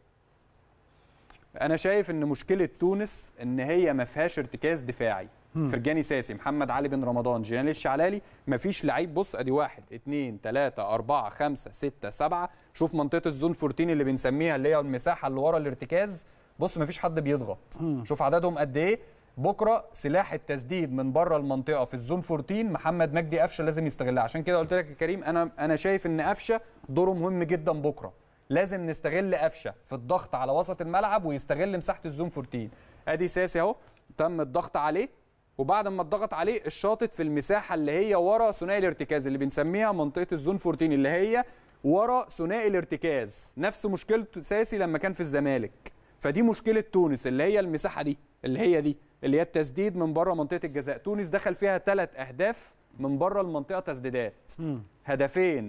انا شايف ان مشكله تونس ان هي ما فيهاش ارتكاز دفاعي فرجاني ساسي محمد علي بن رمضان جينال الشعلالي مفيش لعيب بص ادي واحد اتنين تلاته اربعه خمسه سته سبعه شوف منطقه الزون 14 اللي بنسميها اللي هي المساحه اللي ورا الارتكاز بص مفيش حد بيضغط شوف عددهم قد ايه بكره سلاح التسديد من بره المنطقه في الزون 14 محمد مجدي قفشه لازم يستغلها عشان كده قلت لك يا كريم انا انا شايف ان قفشه دوره مهم جدا بكره لازم نستغل قفشه في الضغط على وسط الملعب ويستغل مساحه الزون 14 ادي ساسي اهو تم الضغط عليه وبعد ما اتضغط عليه الشاطط في المساحه اللي هي ورا ثنائي الارتكاز اللي بنسميها منطقه الزون 14 اللي هي ورا ثنائي الارتكاز نفس مشكله ساسي لما كان في الزمالك فدي مشكله تونس اللي هي المساحه دي اللي هي دي اللي هي التسديد من بره منطقه الجزاء تونس دخل فيها ثلاث اهداف من بره المنطقه تسديدات هدفين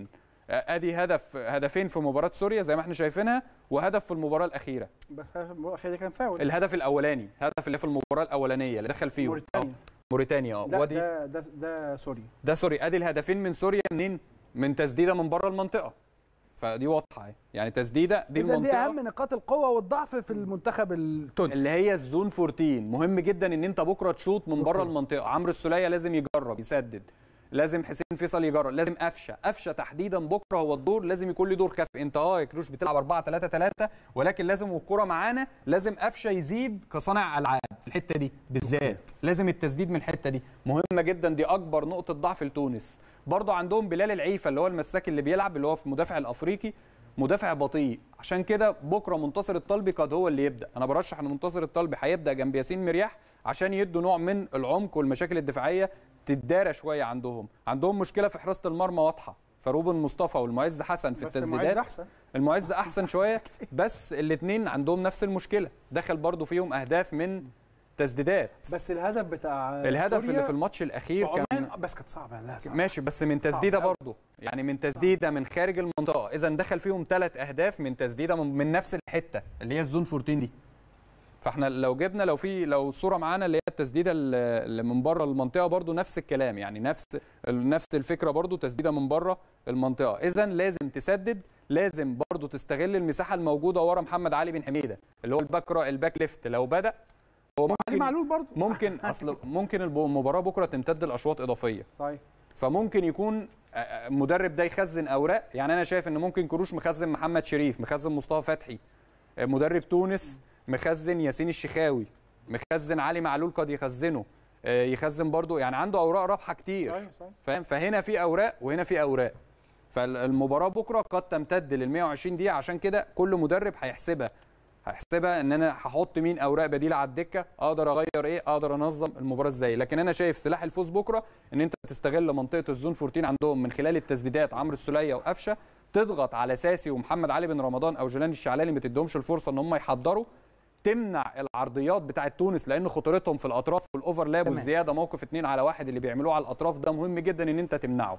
آه، ادي هدف هدفين في مباراه سوريا زي ما احنا شايفينها وهدف في المباراه الاخيره بس الاخير كان فاول الهدف الاولاني الهدف اللي في المباراه الاولانيه اللي دخل فيهم موريتانيا. آه، موريتانيا اه ده وادي ده ده, ده سوري ده سوري ادي الهدفين من سوريا منين من تسديده من بره المنطقه فدي واضحه أهي. يعني تسديده دي إذا دي المنطقه اهم نقاط القوه والضعف في المنتخب التونسي اللي هي الزون 14 مهم جدا ان انت بكره تشوط من بره المنطقه عمرو السوليه لازم يجرب يسدد لازم حسين فيصل يجرب لازم قفشه قفشه تحديدا بكره هو الدور لازم يكون له دور كافي انت اه يا كروش بتلعب 4 3 3 ولكن لازم والكره معانا لازم قفشه يزيد كصانع العاب في الحته دي بالذات لازم التسديد من الحته دي مهمه جدا دي اكبر نقطه ضعف لتونس برضه عندهم بلال العيفه اللي هو المساك اللي بيلعب اللي هو في المدافع الافريقي مدافع بطيء عشان كده بكره منتصر الطلبي قد هو اللي يبدا انا برشح ان منتصر الطلبي هيبدا جنب ياسين مرياح عشان يدوا نوع من العمق والمشاكل الدفاعيه تتدارى شويه عندهم عندهم مشكله في حراسه المرمى واضحه فروبن مصطفى والمعز حسن في بس التسديدات المعز أحسن. المعز احسن شويه بس الاثنين عندهم نفس المشكله دخل برضو فيهم اهداف من تسديدات بس الهدف بتاع الهدف سوريا اللي في الماتش الاخير في كان عمان بس كانت صعبه لا صعبة. ماشي بس من صعب تسديده أوي. برضه يعني من تسديده من خارج المنطقه اذا دخل فيهم ثلاث اهداف من تسديده من, من نفس الحته اللي هي الزون 14 دي فاحنا لو جبنا لو في لو الصوره معانا اللي هي التسديده اللي اللي من بره المنطقه برضه نفس الكلام يعني نفس نفس الفكره برضه تسديده من بره المنطقه اذا لازم تسدد لازم برضه تستغل المساحه الموجوده ورا محمد علي بن حميده اللي هو الباك را- الباك ليفت لو بدا هو ممكن معلول برضه ممكن اصل ممكن الب- المباراه بكره تمتد لاشواط اضافيه صحيح فممكن يكون آه، آه، المدرب ده يخزن اوراق يعني انا شايف ان ممكن كروش مخزن محمد شريف مخزن مصطفى فتحي آه، مدرب تونس مخزن ياسين الشخاوي مخزن علي معلول قد يخزنه آه، يخزن برضو يعني عنده اوراق رابحه كتير صحيح صحيح فاهم فهنا في اوراق وهنا في اوراق فالمباراه بكره قد تمتد لل 120 دقيقه عشان كده كل مدرب هيحسبها هحسبها ان انا هحط مين اوراق بديله على الدكه اقدر اغير ايه اقدر انظم المباراه ازاي لكن انا شايف سلاح الفوز بكره ان انت تستغل منطقه الزون 14 عندهم من خلال التسديدات عمرو السوليه وقفشه تضغط على ساسي ومحمد علي بن رمضان او جيلان الشعلاني ما تديهمش الفرصه ان هم يحضروا تمنع العرضيات بتاعه تونس لان خطورتهم في الاطراف والاوفرلاب تمام. والزياده موقف اتنين على واحد اللي بيعملوه على الاطراف ده مهم جدا ان انت تمنعه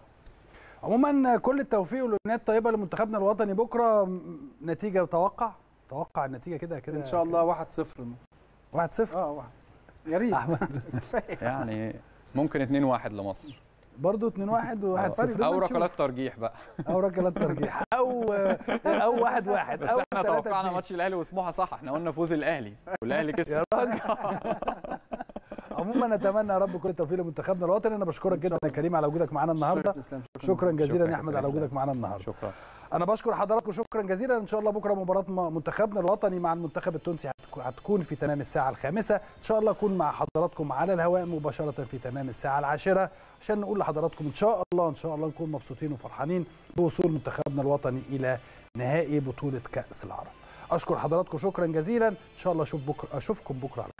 عموما كل التوفيق والامنيات طيبه لمنتخبنا الوطني بكره م- نتيجه توقع توقع النتيجه كده كده ان شاء الله 1 0 1 0 اه 1 يا ريت يعني ممكن 2 1 لمصر برضه 2 1 و1 0 او ركلات ترجيح بقى او ركلات ترجيح او او 1 1 بس او احنا 3 توقعنا 2. ماتش الاهلي وسموحه صح احنا قلنا فوز الاهلي والاهلي كسب يا راجل عموما نتمنى يا رب كل التوفيق لمنتخبنا الوطني انا بشكرك جدا يا كريم على وجودك معانا النهارده شكرا جزيلا يا احمد على وجودك معانا النهارده شكرا انا بشكر حضراتكم شكرا جزيلا ان شاء الله بكره مباراه م- منتخبنا الوطني مع المنتخب التونسي هتكو- هتكون في تمام الساعه الخامسه ان شاء الله اكون مع حضراتكم على الهواء مباشره في تمام الساعه العاشره عشان نقول لحضراتكم ان شاء الله ان شاء الله نكون مبسوطين وفرحانين بوصول منتخبنا الوطني الى نهائي بطوله كاس العرب اشكر حضراتكم شكرا جزيلا ان شاء الله اشوف بكره اشوفكم بكره على